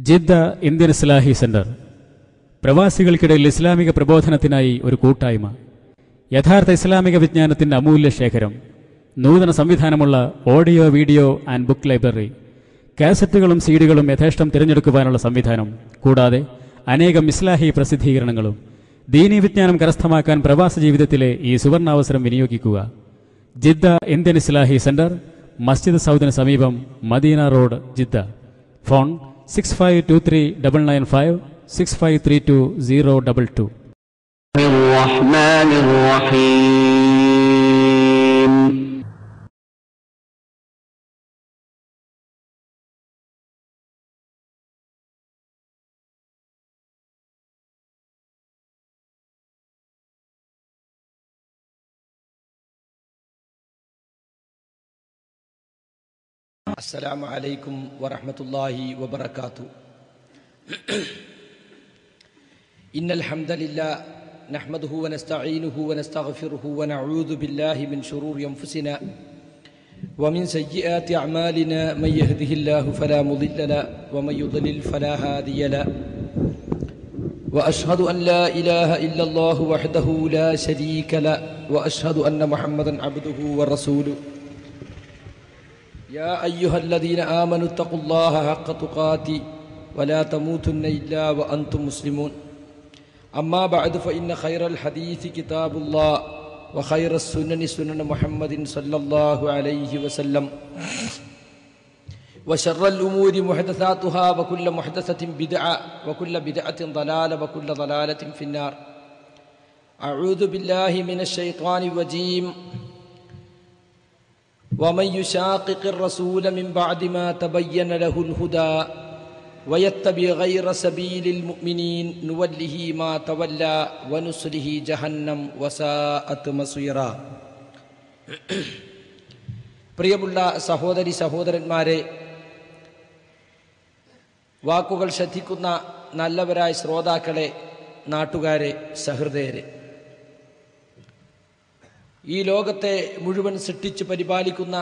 Jeddah Indian Islahi centre പ്രവാസികൾക്കിടയിൽ ഇസ്ലാമിക പ്രബോധനത്തിനായി ഒരു കൂട്ടായ്മ യഥാർത്ഥ ഇസ്ലാമിക വിജ്ഞാനത്തിന്റെ അമൂല്യ ശേഖരം നൂതന സംവിധാനമുള്ള audio video and book library കാസറ്റുകളും സീഡികളും യഥേഷ്ടം തിരഞ്ഞെടുക്കുവാനുള്ള സംവിധാനം കൂടാതെ അനേകം ഇസ്ലാഹി പ്രസിദ്ധീകരണങ്ങളും ദീനീ വിജ്ഞാനം കരസ്ഥമാക്കാൻ പ്രവാസ ജീവിതത്തിലെ ഈ സുവർണാവസരം വിനിയോഗിക്കുക ജിദ്ദ ഇന്ത്യൻ ഇസ്ലാഹി സെന്റർ മസ്ജിദ് സൗദിന് സമീപം Madina road Jeddah phone six five two three double nine five six five three two zero double two الرحمن الرحيم السلام عليكم ورحمة الله وبركاته إن الحمد لله نحمده ونستعينه ونستغفره ونعوذ بالله من شرور أنفسنا ومن سيئات أعمالنا من يهده الله فلا مضل له ومن يضلل فلا هادي له وأشهد أن لا إله إلا الله وحده لا شريك له وأشهد أن محمدا عبده ورسوله يا أيها الذين آمنوا اتقوا الله حق تقاته ولا تموتن إلا وأنتم مسلمون أما بعد فإن خير الحديث كتاب الله وخير السنن سنن محمد صلى الله عليه وسلم وشر الأمور محدثاتها وكل محدثة بدعة وكل بدعة ضلالة وكل ضلالة في النار أعوذ بالله من الشيطان الرجيم ومن يشاقق الرسول من بعد ما تبين له الهدى ويتبع غير سبيل المؤمنين نوله ما تولى ونصله جهنم وساءت مصيرا പ്രിയമുള്ള സഹോദരി സഹോദരന്മാരെ വാക്കുകൾ ശ്രദ്ധിക്കുന്ന നല്ലവരായ ശ്രോതാക്കളെ നാട്ടുകാരെ സഹൃദയരെ ഈ ലോകത്തെ മുഴുവൻ സൃഷ്ടിച്ച് പരിപാലിക്കുന്ന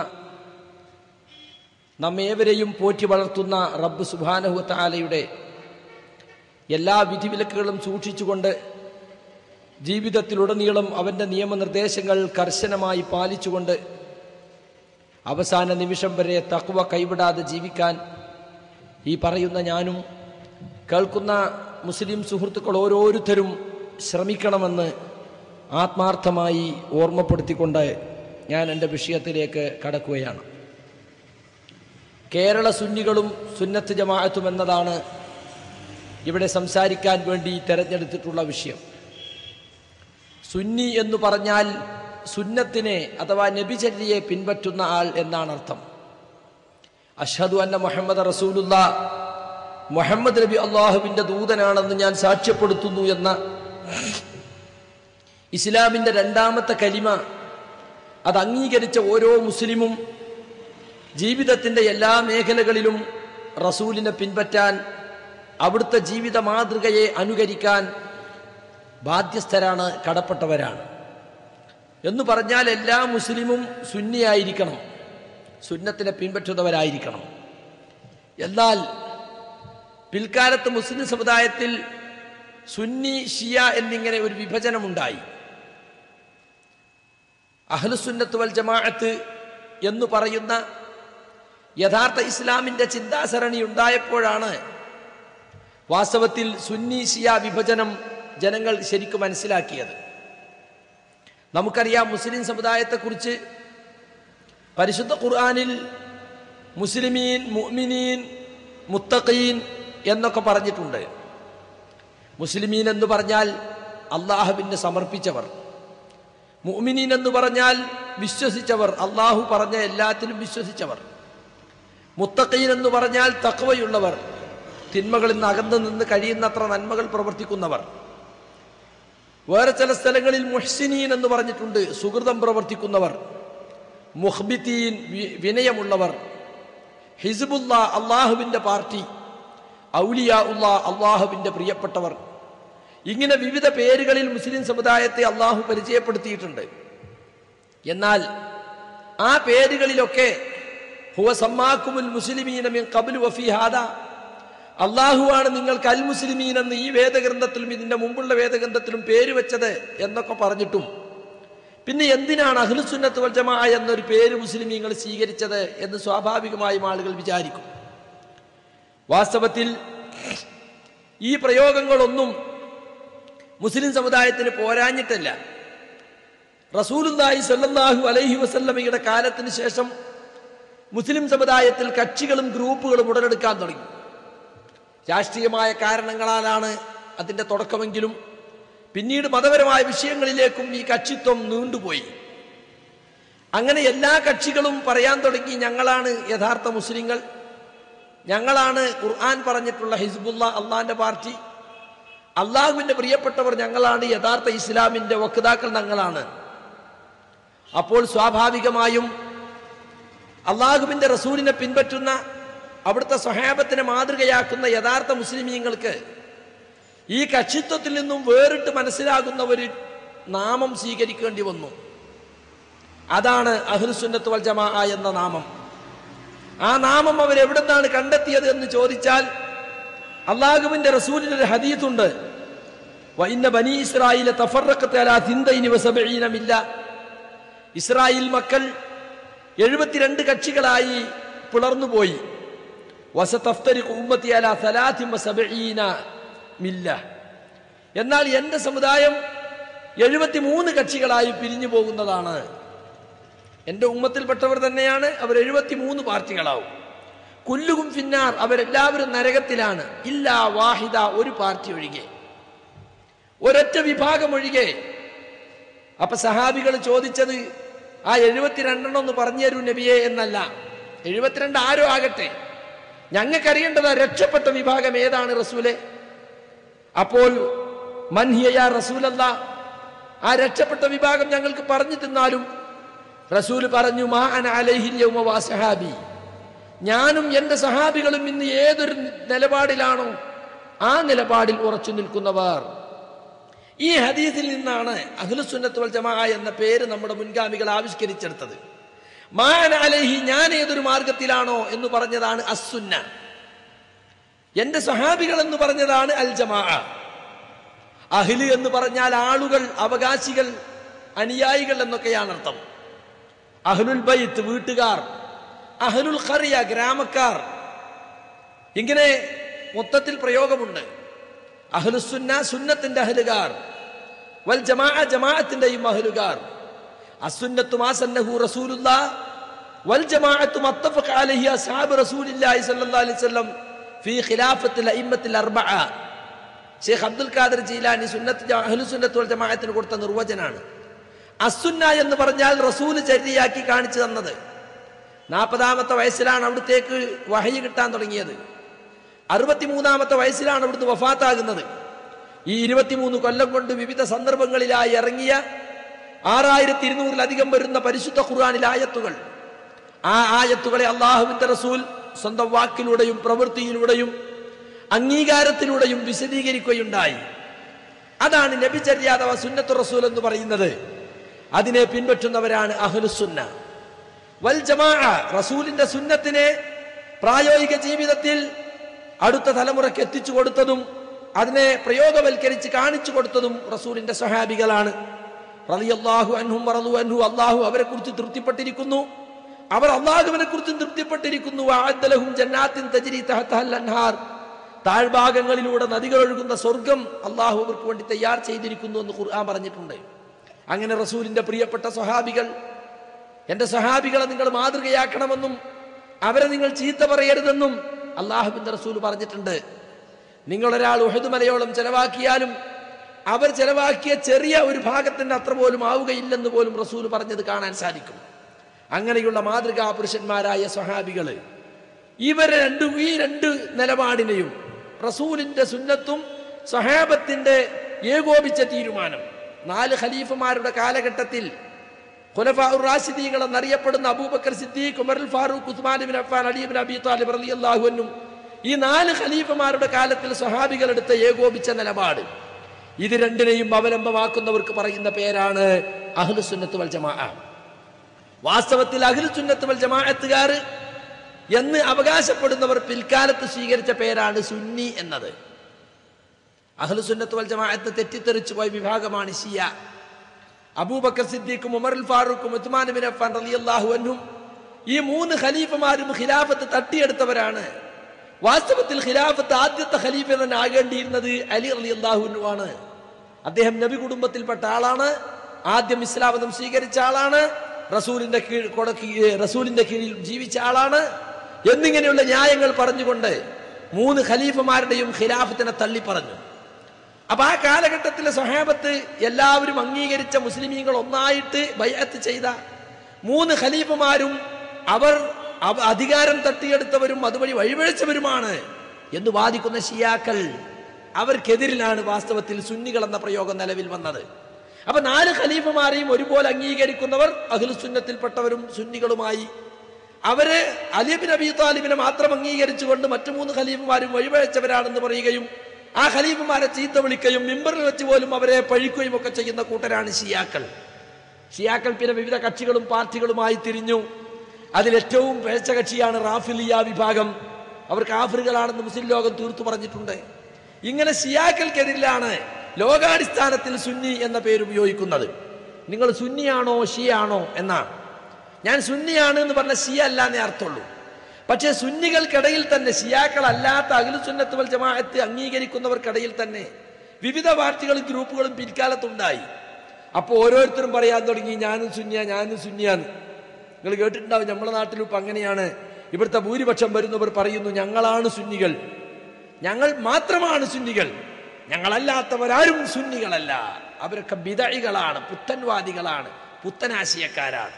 നമ്മേവരെയും പോറ്റി വളർത്തുന്ന റബ്ബ് സുബാനഹു താലയുടെ എല്ലാ വിധിവിലക്കുകളും സൂക്ഷിച്ചുകൊണ്ട് ജീവിതത്തിലുടനീളം അവൻ്റെ നിയമനിർദ്ദേശങ്ങൾ കർശനമായി പാലിച്ചുകൊണ്ട് അവസാന നിമിഷം വരെ തക്കുവ കൈവിടാതെ ജീവിക്കാൻ ഈ പറയുന്ന ഞാനും കേൾക്കുന്ന മുസ്ലിം സുഹൃത്തുക്കൾ ഓരോരുത്തരും ശ്രമിക്കണമെന്ന് ആത്മാർത്ഥമായി ഓർമ്മപ്പെടുത്തിക്കൊണ്ട് ഞാൻ എൻ്റെ വിഷയത്തിലേക്ക് കടക്കുകയാണ് കേരള സുന്നികളും സുന്നത്ത് ജമാഅത്തും എന്നതാണ് ഇവിടെ സംസാരിക്കാൻ വേണ്ടി തെരഞ്ഞെടുത്തിട്ടുള്ള വിഷയം സുന്നി എന്ന് പറഞ്ഞാൽ സുന്നത്തിനെ അഥവാ നബിചര്യയെ പിൻപറ്റുന്ന ആൾ എന്നാണ് അർത്ഥം അഷദു അന്ന മുഹമ്മദ് റസൂലുള്ള മുഹമ്മദ് നബി അള്ളാഹുവിൻ്റെ ദൂതനാണെന്ന് ഞാൻ സാക്ഷ്യപ്പെടുത്തുന്നു എന്ന ഇസ്ലാമിൻ്റെ രണ്ടാമത്തെ കലിമ അത് അംഗീകരിച്ച ഓരോ മുസ്ലിമും ജീവിതത്തിൻ്റെ എല്ലാ മേഖലകളിലും റസൂലിനെ പിൻപറ്റാൻ അവിടുത്തെ ജീവിത മാതൃകയെ അനുകരിക്കാൻ ബാധ്യസ്ഥരാണ് കടപ്പെട്ടവരാണ് എന്ന് പറഞ്ഞാൽ എല്ലാ മുസ്ലിമും സുന്നിയായിരിക്കണം സുന്നത്തിനെ പിൻപറ്റുന്നവരായിരിക്കണം എന്നാൽ പിൽക്കാലത്ത് മുസ്ലിം സമുദായത്തിൽ സുന്നി ഷിയ എന്നിങ്ങനെ ഒരു വിഭജനമുണ്ടായി അഹ്ലുസുന്നത്ത് വൽ ജമാഅത്ത് എന്ന് പറയുന്ന യഥാർത്ഥ ഇസ്ലാമിൻ്റെ ചിന്താസരണി ഉണ്ടായപ്പോഴാണ് വാസ്തവത്തിൽ സുന്നി ഷിയ വിഭജനം ജനങ്ങൾ ശരിക്കും മനസ്സിലാക്കിയത് നമുക്കറിയാം മുസ്ലിം സമുദായത്തെക്കുറിച്ച് പരിശുദ്ധ ഖുർആാനിൽ മുസ്ലിമീൻ മുഅ്മിനീൻ മുത്തഖീൻ എന്നൊക്കെ പറഞ്ഞിട്ടുണ്ട് മുസ്ലിമീൻ എന്ന് പറഞ്ഞാൽ അള്ളാഹുവിന് സമർപ്പിച്ചവർ മുഅ്മിനീൻ എന്ന് പറഞ്ഞാൽ വിശ്വസിച്ചവർ അള്ളാഹു പറഞ്ഞ എല്ലാത്തിലും വിശ്വസിച്ചവർ മുത്തഖീൻ എന്ന് പറഞ്ഞാൽ തക്വയുള്ളവർ തിന്മകളിൽ നിന്ന് അകന്നു നിന്ന് കഴിയുന്നത്ര നന്മകൾ പ്രവർത്തിക്കുന്നവർ വേറെ ചില സ്ഥലങ്ങളിൽ മുഹ്സിനീൻ എന്ന് പറഞ്ഞിട്ടുണ്ട് സുഹൃതം പ്രവർത്തിക്കുന്നവർ മുഹ്ബിത്തീൻ വി- വിനയമുള്ളവർ ഹിസ്ബുല്ല അള്ളാഹുവിൻ്റെ പാർട്ടി ഔലിയ ഉള്ള അള്ളാഹുവിൻ്റെ പ്രിയപ്പെട്ടവർ ഇങ്ങനെ വിവിധ പേരുകളിൽ മുസ്ലിം സമുദായത്തെ അള്ളാഹു പരിചയപ്പെടുത്തിയിട്ടുണ്ട് എന്നാൽ ആ പേരുകളിലൊക്കെ ഹുവ സമ്മാക്കുമുൽ മുസ്ലിമീന മിൻ ഖബ്ലു വഫി ഹാദ അള്ളാഹുവാണ് നിങ്ങൾക്ക് അൽ മുസ്ലിമീൻ എന്ന് ഈ വേദഗ്രന്ഥത്തിലും ഇതിന്റെ മുമ്പുള്ള വേദഗ്രന്ഥത്തിലും പേര് വെച്ചത് എന്നൊക്കെ പറഞ്ഞിട്ടും പിന്നെ എന്തിനാണ് അഹ്ലുസുന്നത്ത് വൽ ജമാ എന്നൊരു പേര് മുസ്ലിമീങ്ങൾ സ്വീകരിച്ചത് എന്ന് സ്വാഭാവികമായും ആളുകൾ വിചാരിക്കും വാസ്തവത്തിൽ ഈ പ്രയോഗങ്ങളൊന്നും മുസ്ലിം സമുദായത്തിന് പോരാഞ്ഞിട്ടല്ല റസൂലുല്ലാഹി സല്ലല്ലാഹു അലൈഹി വസല്ലമയുടെ കാലത്തിന് ശേഷം മുസ്ലിം സമുദായത്തിൽ കക്ഷികളും ഗ്രൂപ്പുകളും ഉടലെടുക്കാൻ തുടങ്ങി രാഷ്ട്രീയമായ കാരണങ്ങളാലാണ് അതിന്റെ തുടക്കമെങ്കിലും പിന്നീട് മതപരമായ വിഷയങ്ങളിലേക്കും ഈ കക്ഷിത്വം നീണ്ടുപോയി അങ്ങനെ എല്ലാ കക്ഷികളും പറയാൻ തുടങ്ങി ഞങ്ങളാണ് യഥാർത്ഥ മുസ്ലിങ്ങൾ ഞങ്ങളാണ് ഖുർആൻ പറഞ്ഞിട്ടുള്ള ഹിസ്ബുല്ല അള്ളാന്റെ പാർട്ടി അള്ളാഹുവിന്റെ പ്രിയപ്പെട്ടവർ ഞങ്ങളാണ് യഥാർത്ഥ ഇസ്ലാമിന്റെ വക്താക്കൾ ഞങ്ങളാണ് അപ്പോൾ സ്വാഭാവികമായും അള്ളാഹുവിന്റെ റസൂലിനെ പിൻപറ്റുന്ന അവിടുത്തെ സ്വഹാബത്തിനെ മാതൃകയാക്കുന്ന യഥാർത്ഥ മുസ്ലിമീങ്ങൾക്ക് ഈ കക്ഷിത്വത്തിൽ നിന്നും വേറിട്ട് മനസ്സിലാകുന്ന ഒരു നാമം സ്വീകരിക്കേണ്ടി വന്നു അതാണ് അഹ്ലുസുന്നത്ത് വൽ ജമാ എന്ന നാമം ആ നാമം അവരെവിടെ നിന്നാണ് കണ്ടെത്തിയത് എന്ന് ചോദിച്ചാൽ അള്ളാഹുവിന്റെ റസൂലിന് ഒരു ഹദീത്തുണ്ട് വൈന്ന ബനി ഇസ്രായേലെ തഫറക്കത്തീനമില്ല ഇസ്രായേൽ മക്കൾ എഴുപത്തിരണ്ട് കക്ഷികളായി പിളർന്നുപോയി വസതഫ്തരി ഉമ്മത്തി അല സലാത്തി വസബഈന മില്ല എന്നാൽ എന്റെ സമുദായം എഴുപത്തിമൂന്ന് കക്ഷികളായി പിരിഞ്ഞു പോകുന്നതാണ് എന്റെ ഉമ്മത്തിൽപ്പെട്ടവർ തന്നെയാണ് അവർ എഴുപത്തിമൂന്ന് പാർട്ടികളാവും കുല്ലുകും ഫിന്നാർ അവരെല്ലാവരും നരകത്തിലാണ് ഇല്ല വാഹിദ ഒരു പാർട്ടി ഒഴികെ ഒരൊറ്റ വിഭാഗം ഒഴികെ അപ്പൊ സഹാബികൾ ചോദിച്ചത് ആ എഴുപത്തിരണ്ടെണ്ണം ഒന്ന് പറഞ്ഞു തരൂ നബിയെ എന്നല്ല എഴുപത്തിരണ്ട് ആരോ ആകട്ടെ ഞങ്ങൾക്കറിയേണ്ടത് രക്ഷപ്പെട്ട വിഭാഗം ഏതാണ് റസൂലെ അപ്പോൾ മൻഹിയ റസൂലല്ല ആ രക്ഷപ്പെട്ട വിഭാഗം ഞങ്ങൾക്ക് പറഞ്ഞു തിന്നാലും റസൂൽ പറഞ്ഞു മാ അന അലൈഹിൽ യൗമ വാ സഹാബി ഞാനും എൻ്റെ സഹാബികളും ഇന്ന് ഏതൊരു നിലപാടിലാണോ ആ നിലപാടിൽ ഉറച്ചു നിൽക്കുന്നവർ ഈ ഹദീസിൽ നിന്നാണ് അഖിലുസുന്നത്ത് വൽ ജമാ എന്ന പേര് നമ്മുടെ മുൻഗാമികൾ ആവിഷ്കരിച്ചെടുത്തത് മാൻ അലൈഹി ഞാൻ ഏതൊരു മാർഗത്തിലാണോ എന്ന് പറഞ്ഞതാണ് അസുന്ന എന്റെ സഹാബികൾ എന്ന് പറഞ്ഞതാണ് അൽ ജമാ അഹില് എന്ന് പറഞ്ഞാൽ ആളുകൾ അവകാശികൾ അനുയായികൾ എന്നൊക്കെയാണ് അർത്ഥം അഹ്ലുൽ ബൈത്ത് വീട്ടുകാർ അഹ്ലുൽ ഖറിയ ഗ്രാമക്കാർ ഇങ്ങനെ മൊത്തത്തിൽ പ്രയോഗമുണ്ട് അഹ്ലുസുന്ന സുന്നത്തിന്റെ അഹലുകാർ വൽ ജമാ ജമാഅത്തിന്റെയും അഹലുകാർ അസുന്നത്തു മാസന്നഹു റസൂലുല്ലാ വൽ ജമാഅത്തു മത്തഫഖ അലൈഹി അസ്ഹാബ് റസൂലില്ലാഹി സ്വല്ലല്ലാഹു അലൈഹി വസല്ലം ഫീ ഖിലാഫത്തിൽ അഇമ്മത്തിൽ അർബഅ ഷെയ്ഖ് അബ്ദുൽ ഖാദർ ജീലാനി സുന്നത്ത് അഹ്ലു സുന്നത്ത് വൽ ജമാഅത്തിന് കൊടുത്ത നിർവചനാണ് അസുന്ന എന്ന് പറഞ്ഞാൽ റസൂല് ചര്യയാക്കി കാണിച്ചു തന്നത് നാൽപ്പതാമത്തെ വയസ്സിലാണ് അവിടത്തേക്ക് വഹയി കിട്ടാൻ തുടങ്ങിയത് അറുപത്തിമൂന്നാമത്തെ വയസ്സിലാണ് അവിടുന്ന് വഫാത്താകുന്നത് ഈ ഇരുപത്തിമൂന്ന് കൊല്ലം കൊണ്ട് വിവിധ സന്ദർഭങ്ങളിലായി ഇറങ്ങിയ ആറായിരത്തി ഇരുന്നൂറിലധികം വരുന്ന പരിശുദ്ധ ഖുർആാനിലെ ആയത്തുകൾ ആ ആയത്തുകളെ അള്ളാഹുവിന്റെ റസൂൽ സ്വന്തം വാക്കിലൂടെയും പ്രവൃത്തിയിലൂടെയും അംഗീകാരത്തിലൂടെയും വിശദീകരിക്കുകയുണ്ടായി അതാണ് നബിചര്യ അഥവാ സുന്നത്ത് റസൂൽ എന്ന് പറയുന്നത് അതിനെ പിൻപറ്റുന്നവരാണ് അഹ്ലുസുന്ന വൽ ജമാ റസൂലിന്റെ സുന്നത്തിനെ പ്രായോഗിക ജീവിതത്തിൽ അടുത്ത തലമുറയ്ക്ക് എത്തിച്ചു കൊടുത്തതും അതിനെ പ്രയോഗവൽക്കരിച്ച് കാണിച്ചു കൊടുത്തതും റസൂലിന്റെ സഹാബികളാണ് റളിയല്ലാഹു അൻഹും വറളു അൻഹു അള്ളാഹു അവരെ കുറിച്ച് തൃപ്തിപ്പെട്ടിരിക്കുന്നു അവർ അള്ളാഹുവിനെ കുറിച്ചും തൃപ്തിപ്പെട്ടിരിക്കുന്നു വഅദ്ദലഹും ജന്നാത്തിൻ തജ്രി തഹതഹൽ അൻഹാർ താഴ്ഭാഗങ്ങളിലൂടെ നദികൾ ഒഴുകുന്ന സ്വർഗം അള്ളാഹു അവർക്ക് വേണ്ടി തയ്യാർ ചെയ്തിരിക്കുന്നു എന്ന് ഖുർആൻ പറഞ്ഞിട്ടുണ്ട് അങ്ങനെ റസൂലിന്റെ പ്രിയപ്പെട്ട സ്വഹാബികൾ എന്റെ സഹാബികളെ നിങ്ങൾ മാതൃകയാക്കണമെന്നും അവരെ നിങ്ങൾ ചീത്ത പറയരുതെന്നും അള്ളാഹുബിന്റെ റസൂൽ പറഞ്ഞിട്ടുണ്ട് നിങ്ങളൊരാൾ ഉഹദ് മലയോളം ചെലവാക്കിയാലും അവർ ചെലവാക്കിയ ചെറിയ ഒരു ഭാഗത്തിന്റെ അത്ര പോലും ആവുകയില്ലെന്ന് പോലും റസൂൽ പറഞ്ഞത് കാണാൻ സാധിക്കും അങ്ങനെയുള്ള മാതൃകാ പുരുഷന്മാരായ സ്വഹാബികള് ഇവരെ രണ്ടു ഈ രണ്ട് നിലപാടിനെയും റസൂലിന്റെ സുന്നത്തും സഹാബത്തിന്റെ ഏകോപിച്ച തീരുമാനം നാല് ഖലീഫമാരുടെ കാലഘട്ടത്തിൽ ഖുലഫാഉർ റാഷിദീങ്ങൾ എന്നറിയപ്പെടുന്ന അബൂബക്കർ സിദ്ദീഖ് ഉമറുൽ Farooq Usman bin Affan Ali bin Abi Talib റളിയല്ലാഹു അൻഹും ഈ നാല് ഖലീഫമാരുടെ കാലത്തിൽ സ്വഹാബികൾ എടുത്ത ഏകോപിച്ച നിലപാട് ഇത് രണ്ടിനെയും അവലംബമാക്കുന്നവർക്ക് പറയുന്ന പേരാണ് അഹ്ലുസുന്നത്ത് വൽ ജമാഅ വാസ്തവത്തിൽ അഹ്ലുസുന്നത്ത് വൽ ജമാഅത്തുകാർ എന്ന് അവകാശപ്പെടുന്നവർ പിൽക്കാലത്ത് സ്വീകരിച്ച പേരാണ് സുന്നി എന്നത് അഹ്ലുസുന്നത്ത് വൽ ജമാഅത്ത് തെറ്റിത്തെറിച്ചു പോയ വിഭാഗമാണ് ഷിയ അബൂബക്കർ സിദ്ദീഖും ഉമറുൽ ഫാറൂഖും ഉസ്മാൻ ബിൻ അഫ്ഫാൻ റളിയല്ലാഹു അൻഹും ഈ മൂന്ന് ഖലീഫമാരും ഖിലാഫത്ത് തട്ടിയെടുത്തവരാണ് വാസ്തവത്തിൽ ഖിലാഫത്ത് ആദ്യത്തെ ഖലീഫ തന്നെ ആകേണ്ടിയിരുന്നത് അലി റളിയല്ലാഹു അൻഹു ആണ് അദ്ദേഹം നബി കുടുംബത്തിൽപ്പെട്ട ആളാണ് ആദ്യം ഇസ്ലാം മതം സ്വീകരിച്ച ആളാണ് റസൂലിന്റെ കീഴ് കൊട കീ- റസൂലിന്റെ കീഴിൽ ജീവിച്ച ആളാണ് എന്നിങ്ങനെയുള്ള ന്യായങ്ങൾ പറഞ്ഞുകൊണ്ട് മൂന്ന് ഖലീഫമാരുടെയും ഖിലാഫത്തിനെ തള്ളി പറഞ്ഞു അപ്പൊ ആ കാലഘട്ടത്തിലെ സ്വഹാബത്ത് എല്ലാവരും അംഗീകരിച്ച മുസ്ലിമീങ്ങൾ ഒന്നായിട്ട് ബയ്യത്ത് ചെയ്ത മൂന്ന് ഖലീഫമാരും അവർ അവ- അധികാരം തട്ടിയെടുത്തവരും അതുവഴി വഴിപഴിച്ചവരുമാണ് എന്ന് വാദിക്കുന്ന ഷിയാക്കൾ അവർക്കെതിരിലാണ് വാസ്തവത്തിൽ സുന്നികൾ എന്ന പ്രയോഗം നിലവിൽ വന്നത് അപ്പൊ നാല് ഖലീഫമാരെയും ഒരുപോലെ അംഗീകരിക്കുന്നവർ അഖിലുസുന്നത്തിൽപ്പെട്ടവരും സുന്നികളുമായി അവര് അലിബിൻ അബി താലിബിനെ മാത്രം അംഗീകരിച്ചുകൊണ്ട് മറ്റു മൂന്ന് ഖലീഫമാരും വഴിപഴച്ചവരാണെന്ന് പറയുകയും ആ ഖലീഫമാരെ ചീത്ത വിളിക്കുകയും മിമ്പറിൽ വെച്ച് പോലും അവരെ പഴിക്കുകയും ഒക്കെ ചെയ്യുന്ന കൂട്ടരാണ് ഷിയാക്കൾ ഷിയാക്കൾ പിന്നെ വിവിധ കക്ഷികളും പാർട്ടികളുമായി തിരിഞ്ഞു അതിലേറ്റവും പേച്ച കക്ഷിയാണ് റാഫിലിയ വിഭാഗം അവർ കാഫറുകളാണെന്ന് മുസ്ലിം ലോകം തീർത്തു പറഞ്ഞിട്ടുണ്ട് ഇങ്ങനെ ഷിയാക്കൾക്കെതിരിലാണ് ലോകാടിസ്ഥാനത്തിൽ സുന്നി എന്ന പേര് ഉപയോഗിക്കുന്നത് നിങ്ങൾ സുന്നിയാണോ ഷിയാണോ എന്നാണ് ഞാൻ സുന്നിയാണ് എന്ന് പറഞ്ഞ ഷിയ അല്ല എന്നേ അർത്ഥമുള്ളൂ പക്ഷേ സുന്നികൾക്കിടയിൽ തന്നെ ഷിയാക്കളല്ലാത്ത അഖിലു സുന്നത്ത് വൽ ജമാഅത്ത് അംഗീകരിക്കുന്നവർക്കിടയിൽ തന്നെ വിവിധ പാർട്ടികളും ഗ്രൂപ്പുകളും പിൽക്കാലത്തുണ്ടായി അപ്പോൾ ഓരോരുത്തരും പറയാൻ തുടങ്ങി ഞാനും സുന്നിയ ഞാനും സുന്നിയാന്ന് നിങ്ങൾ കേട്ടിട്ടുണ്ടാവും നമ്മുടെ നാട്ടിലും ഇപ്പം അങ്ങനെയാണ് ഇവിടുത്തെ ഭൂരിപക്ഷം വരുന്നവർ പറയുന്നു ഞങ്ങളാണ് സുന്നികൾ ഞങ്ങൾ മാത്രമാണ് സുന്നികൾ ഞങ്ങളല്ലാത്തവരാരും സുന്നികളല്ല അവരൊക്കെ ബിതഴികളാണ് പുത്തൻവാദികളാണ് പുത്തനാശയക്കാരാണ്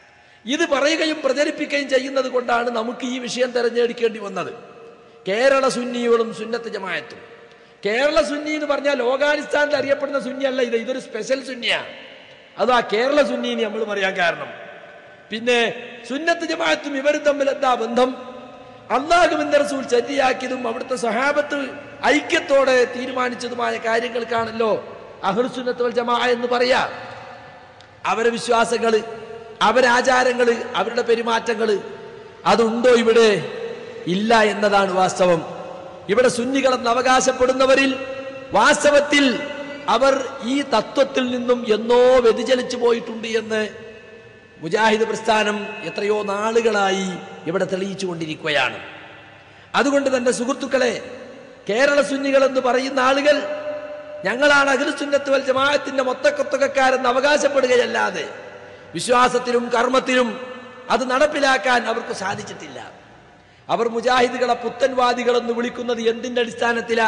ഇത് പറയുകയും പ്രചരിപ്പിക്കുകയും ചെയ്യുന്നത് കൊണ്ടാണ് നമുക്ക് ഈ വിഷയം തെരഞ്ഞെടുക്കേണ്ടി വന്നത് കേരള സുന്നികളും സുന്നത്ത് ജമായത്തും കേരള സുന്നി എന്ന് പറഞ്ഞാൽ ലോകാടിസ്ഥാനത്തിൽ അറിയപ്പെടുന്ന സുന്നി അല്ല ഇത് ഇതൊരു സ്പെഷ്യൽ സുന്നിയാണ് അത് ആ കേരള സുന്നി നമ്മൾ പറയാൻ കാരണം പിന്നെ സുന്നത്ത് ജമാഅത്തും ഇവരും തമ്മിൽ എന്താ ബന്ധം അള്ളാഹുവിന്റെ റസൂൽ ചര്യയാക്കിയതും അവിടുത്തെ സഹാബത്ത് ഐക്യത്തോടെ തീരുമാനിച്ചതുമായ കാര്യങ്ങൾക്കാണല്ലോ അഹ്റുസുന്നത്ത് വൽ ജമാ എന്ന് പറയാ അവരെ വിശ്വാസങ്ങള് അവരാചാരങ്ങള് അവരുടെ പെരുമാറ്റങ്ങള് അതുണ്ടോ ഇവിടെ ഇല്ല എന്നതാണ് വാസ്തവം ഇവിടെ സുന്നികളെന്ന് അവകാശപ്പെടുന്നവരിൽ വാസ്തവത്തിൽ അവർ ഈ തത്വത്തിൽ നിന്നും എന്നോ വ്യതിചലിച്ചു പോയിട്ടുണ്ട് എന്ന് മുജാഹിദ് പ്രസ്ഥാനം എത്രയോ നാളുകളായി ഇവിടെ തെളിയിച്ചു കൊണ്ടിരിക്കുകയാണ് അതുകൊണ്ട് തന്നെ സുഹൃത്തുക്കളെ കേരള സുന്നികൾ എന്ന് പറയുന്ന ആളുകൾ ഞങ്ങളാണ് അഖിൽ സുന്നത്ത് വൽ ജമാഅത്തിന്റെ മൊത്തക്കൊത്തകക്കാരെന്ന് അവകാശപ്പെടുകയല്ലാതെ വിശ്വാസത്തിലും കർമ്മത്തിലും അത് നടപ്പിലാക്കാൻ അവർക്ക് സാധിച്ചിട്ടില്ല അവർ മുജാഹിദുകളെ പുത്തൻവാദികൾ എന്ന് വിളിക്കുന്നത് എന്തിന്റെ അടിസ്ഥാനത്തിലാ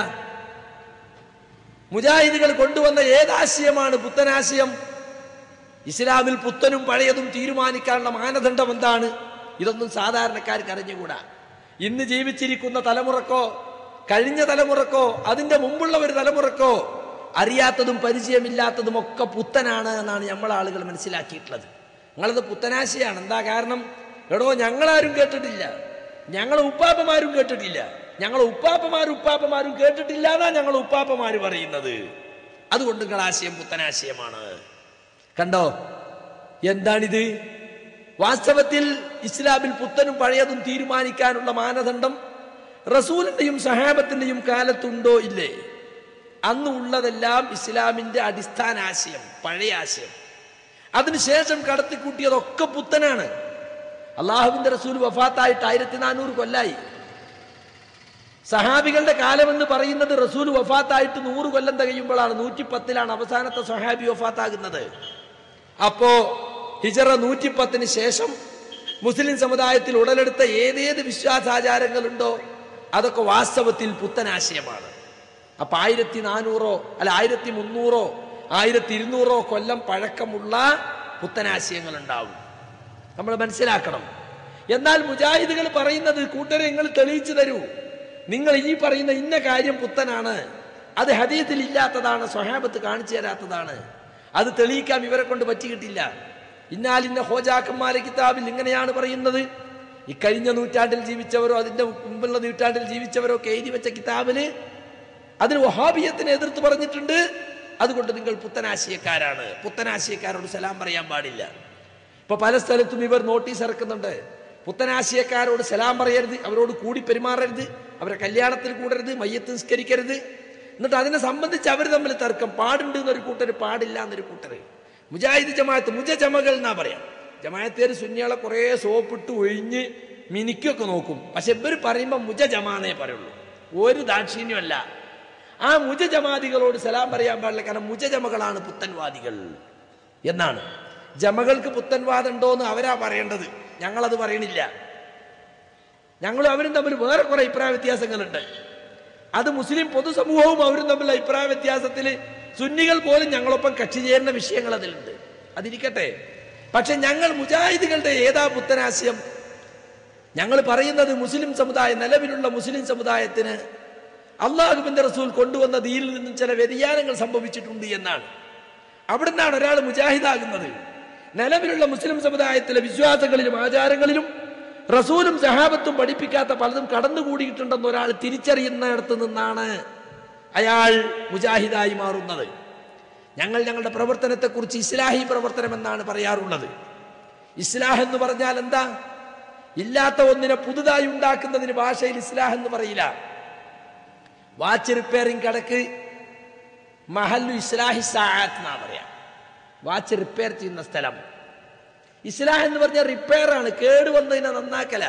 മുജാഹിദുകൾ കൊണ്ടുവന്ന ഏതാശയമാണ് പുത്തനാശയം ഇസ്ലാമിൽ പുത്തനും പഴയതും തീരുമാനിക്കാനുള്ള മാനദണ്ഡം എന്താണ് ഇതൊന്നും സാധാരണക്കാർക്ക് അറിഞ്ഞുകൂടാ ഇന്ന് ജീവിച്ചിരിക്കുന്ന തലമുറക്കോ കഴിഞ്ഞ തലമുറക്കോ അതിന്റെ മുമ്പുള്ള ഒരു തലമുറക്കോ അറിയാത്തതും പരിചയമില്ലാത്തതും ഒക്കെ പുത്തനാണ് എന്നാണ് നമ്മളെ ആളുകൾ മനസ്സിലാക്കിയിട്ടുള്ളത് നിങ്ങളത് പുത്തനാശയാണ് എന്താ കാരണം എടോ ഞങ്ങളാരും കേട്ടിട്ടില്ല ഞങ്ങളെ ഉപ്പാപ്പമാരും കേട്ടിട്ടില്ല ഞങ്ങളെ ഉപ്പാപ്പമാരും ഉപ്പാപ്പമാരും കേട്ടിട്ടില്ല എന്നാ ഞങ്ങളെ ഉപ്പാപ്പമാര് പറയുന്നത് അതുകൊണ്ട് നിങ്ങൾ ആശയം പുത്തനാശയമാണ് കണ്ടോ എന്താണിത് വാസ്തവത്തിൽ ഇസ്ലാമിൽ പുത്തനും പഴയതും തീരുമാനിക്കാനുള്ള മാനദണ്ഡം റസൂലിന്റെയും സഹാബത്തിന്റെയും കാലത്തുണ്ടോ ഇല്ലേ അന്ന് ഉള്ളതെല്ലാം ഇസ്ലാമിന്റെ അടിസ്ഥാന ആശയം പഴയ ആശയം അതിനുശേഷം കടത്തിക്കൂട്ടിയതൊക്കെ പുത്തനാണ് അള്ളാഹുവിന്റെ റസൂൽ വഫാത്തായിട്ട് ആയിരത്തി നാനൂറ് കൊല്ലായി സഹാബികളുടെ കാലമെന്ന് പറയുന്നത് റസൂൽ വഫാത്തായിട്ട് നൂറ് കൊല്ലം തികയുമ്പോഴാണ് നൂറ്റി പത്തിലാണ് അവസാനത്തെ സഹാബി വഫാത്താകുന്നത് അപ്പോ ഹിജറ നൂറ്റിപ്പത്തിന് ശേഷം മുസ്ലിം സമുദായത്തിൽ ഉടലെടുത്ത ഏതേത് വിശ്വാസാചാരങ്ങളുണ്ടോ അതൊക്കെ വാസ്തവത്തിൽ പുത്തനാശയമാണ് അപ്പൊ ആയിരത്തി നാനൂറോ അല്ല ആയിരത്തി മുന്നൂറോ ആയിരത്തി ഇരുന്നൂറോ കൊല്ലം പഴക്കമുള്ള പുത്തനാശയങ്ങൾ ഉണ്ടാവും നമ്മൾ മനസ്സിലാക്കണം എന്നാൽ മുജാഹിദുകൾ പറയുന്നത് കൂട്ടരെ നിങ്ങൾ തെളിയിച്ചു തരൂ നിങ്ങൾ ഈ പറയുന്ന ഇന്ന കാര്യം പുത്തനാണ് അത് ഹദീത്തിൽ ഇല്ലാത്തതാണ് സ്വഹാബത്ത് കാണിച്ചു തരാത്തതാണ് അത് തെളിയിക്കാൻ ഇവരെ കൊണ്ട് പറ്റിയിട്ടില്ല ഇന്നാലിന്ന ഹോജാക്കന്മാരെ കിതാബിൽ ഇങ്ങനെയാണ് പറയുന്നത് ഇക്കഴിഞ്ഞ നൂറ്റാണ്ടിൽ ജീവിച്ചവരോ അതിന്റെ മുമ്പുള്ള നൂറ്റാണ്ടിൽ ജീവിച്ചവരോ ഒക്കെ എഴുതി വെച്ച കിതാബില് അതിന് വഹാബിയത്തിനെ എതിർത്ത് പറഞ്ഞിട്ടുണ്ട് അതുകൊണ്ട് നിങ്ങൾ പുത്തനാശയക്കാരാണ് പുത്തനാശയക്കാരോട് സലാം പറയാൻ പാടില്ല ഇപ്പൊ പല സ്ഥലത്തും ഇവർ നോട്ടീസ് ഇറക്കുന്നുണ്ട് പുത്തനാശയക്കാരോട് സലാം പറയരുത് അവരോട് കൂടി പെരുമാറരുത് അവരെ കല്യാണത്തിൽ കൂടരുത് മയ്യത്ത് നിസ്കരിക്കരുത് എന്നിട്ട് അതിനെ സംബന്ധിച്ച് അവർ തമ്മിൽ തർക്കം പാടുണ്ട് എന്നൊരു കൂട്ടർ പാടില്ല എന്നൊരു കൂട്ടർ മുജാഹിദ് ജമാഅത്ത് മുജ ജമകൾ എന്നാ പറയാം ജമാഅത്തേര് സുന്നികളെ കുറേ സോപ്പിട്ട് ഒഴിഞ്ഞ് മിനിക്കൊക്കെ നോക്കും പക്ഷെ ഇവർ പറയുമ്പോൾ മുജ ജമാന്നേ പറയുള്ളൂ ഒരു ദാക്ഷിണ്യമല്ല ആ മുജ ജമാദികളോട് സലാം പറയാൻ പാടില്ല കാരണം മുജ ജമകളാണ് പുത്തൻവാദികൾ എന്നാണ് ജമകൾക്ക് പുത്തൻവാദം ഉണ്ടോ എന്ന് അവരാ പറയേണ്ടത് ഞങ്ങളത് പറയണില്ല ഞങ്ങളും അവരും തമ്മിൽ വേറെ കുറെ അഭിപ്രായ വ്യത്യാസങ്ങളുണ്ട് അത് മുസ്ലിം പൊതുസമൂഹവും അവരും തമ്മിൽ അഭിപ്രായ വ്യത്യാസത്തിൽ സുന്നികൾ പോലും ഞങ്ങളൊപ്പം കക്ഷി ചേരുന്ന വിഷയങ്ങൾ അതിലുണ്ട് അതിരിക്കട്ടെ പക്ഷെ ഞങ്ങൾ മുജാഹിദുകളുടെ ഏതാ പുത്തനാശയം ഞങ്ങൾ പറയുന്നത് മുസ്ലിം സമുദായം നിലവിലുള്ള മുസ്ലിം സമുദായത്തിന് അള്ളാഹുബിന്റെ റസൂൽ കൊണ്ടുവന്ന ദീനിൽ നിന്നും ചില വ്യതിയാനങ്ങൾ സംഭവിച്ചിട്ടുണ്ട് എന്നാണ് അവിടെ നിന്നാണ് ഒരാൾ മുജാഹിദാകുന്നത് നിലവിലുള്ള മുസ്ലിം സമുദായത്തിലെ വിശ്വാസങ്ങളിലും ആചാരങ്ങളിലും റസൂലും സഹാബത്തും പഠിപ്പിക്കാത്ത പലതും കടന്നുകൂടിയിട്ടുണ്ടെന്ന് ഒരാൾ തിരിച്ചറിയുന്നിടത്ത് നിന്നാണ് അയാൾ മുജാഹിദായി മാറുന്നത് ഞങ്ങൾ ഞങ്ങളുടെ പ്രവർത്തനത്തെക്കുറിച്ച് ഇസ്ലാഹി പ്രവർത്തനം എന്നാണ് പറയാറുള്ളത് ഇസ്ലാഹ് എന്ന് പറഞ്ഞാൽ എന്താ ഇല്ലാത്ത ഒന്നിനെ പുതുതായി ഉണ്ടാക്കുന്നതിന് ഭാഷയിൽ ഇസ്ലാഹ് എന്ന് പറയില്ല വാച്ച് റിപ്പയറിംഗ് കടക്ക് മഹല്ലു ഇസ്ലാഹി സാത്ത് എന്നാ പറയാം വാച്ച് റിപ്പയർ ചെയ്യുന്ന സ്ഥലം ഇസ്ലാഹ് എന്ന് പറഞ്ഞാൽ റിപ്പയർ ആണ് കേട് വന്നതിനെ നന്നാക്കല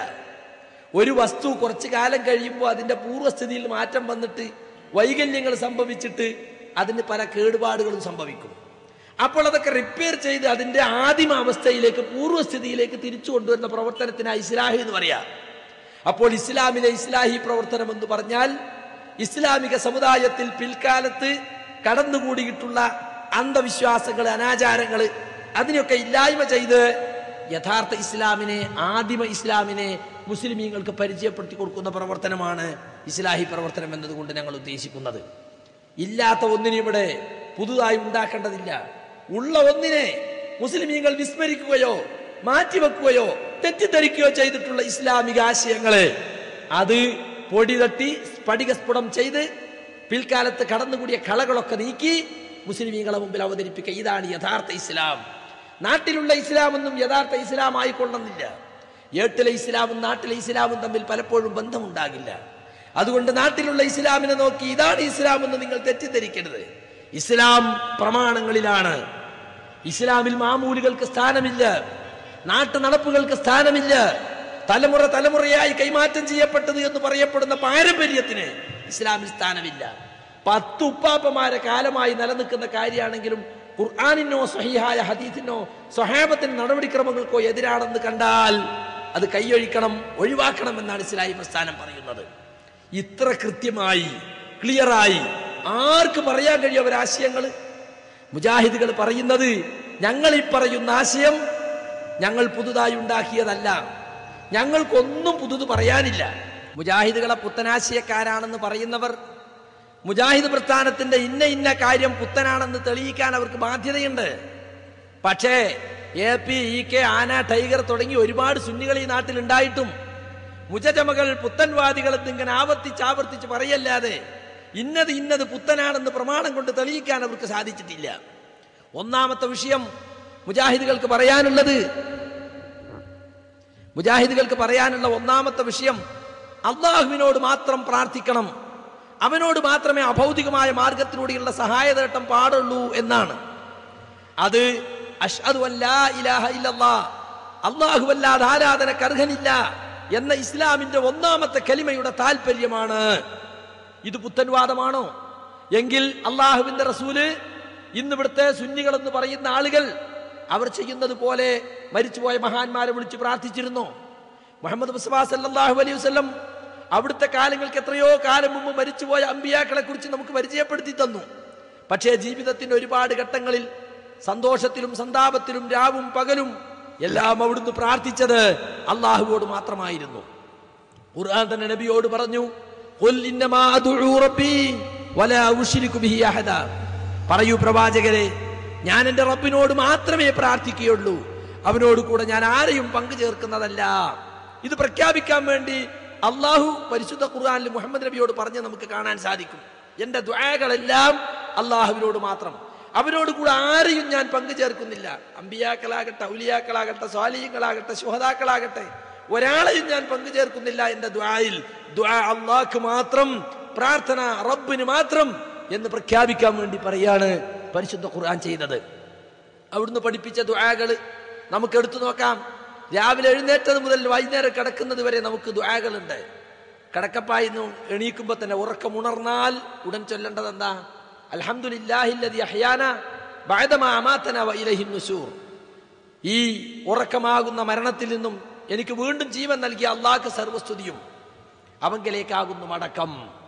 ഒരു വസ്തു കുറച്ചു കാലം കഴിയുമ്പോൾ അതിന്റെ പൂർവ്വസ്ഥിതിയിൽ മാറ്റം വന്നിട്ട് വൈകല്യങ്ങൾ സംഭവിച്ചിട്ട് അതിന് പല കേടുപാടുകളും സംഭവിക്കും അപ്പോൾ അതൊക്കെ റിപ്പയർ ചെയ്ത് അതിന്റെ ആദിമ അവസ്ഥയിലേക്ക് പൂർവ്വസ്ഥിതിയിലേക്ക് തിരിച്ചു കൊണ്ടുവരുന്ന പ്രവർത്തനത്തിനാണ് ഇസ്ലാഹി എന്ന് പറയാം അപ്പോൾ ഇസ്ലാമിലെ ഇസ്ലാഹി പ്രവർത്തനം എന്ന് പറഞ്ഞാൽ ഇസ്ലാമിക സമുദായത്തിൽ പിൽക്കാലത്ത് കടന്നുകൂടിയിട്ടുള്ള അന്ധവിശ്വാസങ്ങൾ അനാചാരങ്ങൾ അതിനെയൊക്കെ ഇല്ലായ്മ ചെയ്ത് യഥാർത്ഥ ഇസ്ലാമിനെ ആദിമ ഇസ്ലാമിനെ മുസ്ലിമീങ്ങൾക്ക് പരിചയപ്പെടുത്തി കൊടുക്കുന്ന പ്രവർത്തനമാണ് ഇസ്ലാഹി പ്രവർത്തനം എന്നതുകൊണ്ട് ഞങ്ങൾ ഉദ്ദേശിക്കുന്നത് ഇല്ലാത്ത ഒന്നിനെ ഇവിടെ പുതുതായി ഉണ്ടാക്കേണ്ടതില്ല ഉള്ള ഒന്നിനെ മുസ്ലിമീങ്ങൾ വിസ്മരിക്കുകയോ മാറ്റിവെക്കുകയോ തെറ്റിദ്ധരിക്കുകയോ ചെയ്തിട്ടുള്ള ഇസ്ലാമിക ആശയങ്ങള് അത് പൊടി തട്ടി സ്ഫടികസ്ഫുടം ചെയ്ത് പിൽക്കാലത്ത് കടന്നുകൂടിയ കളകളൊക്കെ നീക്കി മുസ്ലിമീങ്ങളെ മുമ്പിൽ അവതരിപ്പിക്കുക ഇതാണ് യഥാർത്ഥ ഇസ്ലാം നാട്ടിലുള്ള ഇസ്ലാമൊന്നും യഥാർത്ഥ ഇസ്ലാം ആയിക്കൊള്ളുന്നില്ല ഏട്ടിലെ ഇസ്ലാമും നാട്ടിലെ ഇസ്ലാമും തമ്മിൽ പലപ്പോഴും ബന്ധമുണ്ടാകില്ല അതുകൊണ്ട് നാട്ടിലുള്ള ഇസ്ലാമിനെ നോക്കി ഇതാണ് ഇസ്ലാം എന്ന് നിങ്ങൾ തെറ്റിദ്ധരിക്കരുത് ഇസ്ലാം പ്രമാണങ്ങളിലാണ് ഇസ്ലാമിൽ മാമൂലുകൾക്ക് സ്ഥാനമില്ല നാട്ടു നടപ്പുകൾക്ക് സ്ഥാനമില്ല തലമുറ തലമുറയായി കൈമാറ്റം ചെയ്യപ്പെട്ടത് എന്ന് പറയപ്പെടുന്ന പാരമ്പര്യത്തിന് ഇസ്ലാമിൽ സ്ഥാനമില്ല പത്ത് ഉപ്പാപ്പമാരെ കാലമായി നിലനിൽക്കുന്ന കാര്യമാണെങ്കിലും ഖുർആാനിനോ സഹിഹായ ഹദീസിനോ സ്വഹാബത്തിന് നടപടിക്രമങ്ങൾക്കോ എതിരാണെന്ന് കണ്ടാൽ അത് കൈയൊഴിക്കണം ഒഴിവാക്കണം എന്നാണ് ഇസ്ലാഹി പ്രസ്ഥാനം പറയുന്നത് ഇത്ര കൃത്യമായി ക്ലിയറായി ആർക്ക് പറയാൻ കഴിയും അവരാശയങ്ങൾ മുജാഹിദുകൾ പറയുന്നത് ഞങ്ങൾ ഈ പറയുന്ന ആശയം ഞങ്ങൾ പുതുതായി ഉണ്ടാക്കിയതല്ല ഞങ്ങൾക്കൊന്നും പുതുത് പറയാനില്ല മുജാഹിദുകളെ പുത്തനാശയക്കാരാണെന്ന് പറയുന്നവർ മുജാഹിദ് പ്രസ്ഥാനത്തിന്റെ ഇന്ന ഇന്ന കാര്യം പുത്തനാണെന്ന് തെളിയിക്കാൻ അവർക്ക് ബാധ്യതയുണ്ട് പക്ഷേ എ പി ഇ കെ ആന ടൈഗർ തുടങ്ങി ഒരുപാട് സുന്നികൾ ഈ നാട്ടിൽ ഉണ്ടായിട്ടും മുജജമകൾ പുത്തൻവാദികൾ ഇങ്ങനെ ആവർത്തിച്ച് ആവർത്തിച്ച് പറയല്ലാതെ ഇന്നത് ഇന്നത് പുത്തനാണെന്ന് പ്രമാണം കൊണ്ട് തെളിയിക്കാൻ അവർക്ക് സാധിച്ചിട്ടില്ല ഒന്നാമത്തെ വിഷയം മുജാഹിദുകൾക്ക് പറയാനുള്ളത് മുജാഹിദുകൾക്ക് പറയാനുള്ള ഒന്നാമത്തെ വിഷയം അള്ളാഹുവിനോട് മാത്രം പ്രാർത്ഥിക്കണം അവനോട് മാത്രമേ അഭൗതികമായ മാർഗത്തിലൂടെയുള്ള സഹായതേട്ടം പാടുള്ളൂ എന്നാണ് അത് അഷ്ഹദു അല്ലാ ഇലാഹ ഇല്ലല്ലാ അല്ലാഹുവല്ലാതെ ആരാധനക്ക് അർഹനില്ല എന്ന ഇസ്ലാമിന്റെ ഒന്നാമത്തെ കലിമയുടെ താല്പര്യമാണ് ഇത് പുത്തൻവാദമാണോ എങ്കിൽ അള്ളാഹുവിന്റെ റസൂല് ഇന്ന് ഇവിടുത്തെ സുന്നികൾ എന്ന് പറയുന്ന ആളുകൾ അവർ ചെയ്യുന്നത് പോലെ മരിച്ചുപോയ മഹാന്മാരെ വിളിച്ച് പ്രാർത്ഥിച്ചിരുന്നു മുഹമ്മദ് മുസ്തഫ സല്ലല്ലാഹു അലൈഹി വസല്ലം അവിടുത്തെ കാലങ്ങൾക്ക് എത്രയോ കാലം മുമ്പ് മരിച്ചുപോയ അമ്പിയാക്കളെ കുറിച്ച് നമുക്ക് പരിചയപ്പെടുത്തി തന്നു പക്ഷേ ജീവിതത്തിന്റെ ഒരുപാട് ഘട്ടങ്ങളിൽ സന്തോഷത്തിലും സന്താപത്തിലും രാവും പകലും എല്ലാം അവിടുന്ന് പ്രാർത്ഥിച്ചത് അള്ളാഹുവോട് മാത്രമായിരുന്നു ഖുർആൻ തന്നെ നബിയോട് പറഞ്ഞു "ഖുൽ ഇന്നമാ അദ്ഉ റബ്ബി വലാ ഉശ്രികു ബിഹി അഹദ." പറയൂ പ്രവാചകരെ ഞാൻ എൻ്റെ റബ്ബിനോട് മാത്രമേ പ്രാർത്ഥിക്കുകയുള്ളൂ അവനോട് കൂടെ ഞാൻ ആരെയും പങ്കു ചേർക്കുന്നതല്ല ഇത് പ്രഖ്യാപിക്കാൻ വേണ്ടി അള്ളാഹു പരിശുദ്ധ ഖുർആനിൽ മുഹമ്മദ് നബിയോട് പറഞ്ഞ് നമുക്ക് കാണാൻ സാധിക്കും എൻ്റെ ദ്വാകളെല്ലാം അള്ളാഹുവിനോട് മാത്രം അവനോട് കൂടെ ആരെയും ഞാൻ പങ്കു ചേർക്കുന്നില്ല അമ്പിയാക്കളാകട്ടെ ഔലിയാക്കളാകട്ടെ സ്വാലിയങ്ങളാകട്ടെ ശുഹതാക്കളാകട്ടെ ഒരാളെയും ഞാൻ പങ്കുചേർക്കുന്നില്ല എന്റെ ദ്വായിൽ ദ്വാ അള്ളാഹ്ക്ക് മാത്രം പ്രാർത്ഥന റബ്ബിന് മാത്രം എന്ന് പ്രഖ്യാപിക്കാൻ വേണ്ടി പറയാണ് പരിശുദ്ധ ഖുർആൻ ചെയ്തത് അവിടുന്ന് പഠിപ്പിച്ച ദുആകള് നമുക്ക് എടുത്തു നോക്കാം രാവിലെ എഴുന്നേറ്റത് മുതൽ വൈകുന്നേരം കിടക്കുന്നത് വരെ നമുക്ക് ദുആകളുണ്ട് കിടക്കപ്പായി എണീക്കുമ്പോൾ തന്നെ ഉറക്കം ഉണർന്നാൽ ഉടൻ ചൊല്ലേണ്ടത് എന്താ അൽഹംദുലില്ലാഹില്ലദി അഹ്യാന ബഅദമാ അമാതന വ ഇലൈഹിൻ നുശൂർ ഈ ഉറക്കമാകുന്ന മരണത്തിൽ നിന്നും എനിക്ക് വീണ്ടും ജീവൻ നൽകിയ അള്ളാഹ്ക്ക് സർവസ്തുതിയും അവങ്കിലേക്കാകുന്നു മടക്കം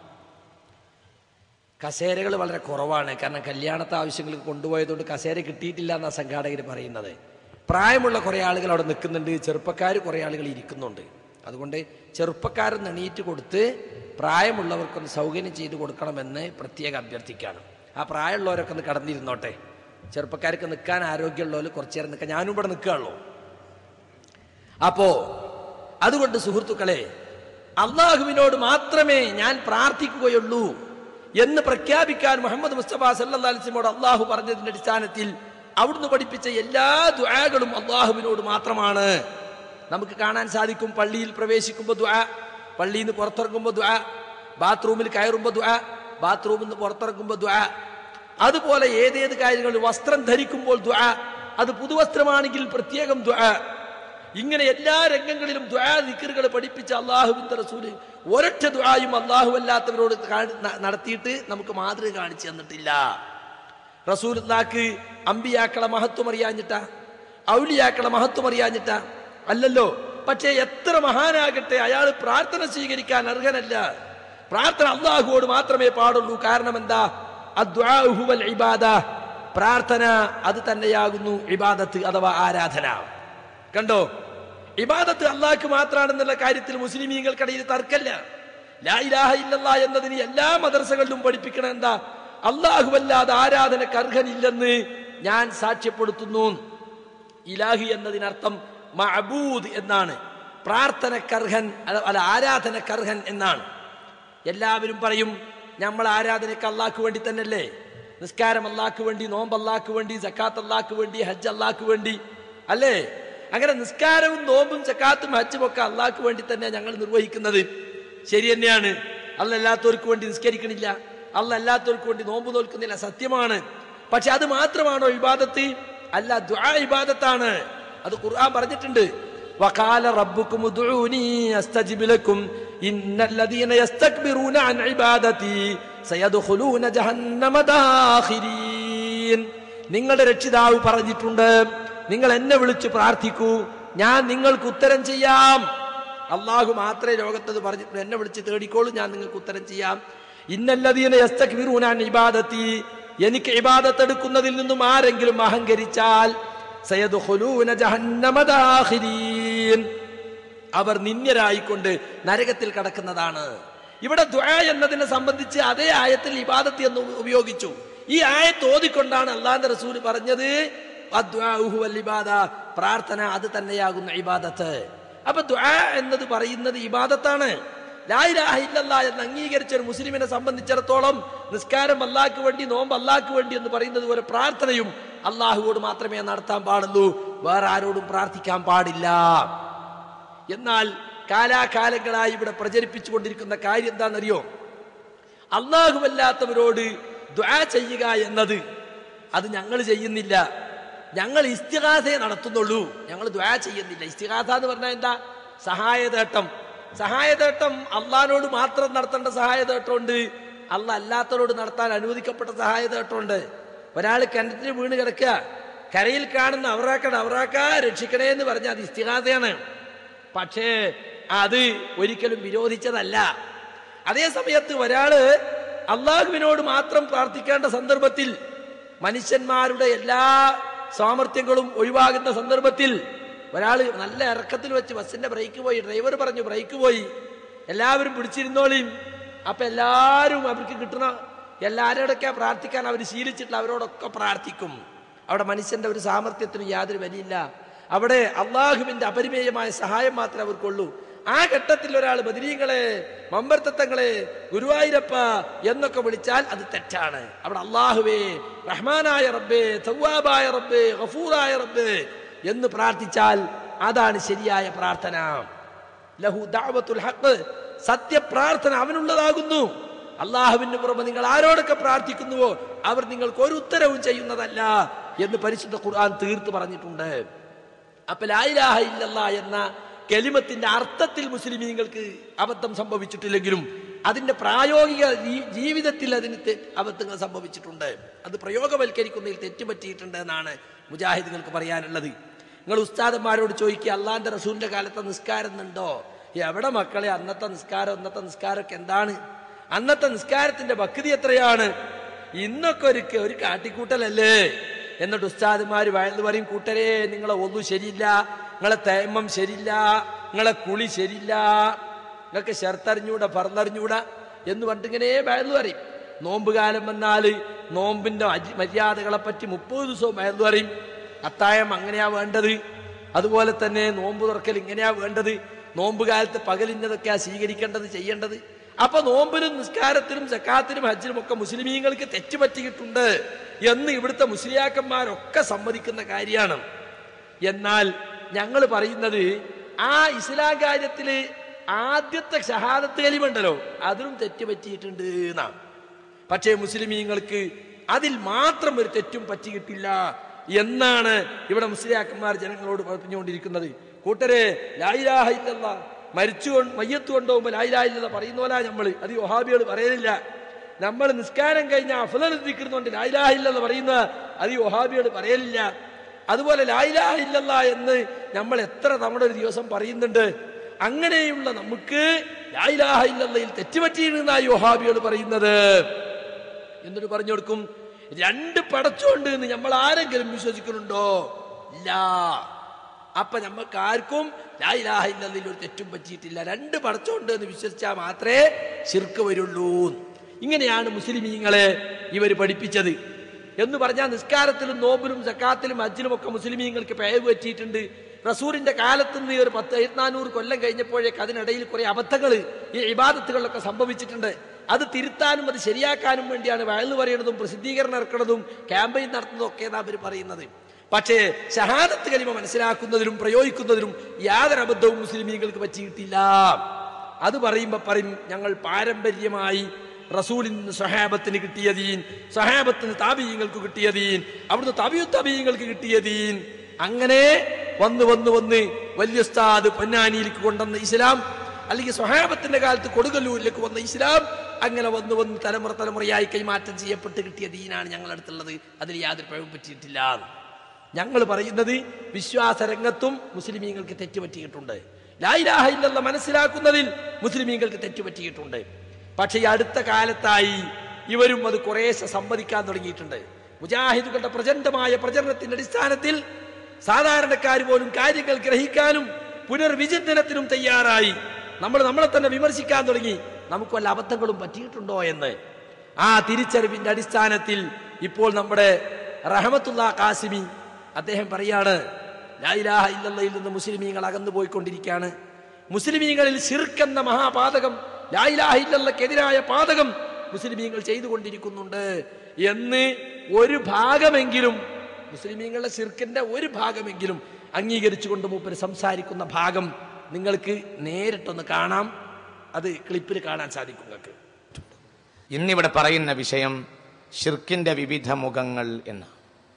കസേരകൾ വളരെ കുറവാണ് കാരണം കല്യാണത്തെ ആവശ്യങ്ങൾക്ക് കൊണ്ടുപോയതുകൊണ്ട് കസേര കിട്ടിയിട്ടില്ല എന്നാ സംഘാടകർ പറയുന്നത് പ്രായമുള്ള കുറേ ആളുകൾ അവിടെ നിൽക്കുന്നുണ്ട് ചെറുപ്പക്കാർ കുറേ ആളുകൾ ഇരിക്കുന്നുണ്ട് അതുകൊണ്ട് ചെറുപ്പക്കാരൊന്ന് എണീറ്റ് കൊടുത്ത് പ്രായമുള്ളവർക്കൊന്ന് സൗകര്യം ചെയ്തു കൊടുക്കണമെന്ന് പ്രത്യേകം അഭ്യർത്ഥിക്കുകയാണ് ആ പ്രായമുള്ളവരൊക്കെ ഒന്ന് കടന്നിരുന്നോട്ടെ ചെറുപ്പക്കാർക്ക് നിൽക്കാൻ ആരോഗ്യമുള്ളവർ കുറച്ചു നേരം നിൽക്കാം ഞാനും ഇവിടെ നിൽക്കുകയുള്ളൂ അപ്പോ അതുകൊണ്ട് സുഹൃത്തുക്കളെ അള്ളാഹുവിനോട് മാത്രമേ ഞാൻ പ്രാർത്ഥിക്കുകയുള്ളൂ എന്ന് പ്രഖ്യാപിക്കാൻ മുഹമ്മദ് മുസ്തഫ സല്ലാ അലിസ്മോട് അള്ളാഹു പറഞ്ഞതിന്റെ അടിസ്ഥാനത്തിൽ അവിടുന്ന് പഠിപ്പിച്ച എല്ലാ ദുആകളും അള്ളാഹുവിനോട് മാത്രമാണ് നമുക്ക് കാണാൻ സാധിക്കും പള്ളിയിൽ പ്രവേശിക്കുമ്പോൾ ദുആ പള്ളിയിൽ നിന്ന് പുറത്തിറങ്ങുമ്പോൾ ദുആ ബാത്റൂമിൽ കയറുമ്പോൾ ദുആ ബാത്റൂമിൽ നിന്ന് പുറത്തിറങ്ങുമ്പോൾ ദുആ അതുപോലെ ഏതേത് കാര്യങ്ങൾ വസ്ത്രം ധരിക്കുമ്പോൾ ദുആ അത് പുതുവസ്ത്രമാണെങ്കിൽ പ്രത്യേകം ദുആ ഇങ്ങനെ എല്ലാ രംഗങ്ങളിലും ദുആ ദിക്കറുകൾ പഠിപ്പിച്ച അള്ളാഹുവിന്റെ റസൂല് ഒരൊറ്റ ദുആയും അള്ളാഹു അല്ലാത്തവരോട് കാണി- ന- നടത്തിയിട്ട് നമുക്ക് മാതൃക കാണിച്ചു തന്നിട്ടില്ല റസൂലുള്ളാക്ക് അമ്പിയാക്കളെ മഹത്വം അറിയാഞ്ഞിട്ടാ ഔലിയാക്കളെ മഹത്വം അറിയാഞ്ഞിട്ടാ അല്ലല്ലോ പക്ഷേ എത്ര മഹാനാകട്ടെ അയാൾ പ്രാർത്ഥന സ്വീകരിക്കാൻ അർഹനല്ല പ്രാർത്ഥന അള്ളാഹുവോട് മാത്രമേ പാടുള്ളൂ കാരണം എന്താ അദ്ദുആഉ ഹുവൽ ഇബാദ പ്രാർത്ഥന അത് തന്നെയാകുന്നു ഇബാദത്ത് അഥവാ ആരാധന കണ്ടോ ഇബാദത്ത് അള്ളാഹ്ക്ക് മാത്രമാണെന്നുള്ള കാര്യത്തിൽ മുസ്ലിമീങ്ങൾക്കിടയിൽ തർക്കല്ല ലാ ഇലാഹ ഇല്ലല്ലാ എന്നതിന് എല്ലാ മദർസകളിലും പഠിപ്പിക്കണം എന്താ അല്ലാഹുവല്ലാതെ ആരാധനക്ക് അർഹനില്ലെന്ന് ഞാൻ സാക്ഷ്യപ്പെടുത്തുന്നു ഇലാഹി എന്നതിനർത്ഥം മഅബൂദ് എന്നാണ് പ്രാർത്ഥനക്കർഹൻ അല്ല അല്ല, ആരാധനക്കർഹൻ എന്നാണ് എല്ലാവരും പറയും നമ്മൾ ആരാധനയ്ക്ക് അള്ളാഹ്ക്ക് വേണ്ടി തന്നെയല്ലേ നിസ്കാരം അള്ളാഹ്ക്ക് വേണ്ടി നോമ്പ് അള്ളാഹ്ക്ക് വേണ്ടി സക്കാത്ത് അള്ളാഹ്ക്ക് വേണ്ടി ഹജ്ജ് അള്ളാഹ്ക്ക് വേണ്ടി അല്ലേ അങ്ങനെ നിസ്കാരവും നോമ്പും സക്കാത്തും ഹജ്ജും ഒക്കെ അള്ളാഹ്ക്ക് വേണ്ടി തന്നെ ഞങ്ങൾ നിർവഹിക്കുന്നത് ശരി തന്നെയാണ് അല്ല അല്ലാത്തവർക്ക് വേണ്ടി നിസ്കരിക്കണില്ല അല്ല അല്ലാത്തവർക്ക് വേണ്ടി നോമ്പ് നോൽക്കുന്നില്ല സത്യമാണ് പക്ഷെ അത് മാത്രമാണോ ഇബാദത്ത് അല്ല ദുആ ഇബാദത്താണ് അത് ഖുർആൻ പറഞ്ഞിട്ടുണ്ട് وقال ربكم ادعوني استجب لكم ان الذين يستكبرون عن عبادتي سيدخلون جهنم داخرين നിങ്ങളുടെ രക്ഷിതാവ് പറഞ്ഞിട്ടുണ്ട് നിങ്ങൾ എന്നെ വിളിച്ച് പ്രാർത്ഥിക്കൂ ഞാൻ നിങ്ങൾക്ക് ഉത്തരം ചെയ്യാം അള്ളാഹു മാത്രമേ ലോകത്തത് പറഞ്ഞിട്ടുണ്ട് എന്നെ വിളിച്ച് തേടിക്കോളൂ ഞാൻ നിങ്ങൾക്ക് ഉത്തരം ചെയ്യാം ഇന്നല്ലതീന യസ്തക്ബിറൂനാൻ ഇബാദത്തി എനിക്ക് ഇബാദത്ത് എടുക്കുന്നതിൽ നിന്നും ആരെങ്കിലും അഹങ്കരിച്ചാൽ സയദ്ഖുലൂന ജഹന്നമ ദാഖിരീൻ. അവർ നിന്യരായിക്കൊണ്ട് നരകത്തിൽ കടക്കുന്നതാണ് ഇവിടെ ദുആ എന്നതിനെ സംബന്ധിച്ച് അതേ ആയത്തിൽ ഇബാദത്ത് എന്ന് ഉപയോഗിച്ചു ഈ ആയത്ത് ഓതിക്കൊണ്ടാണ് അള്ളാന്റെ റസൂൽ പറഞ്ഞത് അദ്ദുആഉ ഹുവൽ ഇബാദ പ്രാർത്ഥന അത് തന്നെയാകുന്ന ഇബാദത്ത് അപ്പൊ ദുആ എന്നത് പറയുന്നത് ഇബാദത്താണ് ലാ ഇലാഹ ഇല്ലല്ലാ എന്ന് അംഗീകരിച്ച ഒരു മുസ്ലിമിനെ സംബന്ധിച്ചിടത്തോളം നിസ്കാരം അല്ലാഹ്ക്ക് വേണ്ടി നോമ്പ് അല്ലാഹ്ക്ക് വേണ്ടി എന്ന് പറയുന്നത് പോലെ പ്രാർത്ഥനയും അള്ളാഹുവോട് മാത്രമേ നടത്താൻ പാടുള്ളൂ വേറെ ആരോടും പ്രാർത്ഥിക്കാൻ പാടില്ല എന്നാൽ കാലാകാലങ്ങളായി ഇവിടെ പ്രചരിപ്പിച്ചു കൊണ്ടിരിക്കുന്ന കാര്യം എന്താണെന്നറിയോ അള്ളാഹുവല്ലാത്തവരോട് ദ്വാ ചെയ്യുക എന്നത് അത് ഞങ്ങൾ ചെയ്യുന്നില്ല ഞങ്ങൾ ഇസ്തിഹാസയെ നടത്തുന്നുള്ളൂ ഞങ്ങൾ ദ്വാ ചെയ്യുന്നില്ല ഇസ്തിഹാസ എന്ന് പറഞ്ഞാൽ എന്താ സഹായതേട്ടം സഹായതേട്ടം അള്ളഹാനോട് മാത്രം നടത്തേണ്ട സഹായതേട്ടമുണ്ട് അല്ല അല്ലാത്തവരോട് നടത്താൻ അനുവദിക്കപ്പെട്ട സഹായതേട്ടമുണ്ട് ഒരാൾ കിണറ്റിൽ വീണ് കിടക്കുക കരയിൽ കാണുന്ന അവറാക്കട അവറാക്ക രക്ഷിക്കണേ എന്ന് പറഞ്ഞാൽ അത് ഇസ്തിഹാസയാണ് പക്ഷേ അത് ഒരിക്കലും വിരോധിച്ചതല്ല അതേ സമയത്ത് ഒരാള് അള്ളാഹുവിനോട് മാത്രം പ്രാർത്ഥിക്കേണ്ട സന്ദർഭത്തിൽ മനുഷ്യന്മാരുടെ എല്ലാ സാമർഥ്യങ്ങളും ഒഴിവാകുന്ന സന്ദർഭത്തിൽ ഒരാൾ നല്ല ഇറക്കത്തിൽ വെച്ച് ബസ്സിന്റെ ബ്രേക്ക് പോയി ഡ്രൈവർ പറഞ്ഞു ബ്രേക്ക് പോയി എല്ലാവരും പിടിച്ചിരുന്നോളിയും അപ്പൊ എല്ലാവരും അവർക്ക് കിട്ടുന്ന എല്ലാവരോടൊക്കെ പ്രാർത്ഥിക്കാൻ അവർ ശീലിച്ചിട്ടില്ല അവരോടൊക്കെ പ്രാർത്ഥിക്കും അവിടെ മനുഷ്യന്റെ ഒരു സാമർഥ്യത്തിന് യാതൊരു വിലയില്ല അവിടെ അള്ളാഹുവിന്റെ അപരിമേയമായ സഹായം മാത്രമേ അവർക്കുള്ളൂ ആ ഘട്ടത്തിൽ ഒരാൾ ബദരീങ്ങളെ മമ്പർത്തങ്ങളെ ഗുരുവായൂരപ്പ എന്നൊക്കെ വിളിച്ചാൽ അത് തെറ്റാണ് അവിടെ അള്ളാഹുവേ റഹ്മാനായ റബ്ബേ തവ്വാബായ റബ്ബേ ഗഫൂറായ റബ്ബേ എന്ന് പ്രാർത്ഥിച്ചാൽ അതാണ് ശരിയായ പ്രാർത്ഥന ലഹു ദഅവത്തുൽ ഹഖ് സത്യപ്രാർത്ഥന അവനുള്ളതാകുന്നു അള്ളാഹുവിന് പുറമെ നിങ്ങൾ ആരോടൊക്കെ പ്രാർത്ഥിക്കുന്നുവോ അവർ നിങ്ങൾക്ക് ഒരു ഉത്തരവും ചെയ്യുന്നതല്ല എന്ന് പരിശുദ്ധ ഖുർആൻ തീർത്ത് പറഞ്ഞിട്ടുണ്ട് അപ്പൊ ലായിലാഹ ഇല്ലല്ല എന്ന കെലിമത്തിന്റെ അർത്ഥത്തിൽ മുസ്ലിമീങ്ങൾക്ക് അബദ്ധം സംഭവിച്ചിട്ടില്ലെങ്കിലും അതിന്റെ പ്രായോഗിക ജീ- ജീവിതത്തിൽ അതിന് തെ- അബദ്ധങ്ങൾ സംഭവിച്ചിട്ടുണ്ട് അത് പ്രയോഗവൽക്കരിക്കുന്നതിൽ തെറ്റുപറ്റിയിട്ടുണ്ട് എന്നാണ് മുജാഹിദുകൾക്ക് പറയാനുള്ളത് നിങ്ങൾ ഉസ്താദന്മാരോട് ചോദിക്കുക അള്ളാന്റെ റസൂലിന്റെ കാലത്തെ നിസ്കാരം ഉണ്ടോ എവിടെ മക്കളെ അന്നത്തെ നിസ്കാരം അന്നത്തെ നിസ്കാരമൊക്കെ എന്താണ് അന്നത്തെ നിസ്കാരത്തിന്റെ ഭക്തി എത്രയാണ് ഇന്നൊക്കെ ഒരു ഒരു കാട്ടിക്കൂട്ടലല്ലേ എന്നിട്ട് ഉസ്താദുമാര് വയന്ന് പറയും കൂട്ടരെ നിങ്ങളെ ഒന്നും ശരിയില്ല നിങ്ങളെ തേമം ശരിയില്ല നിങ്ങളെ കുളി ശരിയില്ല നിങ്ങൾക്ക് ഷർത്തറിഞ്ഞൂടാ പറന്നറിഞ്ഞൂടാ എന്ന് പറഞ്ഞിട്ട് ഇങ്ങനെ വയന്ന് പറയും നോമ്പ് കാലം വന്നാൽ നോമ്പിന്റെ അജി- മര്യാദകളെ പറ്റി മുപ്പത് ദിവസവും വയന്ന് പറയും അത്തായം അങ്ങനെയാ വേണ്ടത് അതുപോലെ തന്നെ നോമ്പ് തുറക്കൽ ഇങ്ങനെയാ വേണ്ടത് നോമ്പ് കാലത്ത് പകലിഞ്ഞതൊക്കെയാ സ്വീകരിക്കേണ്ടത് ചെയ്യേണ്ടത് അപ്പൊ നോമ്പിനും നിസ്കാരത്തിനും സക്കാത്തിനും ഹജ്ജിനും ഒക്കെ മുസ്ലിമീങ്ങൾക്ക് തെറ്റുപറ്റിയിട്ടുണ്ട് എന്ന് ഇവിടുത്തെ മുസ്ലിയാക്കന്മാരൊക്കെ സമ്മതിക്കുന്ന കാര്യമാണ് എന്നാൽ ഞങ്ങൾ പറയുന്നത് ആ ഇസ്ലാം കാര്യത്തില് ആദ്യത്തെ ഷഹാദത്ത് കലിമുണ്ടല്ലോ അതിലും തെറ്റുപറ്റിയിട്ടുണ്ട് എന്നാണ് പക്ഷേ മുസ്ലിമീങ്ങൾക്ക് അതിൽ മാത്രം ഒരു തെറ്റും പറ്റിയിട്ടില്ല എന്നാണ് ഇവിടെ മുസ്ലിയാക്കന്മാർ ജനങ്ങളോട് പറഞ്ഞുകൊണ്ടിരിക്കുന്നത് കൂട്ടരെ ലായിലാഹ ഇല്ലല്ല മരിച്ചു കൊണ്ട് മയ്യത്ത് കൊണ്ടുപോകുമ്പോൾ ലായിലാഹ ഇല്ലെന്ന് പറയുന്ന പോലെ നമ്മൾ അത് വഹാബികൾ പറയലില്ല നമ്മൾ നിസ്കാരം കഴിഞ്ഞ അഫലൽ നിൽക്കുന്നുണ്ട് ലായിലാഹ ഇല്ലെന്ന് പറയുന്ന അത് ഈ വഹാബികൾ പറയലില്ല അതുപോലെ ലായിലാഹ ഇല്ലല്ല എന്ന് നമ്മൾ എത്ര തവണ ഒരു ദിവസം പറയുന്നുണ്ട് അങ്ങനെയുള്ള നമുക്ക് ലായിലാഹ ഇല്ലല്ലയിൽ തെറ്റുപറ്റിയിരുന്നായി വഹാബികൾ പറയുന്നത് എന്നിട്ട് പറഞ്ഞു കൊടുക്കും രണ്ട് പടച്ചുണ്ട് എന്ന് നമ്മൾ ആരെങ്കിലും വിശ്വസിക്കുന്നുണ്ടോ ഇല്ല അപ്പൊ നമ്മൾക്ക് ആർക്കും ലായിലാഹ ഇല്ലല്ലയിൽ ഒരു തെറ്റും പറ്റിയിട്ടില്ല രണ്ട് പടച്ചുണ്ട് എന്ന് വിശ്വസിച്ചാൽ മാത്രമേ ശിർക്ക് വരുള്ളൂ ഇങ്ങനെയാണ് മുസ്ലിമീങ്ങളെ ഇവർ പഠിപ്പിച്ചത് എന്ന് പറഞ്ഞാൽ നിസ്കാരത്തിലും നോമ്പിലും സക്കാത്തിലും ഹജ്ജിലും ഒക്കെ മുസ്ലിമീങ്ങൾക്ക് പേവ് പറ്റിയിട്ടുണ്ട് റസൂറിന്റെ കാലത്ത് നിന്ന് ഒരു പത്ത് എഴുപത്തിനാനൂറ് കൊല്ലം കഴിഞ്ഞപ്പോഴേക്ക് അതിനിടയിൽ കുറെ അബദ്ധങ്ങൾ ഈ ഇബാദത്തുകളിലൊക്കെ സംഭവിച്ചിട്ടുണ്ട് അത് തിരുത്താനും അത് ശരിയാക്കാനും വേണ്ടിയാണ് വയലു പറയുന്നതും പ്രസിദ്ധീകരണം ഇറക്കുന്നതും ക്യാമ്പയിൻ നടത്തുന്നതും ഒക്കെ അവർ പറയുന്നത് പക്ഷേ ഷഹാദത്ത് കലിമ മനസ്സിലാക്കുന്നതിലും പ്രയോഗിക്കുന്നതിലും യാതൊരു അബദ്ധവും മുസ്ലിമീങ്ങൾക്ക് പറ്റിയിട്ടില്ല അത് പറയുമ്പോ പറയും ഞങ്ങൾ പാരമ്പര്യമായി റസൂലിൽ നിന്ന് സഹാബത്തിന് കിട്ടിയ ദീൻ സഹാബത്തിന് താപീയങ്ങൾക്ക് കിട്ടിയ ദീൻ അവിടുന്ന് തബിയു തബീയങ്ങൾക്ക് കിട്ടിയ ദീൻ അങ്ങനെ വന്ന് വന്ന് വന്ന് വലിയ ഉസ്താദ് പൊന്നാനിയിലേക്ക് കൊണ്ടുവന്ന ഇസ്ലാം അല്ലെങ്കിൽ സ്വഹാബത്തിന്റെ കാലത്ത് കൊടുങ്ങല്ലൂരിലേക്ക് വന്ന ഇസ്ലാം അങ്ങനെ വന്ന് വന്ന് തലമുറ തലമുറയായി കൈമാറ്റം ചെയ്യപ്പെട്ട് കിട്ടിയ ദീനാണ് ഞങ്ങളുടെ അടുത്തുള്ളത് അതിൽ യാതൊരു പിഴവും പറ്റിയിട്ടില്ല ഞങ്ങൾ പറയുന്നത് വിശ്വാസ രംഗത്തും മുസ്ലിമീങ്ങൾക്ക് തെറ്റുപറ്റിയിട്ടുണ്ട് ലായിലാഹ ഇല്ലെന്ന് മനസ്സിലാക്കുന്നതിൽ മുസ്ലിമീങ്ങൾക്ക് തെറ്റുപറ്റിയിട്ടുണ്ട് പക്ഷേ ഈ അടുത്ത കാലത്തായി ഇവരും അത് കുറേശ്ശെ സമ്മതിക്കാൻ തുടങ്ങിയിട്ടുണ്ട് മുജാഹിദുകളുടെ പ്രചണ്ഡമായ പ്രചരണത്തിന്റെ അടിസ്ഥാനത്തിൽ സാധാരണക്കാർ പോലും കാര്യങ്ങൾ ഗ്രഹിക്കാനും പുനർവിചിന്തനത്തിനും തയ്യാറായി നമ്മൾ നമ്മളെ തന്നെ വിമർശിക്കാൻ തുടങ്ങി നമുക്ക് വല്ല അബദ്ധങ്ങളും പറ്റിയിട്ടുണ്ടോ എന്ന് ആ തിരിച്ചറിവിന്റെ അടിസ്ഥാനത്തിൽ ഇപ്പോൾ നമ്മുടെ റഹമത്തുള്ള കാസിമി അദ്ദേഹം പറയാണ് ലായിലാഹ ഇല്ലല്ലയിൽ നിന്ന് മുസ്ലിമീങ്ങൾ അകന്നു പോയിക്കൊണ്ടിരിക്കുകയാണ് മുസ്ലിമീങ്ങളിൽ ശിർക്ക് എന്ന മഹാപാതകം ലായിലാഹ ഇല്ലല്ലക്കെതിരായ പാതകം മുസ്ലിമീങ്ങൾ ചെയ്തുകൊണ്ടിരിക്കുന്നുണ്ട് എന്ന് ഒരു ഭാഗമെങ്കിലും മുസ്ലിമീങ്ങളുടെ ശിർക്കിന്റെ ഒരു ഭാഗമെങ്കിലും അംഗീകരിച്ചുകൊണ്ട് മൂപ്പര് സംസാരിക്കുന്ന ഭാഗം നിങ്ങൾക്ക് നേരിട്ടൊന്ന് കാണാം അത് ക്ലിപ്പിൽ കാണാൻ സാധിക്കും നിങ്ങൾക്ക് ഇന്നിവിടെ പറയുന്ന വിഷയം ഷിർക്കിന്റെ വിവിധ മുഖങ്ങൾ എന്ന്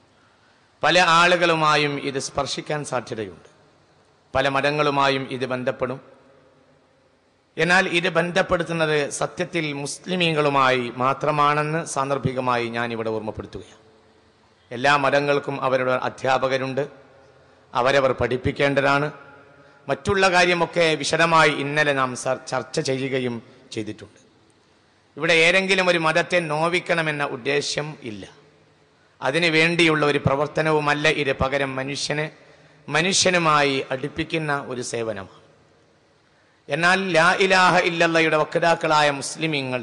പല ആളുകളുമായും ഇത് സ്പർശിക്കാൻ സാധ്യതയുണ്ട് പല മതങ്ങളുമായും ഇത് ബന്ധപ്പെടും എന്നാൽ ഇത് ബന്ധപ്പെടുത്തുന്നത് സത്യത്തിൽ മുസ്ലിമീങ്ങളുമായി മാത്രമാണെന്ന് സാന്ദർഭികമായി ഞാൻ ഇവിടെ ഓർമ്മപ്പെടുത്തുകയാണ് എല്ലാ മതങ്ങൾക്കും അവരുടെ അധ്യാപകരുണ്ട് അവരവർ പഠിപ്പിക്കേണ്ടതാണ് മറ്റുള്ള കാര്യമൊക്കെ വിശദമായി ഇന്നലെ നാം സർ- ചർച്ച ചെയ്യുകയും ചെയ്തിട്ടുണ്ട് ഇവിടെ ഏതെങ്കിലും ഒരു മതത്തെ നോവിക്കണമെന്ന ഉദ്ദേശ്യം ഇല്ല അതിനു വേണ്ടിയുള്ള ഒരു പ്രവർത്തനവുമല്ല ഇത് പകരം മനുഷ്യനെ മനുഷ്യനുമായി അടുപ്പിക്കുന്ന ഒരു സേവനമാണ് എന്നാൽ ലാ ഇലാഹ ഇല്ലല്ലയുടെ വക്താക്കളായ മുസ്ലിമീങ്ങൾ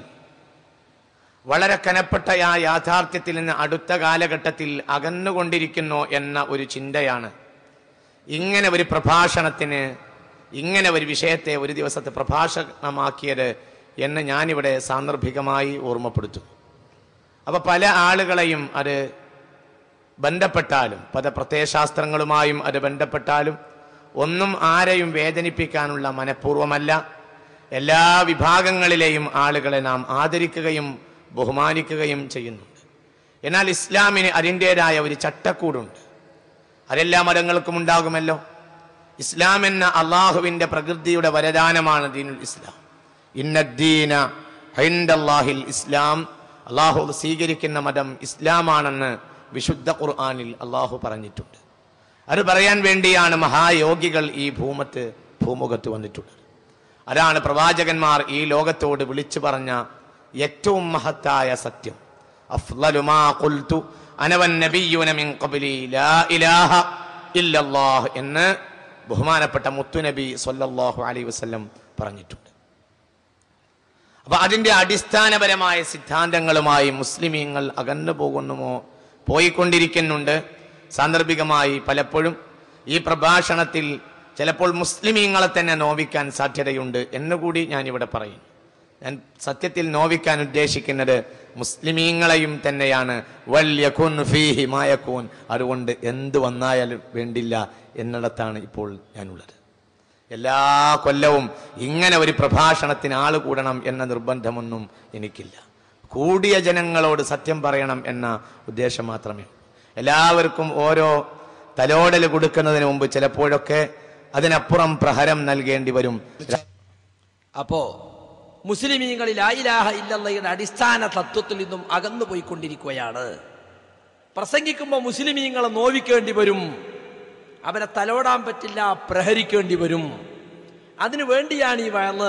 വളരെ കനപ്പെട്ട ആ യാഥാർത്ഥ്യത്തിൽ നിന്ന് അടുത്ത കാലഘട്ടത്തിൽ അകന്നുകൊണ്ടിരിക്കുന്നു എന്ന ഒരു ചിന്തയാണ് ഇങ്ങനെ ഒരു പ്രഭാഷണത്തിന് ഇങ്ങനെ ഒരു വിഷയത്തെ ഒരു ദിവസത്തെ പ്രഭാഷണമാക്കിയത് എന്ന് ഞാനിവിടെ സാന്ദർഭികമായി ഓർമ്മപ്പെടുത്തും അപ്പൊ പല ആളുകളെയും അത് ബന്ധപ്പെട്ടാലും പല പ്രത്യയശാസ്ത്രങ്ങളുമായും അത് ബന്ധപ്പെട്ടാലും ഒന്നും ആരെയും വേദനിപ്പിക്കാനുള്ള മനഃപൂർവ്വമല്ല എല്ലാ വിഭാഗങ്ങളിലെയും ആളുകളെ നാം ആദരിക്കുകയും ബഹുമാനിക്കുകയും ചെയ്യുന്നുണ്ട് എന്നാൽ ഇസ്ലാമിന് അതിൻ്റെതായ ഒരു ചട്ടക്കൂടുണ്ട് അതെല്ലാ മതങ്ങൾക്കും ഉണ്ടാകുമല്ലോ ഇസ്ലാം എന്ന അള്ളാഹുവിന്റെ പ്രകൃതിയുടെ വരദാനമാണ് ദീനുൽ ഇസ്ലാം ഇന്നദ്ദീന ഹൈൻഡല്ലാഹിൽ ഇസ്ലാം അള്ളാഹു സ്വീകരിക്കുന്ന മതം ഇസ്ലാമാണെന്ന് വിശുദ്ധ ഖുർആനിൽ അള്ളാഹു പറഞ്ഞിട്ടുണ്ട് അത് പറയാൻ വേണ്ടിയാണ് മഹായോഗികൾ ഈ ഭൂമത്ത് ഭൂമുഖത്ത് വന്നിട്ടുള്ളത് അതാണ് പ്രവാചകന്മാർ ഈ ലോകത്തോട് വിളിച്ചു പറഞ്ഞ ഏറ്റവും മഹത്തായ സത്യം അഫ്ളലു മാ ഖുൽതു അനവൻ നബിയ്യുന മിൻ ഖബ്ലി ലാ ഇലാഹ ഇല്ലല്ലാഹ് എന്ന് ബഹുമാനപ്പെട്ട മുത്തുനബി സല്ലല്ലാഹു അലൈഹി വസല്ലം പറഞ്ഞിട്ടുണ്ട് അപ്പൊ അതിന്റെ അടിസ്ഥാനപരമായ സിദ്ധാന്തങ്ങളുമായി മുസ്ലിമീങ്ങൾ അകന്നു പോകുന്നുമോ പോയിക്കൊണ്ടിരിക്കുന്നുണ്ട് സാന്ദർഭികമായി പലപ്പോഴും ഈ പ്രഭാഷണത്തിൽ ചിലപ്പോൾ മുസ്ലിമീങ്ങളെ തന്നെ നോവിക്കാൻ സാധ്യതയുണ്ട് എന്നുകൂടി ഞാൻ ഇവിടെ പറയും ഞാൻ സത്യത്തിൽ നോവിക്കാൻ ഉദ്ദേശിക്കുന്നത് മുസ്ലിമീങ്ങളെയും തന്നെയാണ് വല്യഖുൻ ഫീഹി മായക്കൂൻ അതുകൊണ്ട് എന്ത് വന്നായാലും വേണ്ടില്ല എന്നിടത്താണ് ഇപ്പോൾ ഞാനുള്ളത് എല്ലാ കൊല്ലവും ഇങ്ങനെ ഒരു പ്രഭാഷണത്തിന് ആള് കൂടണം എന്ന നിർബന്ധമൊന്നും എനിക്കില്ല കൂടിയ ജനങ്ങളോട് സത്യം പറയണം എന്ന ഉദ്ദേശം മാത്രമേ ഉള്ളൂ. എല്ലാവർക്കും ഓരോ തലോടൽ കൊടുക്കുന്നതിന് മുമ്പ് ചിലപ്പോഴൊക്കെ അതിനപ്പുറം പ്രഹരം നൽകേണ്ടി വരും അപ്പോ മുസ്ലിമീങ്ങളിൽ ആയിലാഹ ഇല്ലല്ലയുടെ അടിസ്ഥാന തത്വത്തിൽ നിന്നും അകന്നു പോയിക്കൊണ്ടിരിക്കുകയാണ് പ്രസംഗിക്കുമ്പോൾ മുസ്ലിമീങ്ങളെ നോവിക്കേണ്ടി വരും അവരെ തലോടാൻ പറ്റില്ല പ്രഹരിക്കേണ്ടി വരും അതിനു വേണ്ടിയാണ് ഈ വയല്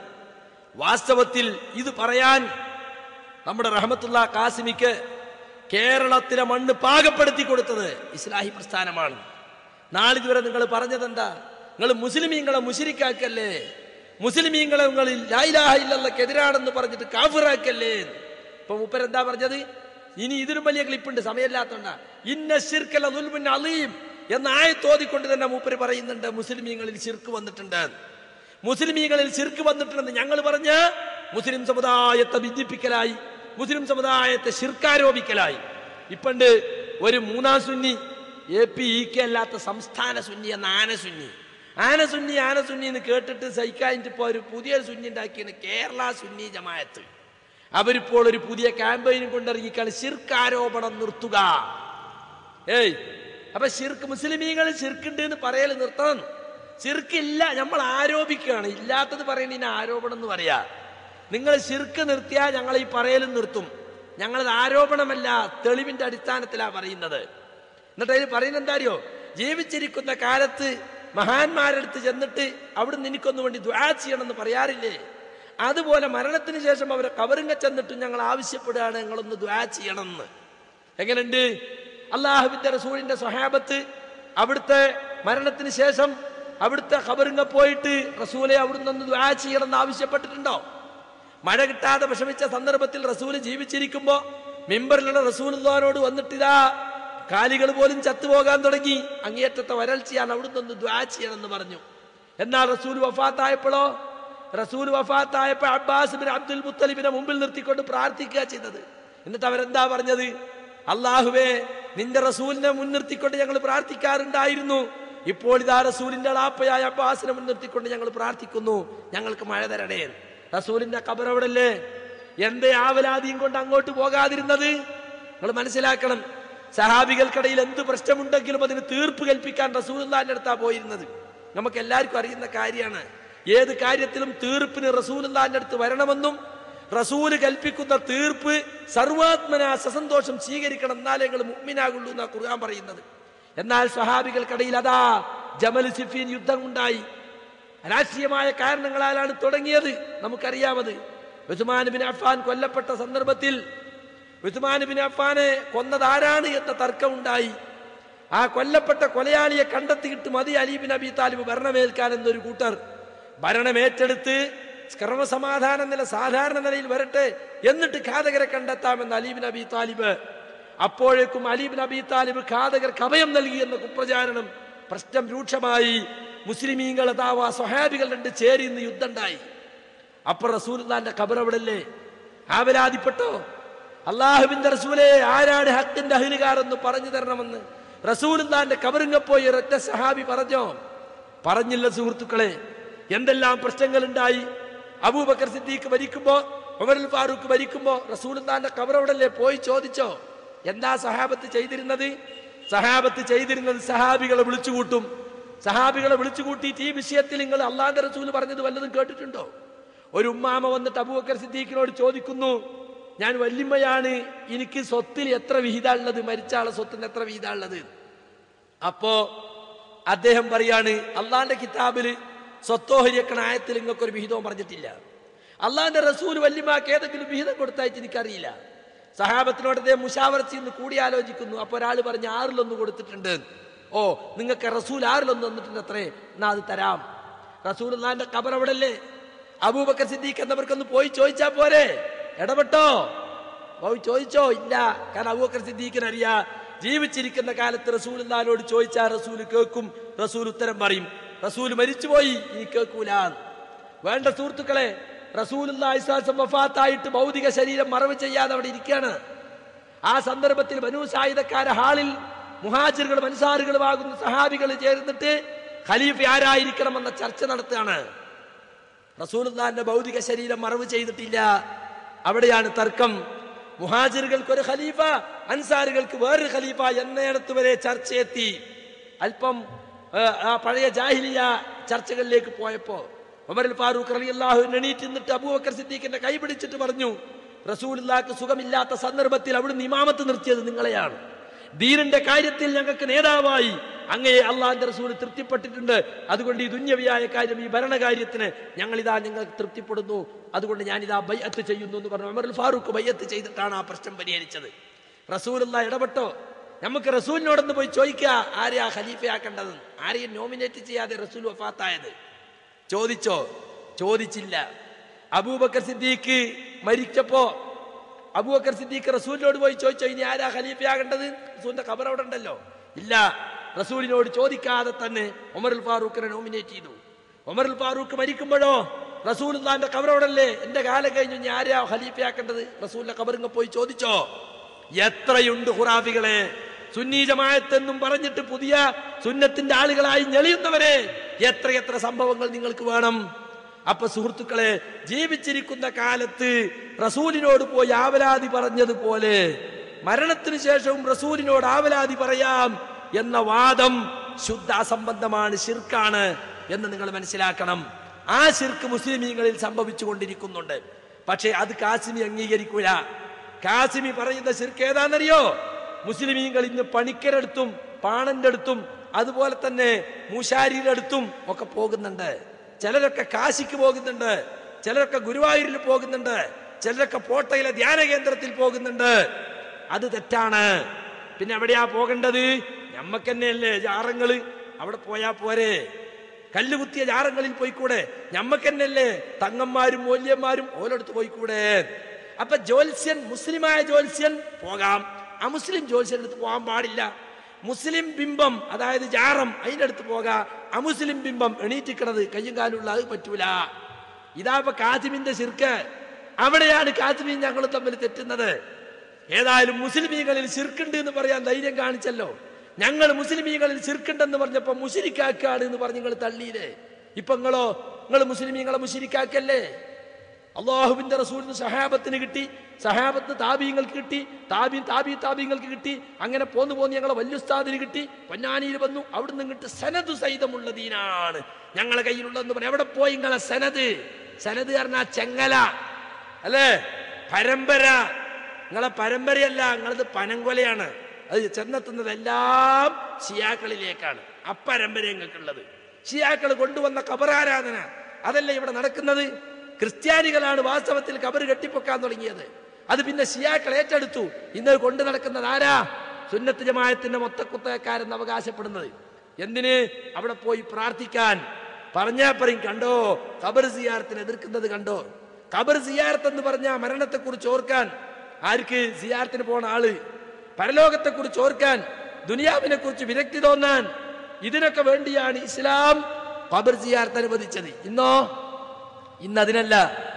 വാസ്തവത്തിൽ ഇത് പറയാൻ നമ്മുടെ റഹമത്തുള്ള കാസിമിക്ക് കേരളത്തിലെ മണ്ണ് പാകപ്പെടുത്തി കൊടുത്തത് ഇസ്ലാഹി പ്രസ്ഥാനമാണ് നാളിതുവരെ നിങ്ങൾ പറഞ്ഞതെന്താ നിങ്ങൾ മുസ്ലിമീങ്ങളെ മുശിരിക്കാക്കല്ലേ മുസ്ലിമീങ്ങളെ നിങ്ങൾ ലായിലാഹ ഇല്ലല്ലക്കെതിരാണെന്ന് പറഞ്ഞിട്ട് കാഫിറാക്കല്ലേ ഇപ്പൊ മൂപ്പരെന്താ പറഞ്ഞത് ഇനി ഇതിനും വലിയ ക്ലിപ്പുണ്ട് സമയമില്ലാത്തോണ്ട ഇന്ന ശിർക്കല ദുൽമുൻ അലീം എന്ന ആയത്തോതിക്കൊണ്ട് തന്നെ മൂപ്പര് പറയുന്നുണ്ട് മുസ്ലിമീങ്ങളിൽ ശിർക്ക് വന്നിട്ടുണ്ട് മുസ്ലിമീങ്ങളിൽ ശിർക്ക് വന്നിട്ടുണ്ടെന്ന് ഞങ്ങൾ പറഞ്ഞ് മുസ്ലിം സമുദായത്തെ ഭിന്നിപ്പിക്കലായി മുസ്ലിം സമുദായത്തെ ശിർക്കാരോപിക്കലായി ഇപ്പണ്ട് ഒരു മൂന്നാം സുന്നി എ പി ഇ കെ അല്ലാത്ത സംസ്ഥാന സുന്നി എന്ന ആനസുന്നി ആനസുന്നി ആനസുന്നി എന്ന് കേട്ടിട്ട് സഹിക്കാനിട്ട് ഇപ്പൊ ഒരു പുതിയ സുന്നി ഉണ്ടാക്കിയാണ് കേരള സുന്നി ജമായത്ത് അവരിപ്പോൾ ഒരു പുതിയ ക്യാമ്പയിനും കൊണ്ടിറങ്ങിക്കാണ് ശിർക്കാരോപണം നിർത്തുക ഏയ് അപ്പൊ ഷിർക്ക് മുസ്ലിമീങ്ങൾ ഷിർക്കുണ്ട് എന്ന് പറയൽ നിർത്തണം ഷിർക്കില്ല നമ്മൾ ആരോപിക്കുകയാണ് ഇല്ലാത്തത് പറയുന്നതിന് ആരോപണം എന്ന് പറയാ നിങ്ങൾ ഷിർക്ക് നിർത്തിയാൽ ഞങ്ങൾ ഈ പറയലും നിർത്തും ഞങ്ങളത് ആരോപണമല്ല തെളിവിന്റെ അടിസ്ഥാനത്തിലാ പറയുന്നത് എന്നിട്ട് അതിൽ പറയുന്നത് എന്താ അറിയോ ജീവിച്ചിരിക്കുന്ന കാലത്ത് മഹാന്മാരെടുത്ത് ചെന്നിട്ട് അവിടുന്ന് എനിക്കൊന്നു വേണ്ടി ദ്വാ ചെയ്യണമെന്ന് പറയാറില്ലേ അതുപോലെ മരണത്തിന് ശേഷം അവരെ കബറിങ്ങ ചെന്നിട്ടും ഞങ്ങൾ ആവശ്യപ്പെടുകയാണ് നിങ്ങളൊന്ന് ദ്വാ ചെയ്യണമെന്ന് എങ്ങനെയുണ്ട് അള്ളാഹുവിന്റെ റസൂലിന്റെ സ്വഹാബത്ത് അവിടുത്തെ മരണത്തിന് ശേഷം അവിടുത്തെ ഖബറിങ്ങ പോയിട്ട് റസൂലെ അവിടുന്ന് ഒന്ന് ദ്വാ ചെയ്യണമെന്ന് ആവശ്യപ്പെട്ടിട്ടുണ്ടോ മഴ കിട്ടാതെ വിഷമിച്ച സന്ദർഭത്തിൽ റസൂല് ജീവിച്ചിരിക്കുമ്പോ മിമ്പറിലുള്ള റസൂലുള്ളാനോട് വന്നിട്ടിതാ കാലികൾ പോലും ചത്തുപോകാൻ തുടങ്ങി അങ്ങേയറ്റത്തെ വരൾച്ചയാണ് അവിടുന്ന് ഒന്ന് ദ്വാ ചെയ്യണമെന്ന് പറഞ്ഞു എന്നാൽ റസൂൽ വഫാത്തായപ്പോഴോ റസൂൽ വഫാത്തായപ്പോ അബ്ബാസ് ബിൻ അബ്ദുൽ മുത്തലിബിനെ മുമ്പിൽ നിർത്തിക്കൊണ്ട് പ്രാർത്ഥിക്കുക ചെയ്തത് എന്നിട്ട് അവരെന്താ പറഞ്ഞത് അള്ളാഹുവേ നിന്റെ റസൂലിനെ മുൻനിർത്തിക്കൊണ്ട് ഞങ്ങൾ പ്രാർത്ഥിക്കാറുണ്ടായിരുന്നു ഇപ്പോൾ ഇതാ റസൂലിന്റെ അളാപ്പയായ അബ്ബാസിനെ മുൻനിർത്തിക്കൊണ്ട് ഞങ്ങൾ പ്രാർത്ഥിക്കുന്നു ഞങ്ങൾക്ക് മഴ തരണേ റസൂലിന്റെ ഖബർ എവിടല്ലേ എന്തേ ആവലാതിയും കൊണ്ട് അങ്ങോട്ട് പോകാതിരുന്നത് നിങ്ങൾ മനസ്സിലാക്കണം സഹാബികൾക്കിടയിൽ എന്ത് പ്രശ്നമുണ്ടെങ്കിലും അതിന് തീർപ്പ് കൽപ്പിക്കാൻ റസൂലിന്റെ അടുത്താ പോയിരുന്നത് നമുക്ക് എല്ലാവർക്കും അറിയുന്ന കാര്യമാണ് ഏത് കാര്യത്തിലും തീർപ്പിന് റസൂലിന്റെ അടുത്ത് വരണമെന്നും റസൂല് കൽപ്പിക്കുന്ന തീർപ്പ് സർവാത്മന സസന്തോഷം സ്വീകരിക്കണം എന്നാലേ നിങ്ങൾ മുഗ്മിനാകുള്ളൂ എന്നാ ഖുർആൻ പറയുന്നത് എന്നാൽ സ്വഹാബികൾക്കിടയിൽ അതാ ജമൽ സിഫീൻ യുദ്ധം ഉണ്ടായി രാഷ്ട്രീയമായ കാരണങ്ങളാലാണ് തുടങ്ങിയത് നമുക്കറിയാമത് ഉസ്മാൻ ബിൻ അഫ്ഫാൻ കൊല്ലപ്പെട്ട സന്ദർഭത്തിൽ ഉസ്മാൻ ബിൻ അഫ്ഫാനെ കൊന്നതാരാണ് എന്ന തർക്കമുണ്ടായി ആ കൊല്ലപ്പെട്ട കൊലയാളിയെ കണ്ടെത്തിയിട്ട് മതി അലി ബിൻ അബി താലിബ് ഭരണമേൽക്കാൻ എന്നൊരു കൂട്ടർ ഭരണമേറ്റെടുത്ത് ക്രമസമാധാന നില സാധാരണ നിലയിൽ വരട്ടെ എന്നിട്ട് ഘാതകരെ കണ്ടെത്താമെന്ന് അലീബിൻ അബി താലിബ് അപ്പോഴേക്കും അലീബിൻ അബി താലിബ് ഘാതകർക്ക് അഭയം നൽകി എന്ന കുപ്രചാരണം പ്രശ്നം രൂക്ഷമായി മുസ്ലിമീങ്ങൾ അതാവാ സ്വഹാബികൾ രണ്ട് ചേരി ഇന്ന് യുദ്ധമുണ്ടായി അപ്പൊ റസൂലിന്റെ ഖബർ എവിടല്ലേ ആവലാതിപ്പെട്ടോ അള്ളാഹുവിന്റെ റസൂലെ ആരാണ് ഹക്കിന്റെ അഹിലുകാർ എന്ന് പറഞ്ഞു തരണമെന്ന് റസൂലിന്റെ കബറിങ്ങ പോയി ഒരൊറ്റ സഹാബി പറഞ്ഞോ പറഞ്ഞില്ല സുഹൃത്തുക്കളെ എന്തെല്ലാം പ്രശ്നങ്ങളുണ്ടായി അബൂബക്കർ സിദ്ദീഖ് ഭരിക്കുമ്പോ ഉമറുൽ ഫാറൂഖ് ഭരിക്കുമ്പോ റസൂലുള്ളാന്റെ കബറവിടല്ലേ പോയി ചോദിച്ചോ എന്താ സഹാബത്ത് ചെയ്തിരുന്നത് സഹാബത്ത് ചെയ്തിരുന്നത് സഹാബികളെ വിളിച്ചുകൂട്ടും സഹാബികളെ വിളിച്ചുകൂട്ടിയിട്ട് ഈ വിഷയത്തിൽ നിങ്ങൾ അള്ളാന്റെ റസൂൽ പറഞ്ഞത് വല്ലതും കേട്ടിട്ടുണ്ടോ ഒരു ഉമ്മാമ വന്നിട്ട് അബൂബക്കർ സിദ്ദീഖിനോട് ചോദിക്കുന്നു ഞാൻ വല്യമ്മയാണ് എനിക്ക് സ്വത്തിൽ എത്ര വിഹിത ഉള്ളത് മരിച്ച ആളെ സ്വത്തിന് എത്ര വിഹിത ഉള്ളത് അപ്പോ അദ്ദേഹം പറയാണ് അള്ളാന്റെ കിതാബില് സ്വത്തോഹരിയക്കണ ആയത്തിൽ നിങ്ങൾക്കൊരു വിഹിതവും പറഞ്ഞിട്ടില്ല അള്ളാന്റെ റസൂൽ വല്യമാക്ക് ഏതെങ്കിലും വിഹിതം കൊടുത്തായിട്ട് എനിക്കറിയില്ല സഹാബത്തിനോട് അദ്ദേഹം മുഷാവറച്ച് ഇന്ന് കൂടിയാലോചിക്കുന്നു അപ്പൊ ഒരാൾ പറഞ്ഞ് ആറിലൊന്ന് കൊടുത്തിട്ടുണ്ട് ഓ നിങ്ങൾക്ക് റസൂൽ ആറിലൊന്ന് തന്നിട്ടുണ്ട് അത്രേ എന്നാ അത് തരാം റസൂൽ അള്ളാന്റെ കബർ എവിടല്ലേ അബൂബക്കർ സിദ്ദീഖ് എന്നവർക്കൊന്ന് പോയി ചോദിച്ചാ പോരെ ഇടപെട്ടോ പോയി ചോദിച്ചോ ഇല്ല കാരണം അബൂബക്കർ സിദ്ദീഖിന് അറിയാ ജീവിച്ചിരിക്കുന്ന കാലത്ത് റസൂൽ അള്ളഹാനോട് ചോദിച്ചാൽ റസൂൽ കേൾക്കും റസൂൽ ഉത്തരം പറയും റസൂൽ മരിച്ചുപോയി ഇനി കേൾക്കൂല വേണ്ട സുഹൃത്തുക്കളെ റസൂൽ വഫാത്തായിട്ട് ഭൗതിക ശരീരം മറവ് ചെയ്യാതെ അവിടെ ഇരിക്കുകയാണ് ആ സന്ദർഭത്തിൽ ബനു സായുധക്കാര ഹാളിൽ മുഹാജിറുകളും അൻസാറുകളുമാകുന്ന സഹാബികൾ ചേർന്നിട്ട് ഖലീഫ ആരായിരിക്കണമെന്ന ചർച്ച നടത്തുകയാണ് റസൂലുള്ളാന്റെ ഭൗതിക ശരീരം മറവ് ചെയ്തിട്ടില്ല അവിടെയാണ് തർക്കം മുഹാജിറുകൾക്ക് ഒരു ഖലീഫ അൻസാറുകൾക്ക് വേറൊരു ഖലീഫ എന്നിടത്ത് വരെ ചർച്ചയെത്തി അല്പം ആ, ആ പഴയ ജാഹിലിയ ചർച്ചകളിലേക്ക് പോയപ്പോ ഉമർ ഫാറൂഖ് റളിയല്ലാഹു അൻഹു എണീറ്റ് നിന്നിട്ട് അബൂബക്കർ സിദ്ദീഖിന്റെ കൈ പിടിച്ചിട്ട് പറഞ്ഞു റസൂലുള്ളാഹിക്ക് സുഖമില്ലാത്ത സന്ദർഭത്തിൽ അവിടുന്ന് ഇമാമത്ത് നിർത്തിയത് നിങ്ങളെയാണ് ദീനിന്റെ കാര്യത്തിൽ ഞങ്ങൾക്ക് നേതാവായി അങ്ങയെ അള്ളാന്റെ റസൂൽ തൃപ്തിപ്പെട്ടിട്ടുണ്ട് അതുകൊണ്ട് ഈ ദുന്യവിയായ കാര്യം ഈ ഭരണകാര്യത്തിന് ഞങ്ങൾ ഇതാ ഞങ്ങൾ തൃപ്തിപ്പെടുന്നു അതുകൊണ്ട് ഞാൻ ഇതാ ബയ്യത്ത് ചെയ്യുന്നു എന്ന് പറഞ്ഞു ഉമർ ഫാറൂഖ് ബയ്യത്ത് ചെയ്തിട്ടാണ് ആ പ്രശ്നം പരിഹരിച്ചത് റസൂലുള്ള ഇടപെട്ടോ നമുക്ക് റസൂലിനോടൊന്ന് പോയി ചോദിക്കുക ആരെയാ ഖലീഫയാക്കേണ്ടത് ആരെയും നോമിനേറ്റ് ചെയ്യാതെ റസൂൽ വഫാത്തായത് ചോദിച്ചോ ചോദിച്ചില്ല അബൂബക്കർ സിദ്ദീഖ് മരിച്ചപ്പോ അബൂബക്കർ സിദ്ദീഖ് റസൂലിനോട് പോയി ചോദിച്ചോ ഇനി ആരാ ഖലീഫയാകേണ്ടത് റസൂലിന്റെ ഖബർ അവിടെ ഉണ്ടല്ലോ ഇല്ല റസൂലിനോട് ചോദിക്കാതെ തന്നെ ഉമറുൽ ഫാറൂഖിനെ നോമിനേറ്റ് ചെയ്തു ഉമറുൽ ഫാറൂഖ് മരിക്കുമ്പോഴോ റസൂലിന്റെ ഖബറോടല്ലേ എന്റെ കാലം കഴിഞ്ഞു ഇനി ആരാ ഖലീഫയാക്കേണ്ടത് റസൂലിന്റെ ഖബറിങ്ങ പോയി ചോദിച്ചോ എത്രയുണ്ട് ഖുറാഫികളെ സുന്നി ജമാഅത്തെന്നും പറഞ്ഞിട്ട് പുതിയ സുന്നത്തിന്റെ ആളുകളായി ഞെളിയുന്നവരെ എത്രയെത്ര സംഭവങ്ങൾ നിങ്ങൾക്ക് വേണം അപ്പൊ സുഹൃത്തുക്കളെ ജീവിച്ചിരിക്കുന്ന കാലത്ത് റസൂലിനോട് പോയി ആവലാതി പറഞ്ഞതുപോലെ മരണത്തിന് ശേഷവും റസൂലിനോട് ആവലാതി പറയാം എന്ന വാദം ശുദ്ധ അസംബന്ധമാണ് ശിർക്കാണ് എന്ന് നിങ്ങൾ മനസ്സിലാക്കണം ആ ശിർക്ക് മുസ്ലിമീങ്ങളിൽ സംഭവിച്ചുകൊണ്ടിരിക്കുന്നുണ്ട് പക്ഷേ അത് കാസിമി അംഗീകരിക്കൂല കാസിമി പറയുന്ന ശിർക്ക് ഏതാണെന്നറിയോ മുസ്ലിമീങ്ങൾ ഇന്ന് പണിക്കരടുത്തും പാണന്റെ അടുത്തും അതുപോലെ തന്നെ മൂശാരിയുടെ അടുത്തും ഒക്കെ പോകുന്നുണ്ട് ചിലരൊക്കെ കാശിക്ക് പോകുന്നുണ്ട് ചിലരൊക്കെ ഗുരുവായൂരിൽ പോകുന്നുണ്ട് ചിലരൊക്കെ പോട്ടയിലെ ധ്യാന കേന്ദ്രത്തിൽ പോകുന്നുണ്ട് അത് തെറ്റാണ് പിന്നെ എവിടെയാ പോകേണ്ടത് ഞമ്മക്ക് തന്നെയല്ലേ ജാറങ്ങള് അവിടെ പോയാ പോരെ കല്ലുകുത്തിയ ജാറങ്ങളിൽ പോയിക്കൂടെ ഞമ്മക്ക് തന്നെയല്ലേ തങ്ങന്മാരും മൂല്യന്മാരും ഓരോടത്ത് പോയിക്കൂടെ അപ്പൊ ജ്യോത്സ്യൻ മുസ്ലിമായ ജ്യോത്സ്യൻ പോകാം അമുസ്ലിം ജ്യോത്സ്യൻ അടുത്ത് പോകാൻ പാടില്ല മുസ്ലിം ബിംബം അതായത് ജാറം അതിന്റെ അടുത്ത് പോകാം അമുസ്ലിം ബിംബം എണീറ്റിക്കണത് കയ്യും കാലുള്ള അത് പറ്റൂല ഇതാ ഇപ്പൊ കാസിമിന്റെ ശിർക്ക് അവിടെയാണ് കാസിമീൻ ഞങ്ങൾ തമ്മിൽ തെറ്റുന്നത് ഏതായാലും മുസ്ലിമീങ്ങളിൽ ശിർക്കുണ്ട് എന്ന് പറയാൻ ധൈര്യം കാണിച്ചല്ലോ ഞങ്ങൾ മുസ്ലിമീങ്ങളിൽ ശിർക്കുണ്ടെന്ന് പറഞ്ഞപ്പോ മുഷിരിക്കാക്കാണ് എന്ന് പറഞ്ഞ് നിങ്ങൾ തള്ളിയില്ലേ ഇപ്പൊ നിങ്ങളോ നിങ്ങൾ മുസ്ലിമീങ്ങളെ മുഷിരിക്കാക്കല്ലേ അള്ളാഹുവിന്റെ റസൂലിന് സഹാബത്തിന് കിട്ടി സഹാബത്ത് താബീങ്ങൾക്ക് കിട്ടി താബി താബി താബീങ്ങൾക്ക് കിട്ടി അങ്ങനെ പോന്നു പോന്ന് ഞങ്ങളെ വല്യുസ്താദിന് കിട്ടി പൊന്നാനിയിൽ വന്നു അവിടുന്ന് ഇങ്ങോട്ട് സനത് സഹിതമുള്ള ദീനാണ് ഞങ്ങളെ കയ്യിലുള്ളതെന്ന് പറയാം എവിടെ പോയി നിങ്ങളെ സനത് സനത് പറഞ്ഞാ ചെങ്ങല അല്ലേ പരമ്പര നിങ്ങളെ പരമ്പരയല്ല നിങ്ങളത് പനങ്കൊലയാണ് അത് ചെന്നെത്തുന്നതെല്ലാം ഷിയാക്കളിലേക്കാണ് അപ്പരമ്പര നിങ്ങൾക്കുള്ളത് ഷിയാക്കൾ കൊണ്ടുവന്ന കബറാരാധന അതല്ലേ ഇവിടെ നടക്കുന്നത് ക്രിസ്ത്യാനികളാണ് വാസ്തവത്തിൽ കബർ കെട്ടിപ്പൊക്കാൻ തുടങ്ങിയത് അത് പിന്നെ ഷിയാക്കൾ ഏറ്റെടുത്തു ഇന്ന് കൊണ്ടു നടക്കുന്നത് ആരാ സുന്നത്ത് ജമായത്തിന്റെ മൊത്തക്കുത്തക്കാരെന്ന് അവകാശപ്പെടുന്നത് എന്തിന് അവിടെ പോയി പ്രാർത്ഥിക്കാൻ പറഞ്ഞാ പറയും കണ്ടോ കബർ സിയാറത്തിന് എതിർക്കുന്നത് കണ്ടോ കബർ സിയാറത്ത് എന്ന് പറഞ്ഞ മരണത്തെ കുറിച്ച് ഓർക്കാൻ ആർക്ക് സിയാറത്തിന് പോണ ആള് പരലോകത്തെ കുറിച്ച് ഓർക്കാൻ ദുനിയാവിനെ കുറിച്ച് വിരക്തി തോന്നാൻ ഇതിനൊക്കെ വേണ്ടിയാണ് ഇസ്ലാം ഖബർ സിയാർത്ത് അനുവദിച്ചത് ഇന്നോ ഇന്ന് അതിനല്ല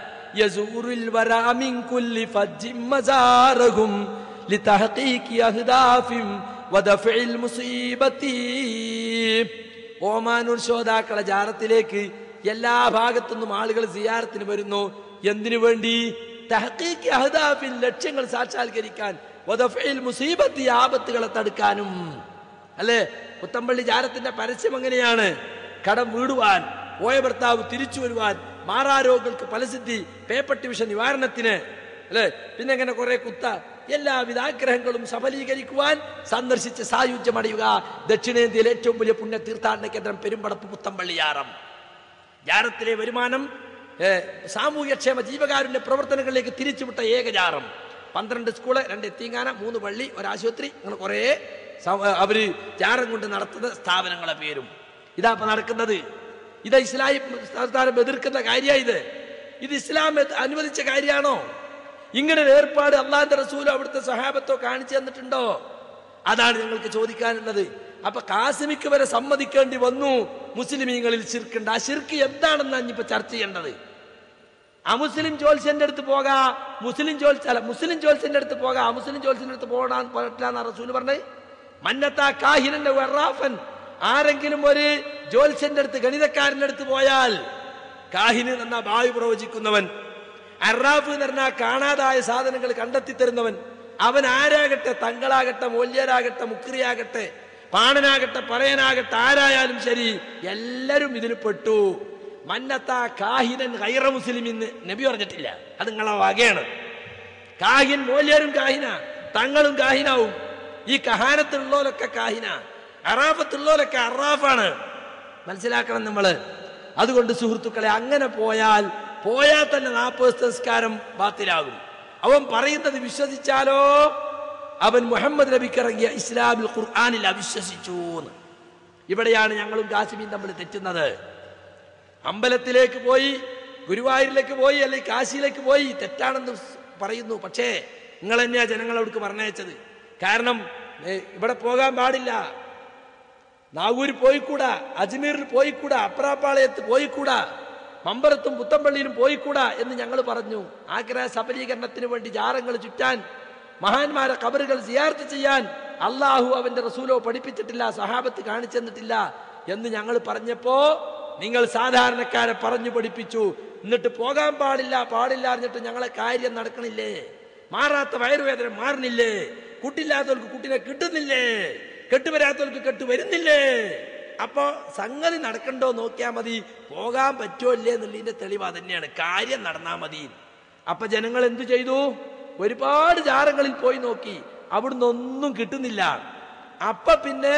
യസൂറുൽ വരാ മിൻ കുല്ലി ഫജ്ജിൻ മസാറഹും ലിതഹഖീഖി അഹ്ദാഫിൻ വദഫഇൽ മുസീബത്തി ഓമാനൂർ ശ്രോതാക്കളെ ജാറത്തിലേക്ക് എല്ലാ ഭാഗത്തുനിന്നും ആളുകൾ സിയാറത്തിന് വരുന്നു എന്തിനു വേണ്ടി തഹ്ഖീഖ് അഹ്ദാഫിൽ ലക്ഷ്യങ്ങൾ സാക്ഷാത്കരിക്കാൻ വദഫഇൽ മുസീബത്തി ആപത്തുകളെ തടുക്കാനും അല്ലേ പുത്തമ്പള്ളി ജാരത്തിന്റെ പരസ്യം എങ്ങനെയാണ് കടം വീടുവാൻ പോയ ഭർത്താവ് തിരിച്ചു വരുവാൻ മാറാരോഗങ്ങൾക്ക് ഫലസിദ്ധി പേപ്പട്ടി വിഷ നിവാരണത്തിന് അല്ലേ പിന്നെ ഇങ്ങനെ കുറെ കുത്ത എല്ലാവിധ ആഗ്രഹങ്ങളും സഫലീകരിക്കുവാൻ സന്ദർശിച്ച് സായുജ്യമടയുക ദക്ഷിണേന്ത്യയിലെ ഏറ്റവും വലിയ പുണ്യ തീർത്ഥാടന കേന്ദ്രം പെരുമ്പടപ്പ് പുത്തമ്പള്ളിയാറം ജാരത്തിലെ വരുമാനം ഏ, സാമൂഹ്യക്ഷേമ ജീവകാരുണ്യ പ്രവർത്തനങ്ങളിലേക്ക് തിരിച്ചുവിട്ട ഏകജാറം പന്ത്രണ്ട് സ്കൂള് രണ്ട് എത്തിങ്ങാന മൂന്ന് പള്ളി ഒരാശുപത്രി അങ്ങനെ കുറേ സ- അവര് ജാറം കൊണ്ട് നടത്തുന്ന സ്ഥാപനങ്ങളെ പേരും ഇതാ ഇപ്പൊ നടക്കുന്നത് ഇത് ഇസ്ലായി സർക്കാരും എതിർക്കുന്ന കാര്യ ഇത് ഇത് ഇസ്ലാം എ- അനുവദിച്ച കാര്യമാണോ ഇങ്ങനെ ഒരു ഏർപ്പാട് അള്ളാന്റെ റസൂലോ അവിടുത്തെ സഹാബത്തോ കാണിച്ചു തന്നിട്ടുണ്ടോ അതാണ് ഞങ്ങൾക്ക് ചോദിക്കാനുള്ളത് അപ്പൊ കാസിമിക്ക് വരെ സമ്മതിക്കേണ്ടി വന്നു മുസ്ലിമീങ്ങളിൽ ശിർക്കുണ്ട് ആ ശിർക്ക് എന്താണെന്നാണ് ഇനിയിപ്പോ ചർച്ച ചെയ്യേണ്ടത് അമുസ്ലിം ജോത്സ്യന്റെ അടുത്ത് പോകാ മുസ്ലിം ജോത്സ്യ അല്ല മുസ്ലിം ജോത്സ്യന്റെ അടുത്ത് പോകാ അമുസ്ലിം ജോത്സ്യന്റെ അടുത്ത് പോകാൻ പറ്റില്ല എന്നാ റസൂല് പറഞ്ഞത് മന്നത്താ കാഹിനന്റെ വെറാഫൻ ആരെങ്കിലും ഒരു ജോത്സ്യന്റെ അടുത്ത് ഗണിതക്കാരന്റെ അടുത്ത് പോയാൽ കാഹിന് എന്ന ഭാവി പ്രവചിക്കുന്നവൻ അറാഫ് എന്ന് പറഞ്ഞാൽ കാണാതായ സാധനങ്ങൾ കണ്ടെത്തി തരുന്നവൻ അവൻ ആരാകട്ടെ തങ്ങളാകട്ടെ മൂല്യരാകട്ടെ മുക്രിയാകട്ടെ പാണനാകട്ടെ പറയനാകട്ടെ ആരായാലും ശരി എല്ലാരും ഇതിൽ പെട്ടു മന്നത്ത കാഹിനൻ ഹൈറ മുസ്ലിം എന്ന് നബി പറഞ്ഞിട്ടില്ല അത് നിങ്ങളെ വകയാണ് കാഹിൻ മൂല്യരും കാഹിന തങ്ങളും കാഹിനാവും ഈ കഹാനത്തുള്ളവരൊക്കെ കാഹിന അറാഫത്തുള്ളവരൊക്കെ അറാഫാണ് മനസ്സിലാക്കണം നമ്മള് അതുകൊണ്ട് സുഹൃത്തുക്കളെ അങ്ങനെ പോയാൽ പോയാൽ തന്നെ നാൽപ്പത് സംസ്കാരം ബാത്തിലാകും അവൻ പറയുന്നത് വിശ്വസിച്ചാലോ അവൻ മുഹമ്മദ് നബിക്ക് ഇറങ്ങിയ ഇസ്ലാമിൽ ഖുർആാനിൽ അവിശ്വസിച്ചു എന്ന്. ഇവിടെയാണ് ഞങ്ങളും കാശ്മീരും തമ്മിൽ തെറ്റുന്നത് അമ്പലത്തിലേക്ക് പോയി ഗുരുവായൂരിലേക്ക് പോയി അല്ലെങ്കിൽ കാശിയിലേക്ക് പോയി തെറ്റാണെന്ന് സ് പറയുന്നു പക്ഷേ നിങ്ങൾ തന്നെയാ ജനങ്ങളവിടേക്ക് പറഞ്ഞയച്ചത് കാരണം ഏ, ഇവിടെ പോകാൻ പാടില്ല നാഗൂരിൽ പോയിക്കൂടാ അജ്മീറിൽ പോയിക്കൂടാ അപ്രാപ്പാളയത്ത് പോയിക്കൂടാ മമ്പലത്തും പുത്തമ്പള്ളിയിലും പോയിക്കൂടാ എന്ന് ഞങ്ങൾ പറഞ്ഞു ആഗ്രഹ സബലീകരണത്തിന് വേണ്ടി ജാറങ്ങൾ ചുറ്റാൻ മഹാന്മാരെ കബറുകൾ സിയാർത്ത് ചെയ്യാൻ അള്ളാഹു അവന്റെ റസൂലോ പഠിപ്പിച്ചിട്ടില്ല സഹാബത്ത് കാണിച്ചു തന്നിട്ടില്ല എന്ന് ഞങ്ങൾ പറഞ്ഞപ്പോ നിങ്ങൾ സാധാരണക്കാരെ പറഞ്ഞു പഠിപ്പിച്ചു എന്നിട്ട് പോകാൻ പാടില്ല പാടില്ല എന്നിട്ട് ഞങ്ങളെ കാര്യം നടക്കണില്ലേ മാറാത്ത വയറുവേദന മാറുന്നില്ലേ കുട്ടില്ലാത്തവർക്ക് കുട്ടിനെ കിട്ടുന്നില്ലേ കെട്ടുവരാത്തവർക്ക് കെട്ടു വരുന്നില്ലേ അപ്പോ സംഗതി നടക്കണ്ടോ നോക്കിയാ മതി പോകാൻ പറ്റുമോ ഇല്ലേ എന്നുള്ളതിന്റെ തെളിവ് തന്നെയാണ് കാര്യം നടന്നാ മതി അപ്പൊ ജനങ്ങൾ എന്തു ചെയ്തു ഒരുപാട് ജാറങ്ങളിൽ പോയി നോക്കി അവിടുന്ന് ഒന്നും കിട്ടുന്നില്ല അപ്പൊ പിന്നെ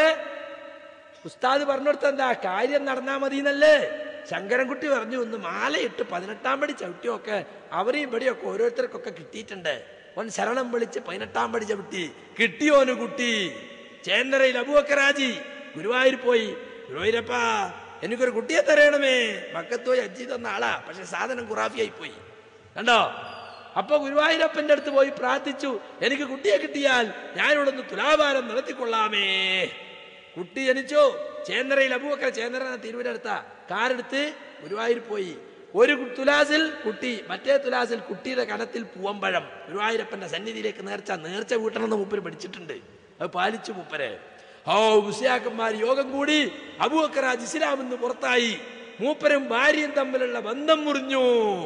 ഉസ്താദ് പറഞ്ഞെടുത്ത എന്താ കാര്യം നടന്നാ മതി എന്നല്ലേ ശങ്കരൻകുട്ടി പറഞ്ഞു ഒന്ന് മാലയിട്ട് പതിനെട്ടാം പടി ചവിട്ടിയൊക്കെ അവരെയും ഇവിടെയൊക്കെ ഓരോരുത്തർക്കൊക്കെ കിട്ടിയിട്ടുണ്ട് ഓൻ ശരണം വിളിച്ച് പതിനെട്ടാം പടി ചവിട്ടി കിട്ടിയോന് കുട്ടി ചേന്നരയിൽ അബുവക്കറാജി ഗുരുവായൂർ പോയി ഗുരുവായൂരപ്പാ എനിക്കൊരു കുട്ടിയെ തരയണമേ മക്കത്ത് പോയി അജ്ജി തന്ന ആളാ പക്ഷെ സാധനം ഖുറാഫിയായി പോയി കണ്ടോ അപ്പൊ ഗുരുവായൂരപ്പന്റെ അടുത്ത് പോയി പ്രാർത്ഥിച്ചു എനിക്ക് കുട്ടിയെ കിട്ടിയാൽ ഞാനിവിടുന്ന് തുലാഭാരം നടത്തിക്കൊള്ളാമേ കുട്ടി ജനിച്ചു ചേന്നരയിൽ അബൂബക്കർ ചേന്നര തിരുവനടുത്ത കാറെടുത്ത് ഗുരുവായൂർ പോയി ഒരു കു- തുലാസിൽ കുട്ടി മറ്റേ തുലാസിൽ കുട്ടിയുടെ കടത്തിൽ പൂവമ്പഴം ഗുരുവായൂരപ്പന്റെ സന്നിധിയിലേക്ക് നേർച്ച നേർച്ച വീട്ടണമെന്ന് മൂപ്പര് പഠിച്ചിട്ടുണ്ട് അത് പാലിച്ചു മൂപ്പര് ഓ മുസ്ലിയാക്കന്മാർ യോഗം കൂടി അബൂബക്കറാജ് ഇസ്ലാം എന്ന് പുറത്തായി മൂപ്പരും ഭാര്യയും തമ്മിലുള്ള ബന്ധം മുറിഞ്ഞു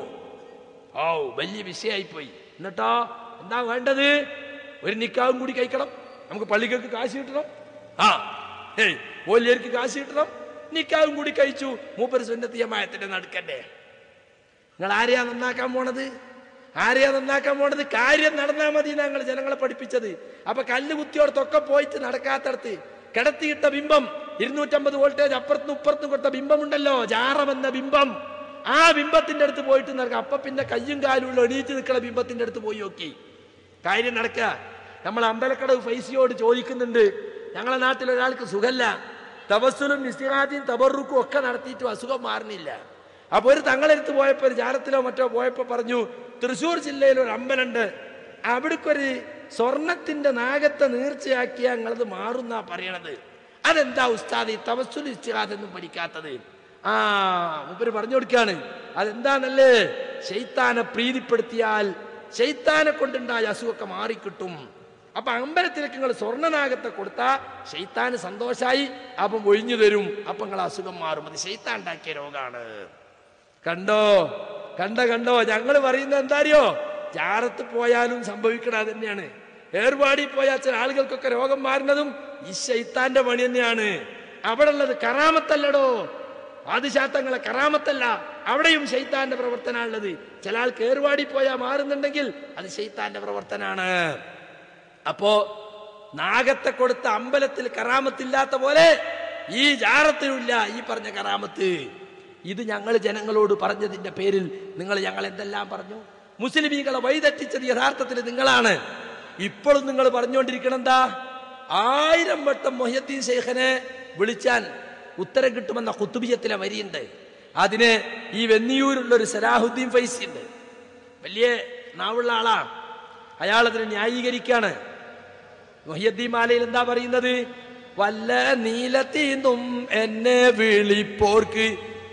ഓ വലിയ വിഷയമായി പോയി എന്നിട്ടോ എന്താ വേണ്ടത് ഒരു നിക്കാവും കൂടി കഴിക്കണം നമുക്ക് പള്ളികൾക്ക് കാശ് കിട്ടണം ആ ഏയ് ഓല്യർക്ക് കാശ് കിട്ടണം നിക്കാവും കൂടി കഴിച്ചു മൂപ്പര് സുന്നത്തിയമായത്തിന്റെ നടുക്കണ്ടേ നിങ്ങൾ ആരെയാ നന്നാക്കാൻ പോണത് ആരെയാ നന്നാക്കാൻ പോണത് കാര്യം നടന്നാ മതി ഞങ്ങൾ ജനങ്ങളെ പഠിപ്പിച്ചത് അപ്പൊ കല്ല് കുത്തിയോടത്തൊക്കെ പോയിട്ട് നടക്കാത്തടത്ത് കിടത്തിയിട്ട ബിംബം ഇരുന്നൂറ്റമ്പത് വോൾട്ടേജ് അപ്പുറത്തും ഇപ്പുറത്തും കൊടുത്ത ബിംബമുണ്ടല്ലോ ജാറമെന്ന ബിംബം ആ ബിംബത്തിന്റെ അടുത്ത് പോയിട്ട് നടക്കുക അപ്പൊ പിന്നെ കയ്യും കാലും ഉള്ള എണീറ്റ് നിൽക്കുന്ന ബിംബത്തിന്റെ അടുത്ത് പോയി നോക്കി കാര്യം നടക്കുക നമ്മൾ അമ്പലക്കടവ് ഫൈസിയോട് ചോദിക്കുന്നുണ്ട് ഞങ്ങളെ നാട്ടിൽ ഒരാൾക്ക് സുഖല്ല തപസ്സുലും നിസ്തിഹാദിയും തബറുക്കും ഒക്കെ നടത്തിയിട്ടും അസുഖം മാറുന്നില്ല അപ്പൊ ഒരു തങ്ങളെടുത്ത് പോയപ്പോ ഒരു ജാലത്തിലോ മറ്റോ പോയപ്പോ പറഞ്ഞു തൃശ്ശൂർ ജില്ലയിൽ ഒരു അമ്പലമുണ്ട് അവിടേക്കൊരു സ്വർണത്തിന്റെ നാഗത്തെ നീർച്ചയാക്കിയാ ഞങ്ങളത് മാറുന്നാ പറയണത് അതെന്താ ഉസ്താദ് ഈ തവസ്സുൽ ഇസ്തിഹാദൊന്നും പഠിക്കാത്തത് ആ മൂപ്പര് പറഞ്ഞു കൊടുക്കാണ് അതെന്താണല്ലേ ശൈത്താനെ പ്രീതിപ്പെടുത്തിയാൽ ശൈത്താനെ കൊണ്ടുണ്ടായ അസുഖമൊക്കെ മാറിക്കിട്ടും അപ്പൊ അമ്പലത്തിലേക്ക് നിങ്ങൾ സ്വർണ്ണനാഗത്തെ കൊടുത്താ ഷെയ്ത്താന് സന്തോഷായി അപ്പം ഒഴിഞ്ഞു തരും അപ്പൊ നിങ്ങൾ അസുഖം മാറും അത് ഷെയ്ത്താൻ ഉണ്ടാക്കിയ രോഗാണ് കണ്ടോ കണ്ട കണ്ടോ ഞങ്ങൾ പറയുന്നത് എന്താറിയോ ജാറത്ത് പോയാലും സംഭവിക്കണ അത് തന്നെയാണ് ഏർവാടി പോയാൽ ചില ആളുകൾക്കൊക്കെ രോഗം മാറുന്നതും ഈ ശൈത്താന്റെ പണി തന്നെയാണ് അവിടെ ഉള്ളത് കറാമത്തല്ലടോ ആദിശാത്തങ്ങളെ കറാമത്തല്ല അവിടെയും ശൈത്താന്റെ പ്രവർത്തനമാണുള്ളത് ചില ആൾക്ക് ഏർവാടി പോയാൽ മാറുന്നുണ്ടെങ്കിൽ അത് ശൈത്താന്റെ പ്രവർത്തനാണ് അപ്പോ നാഗത്തെ കൊടുത്ത അമ്പലത്തിൽ കറാമത്തില്ലാത്ത പോലെ ഈ ജാറത്തിനുമില്ല ഈ പറഞ്ഞ കറാമത്ത് ഇത് ഞങ്ങൾ ജനങ്ങളോട് പറഞ്ഞതിന്റെ പേരിൽ നിങ്ങൾ ഞങ്ങൾ എന്തെല്ലാം പറഞ്ഞു മുസ്ലിമീങ്ങളെ വഴിതെറ്റിച്ചത് യഥാർത്ഥത്തിൽ നിങ്ങളാണ് ഇപ്പോഴും നിങ്ങൾ പറഞ്ഞുകൊണ്ടിരിക്കണം എന്താ ആയിരം വട്ടം മൊഹ്യദ്ദീൻ ശേഖനെ വിളിച്ചാൽ ഉത്തരം കിട്ടുമെന്ന കുത്തുബിയത്തിലെ വരിയുണ്ട് അതിന് ഈ വെന്നിയൂരുള്ള ഒരു സലാഹുദ്ദീൻ ഫൈസി ഉണ്ട് വലിയ നാവുള്ള ആളാണ് അയാൾ അതിനെ ന്യായീകരിക്കാണ് മൊഹിയദ്ദീൻ മാലയിൽ എന്താ പറയുന്നത് വല്ല നീലത്തീന്നും എന്നെ വിളിപ്പോർക്ക്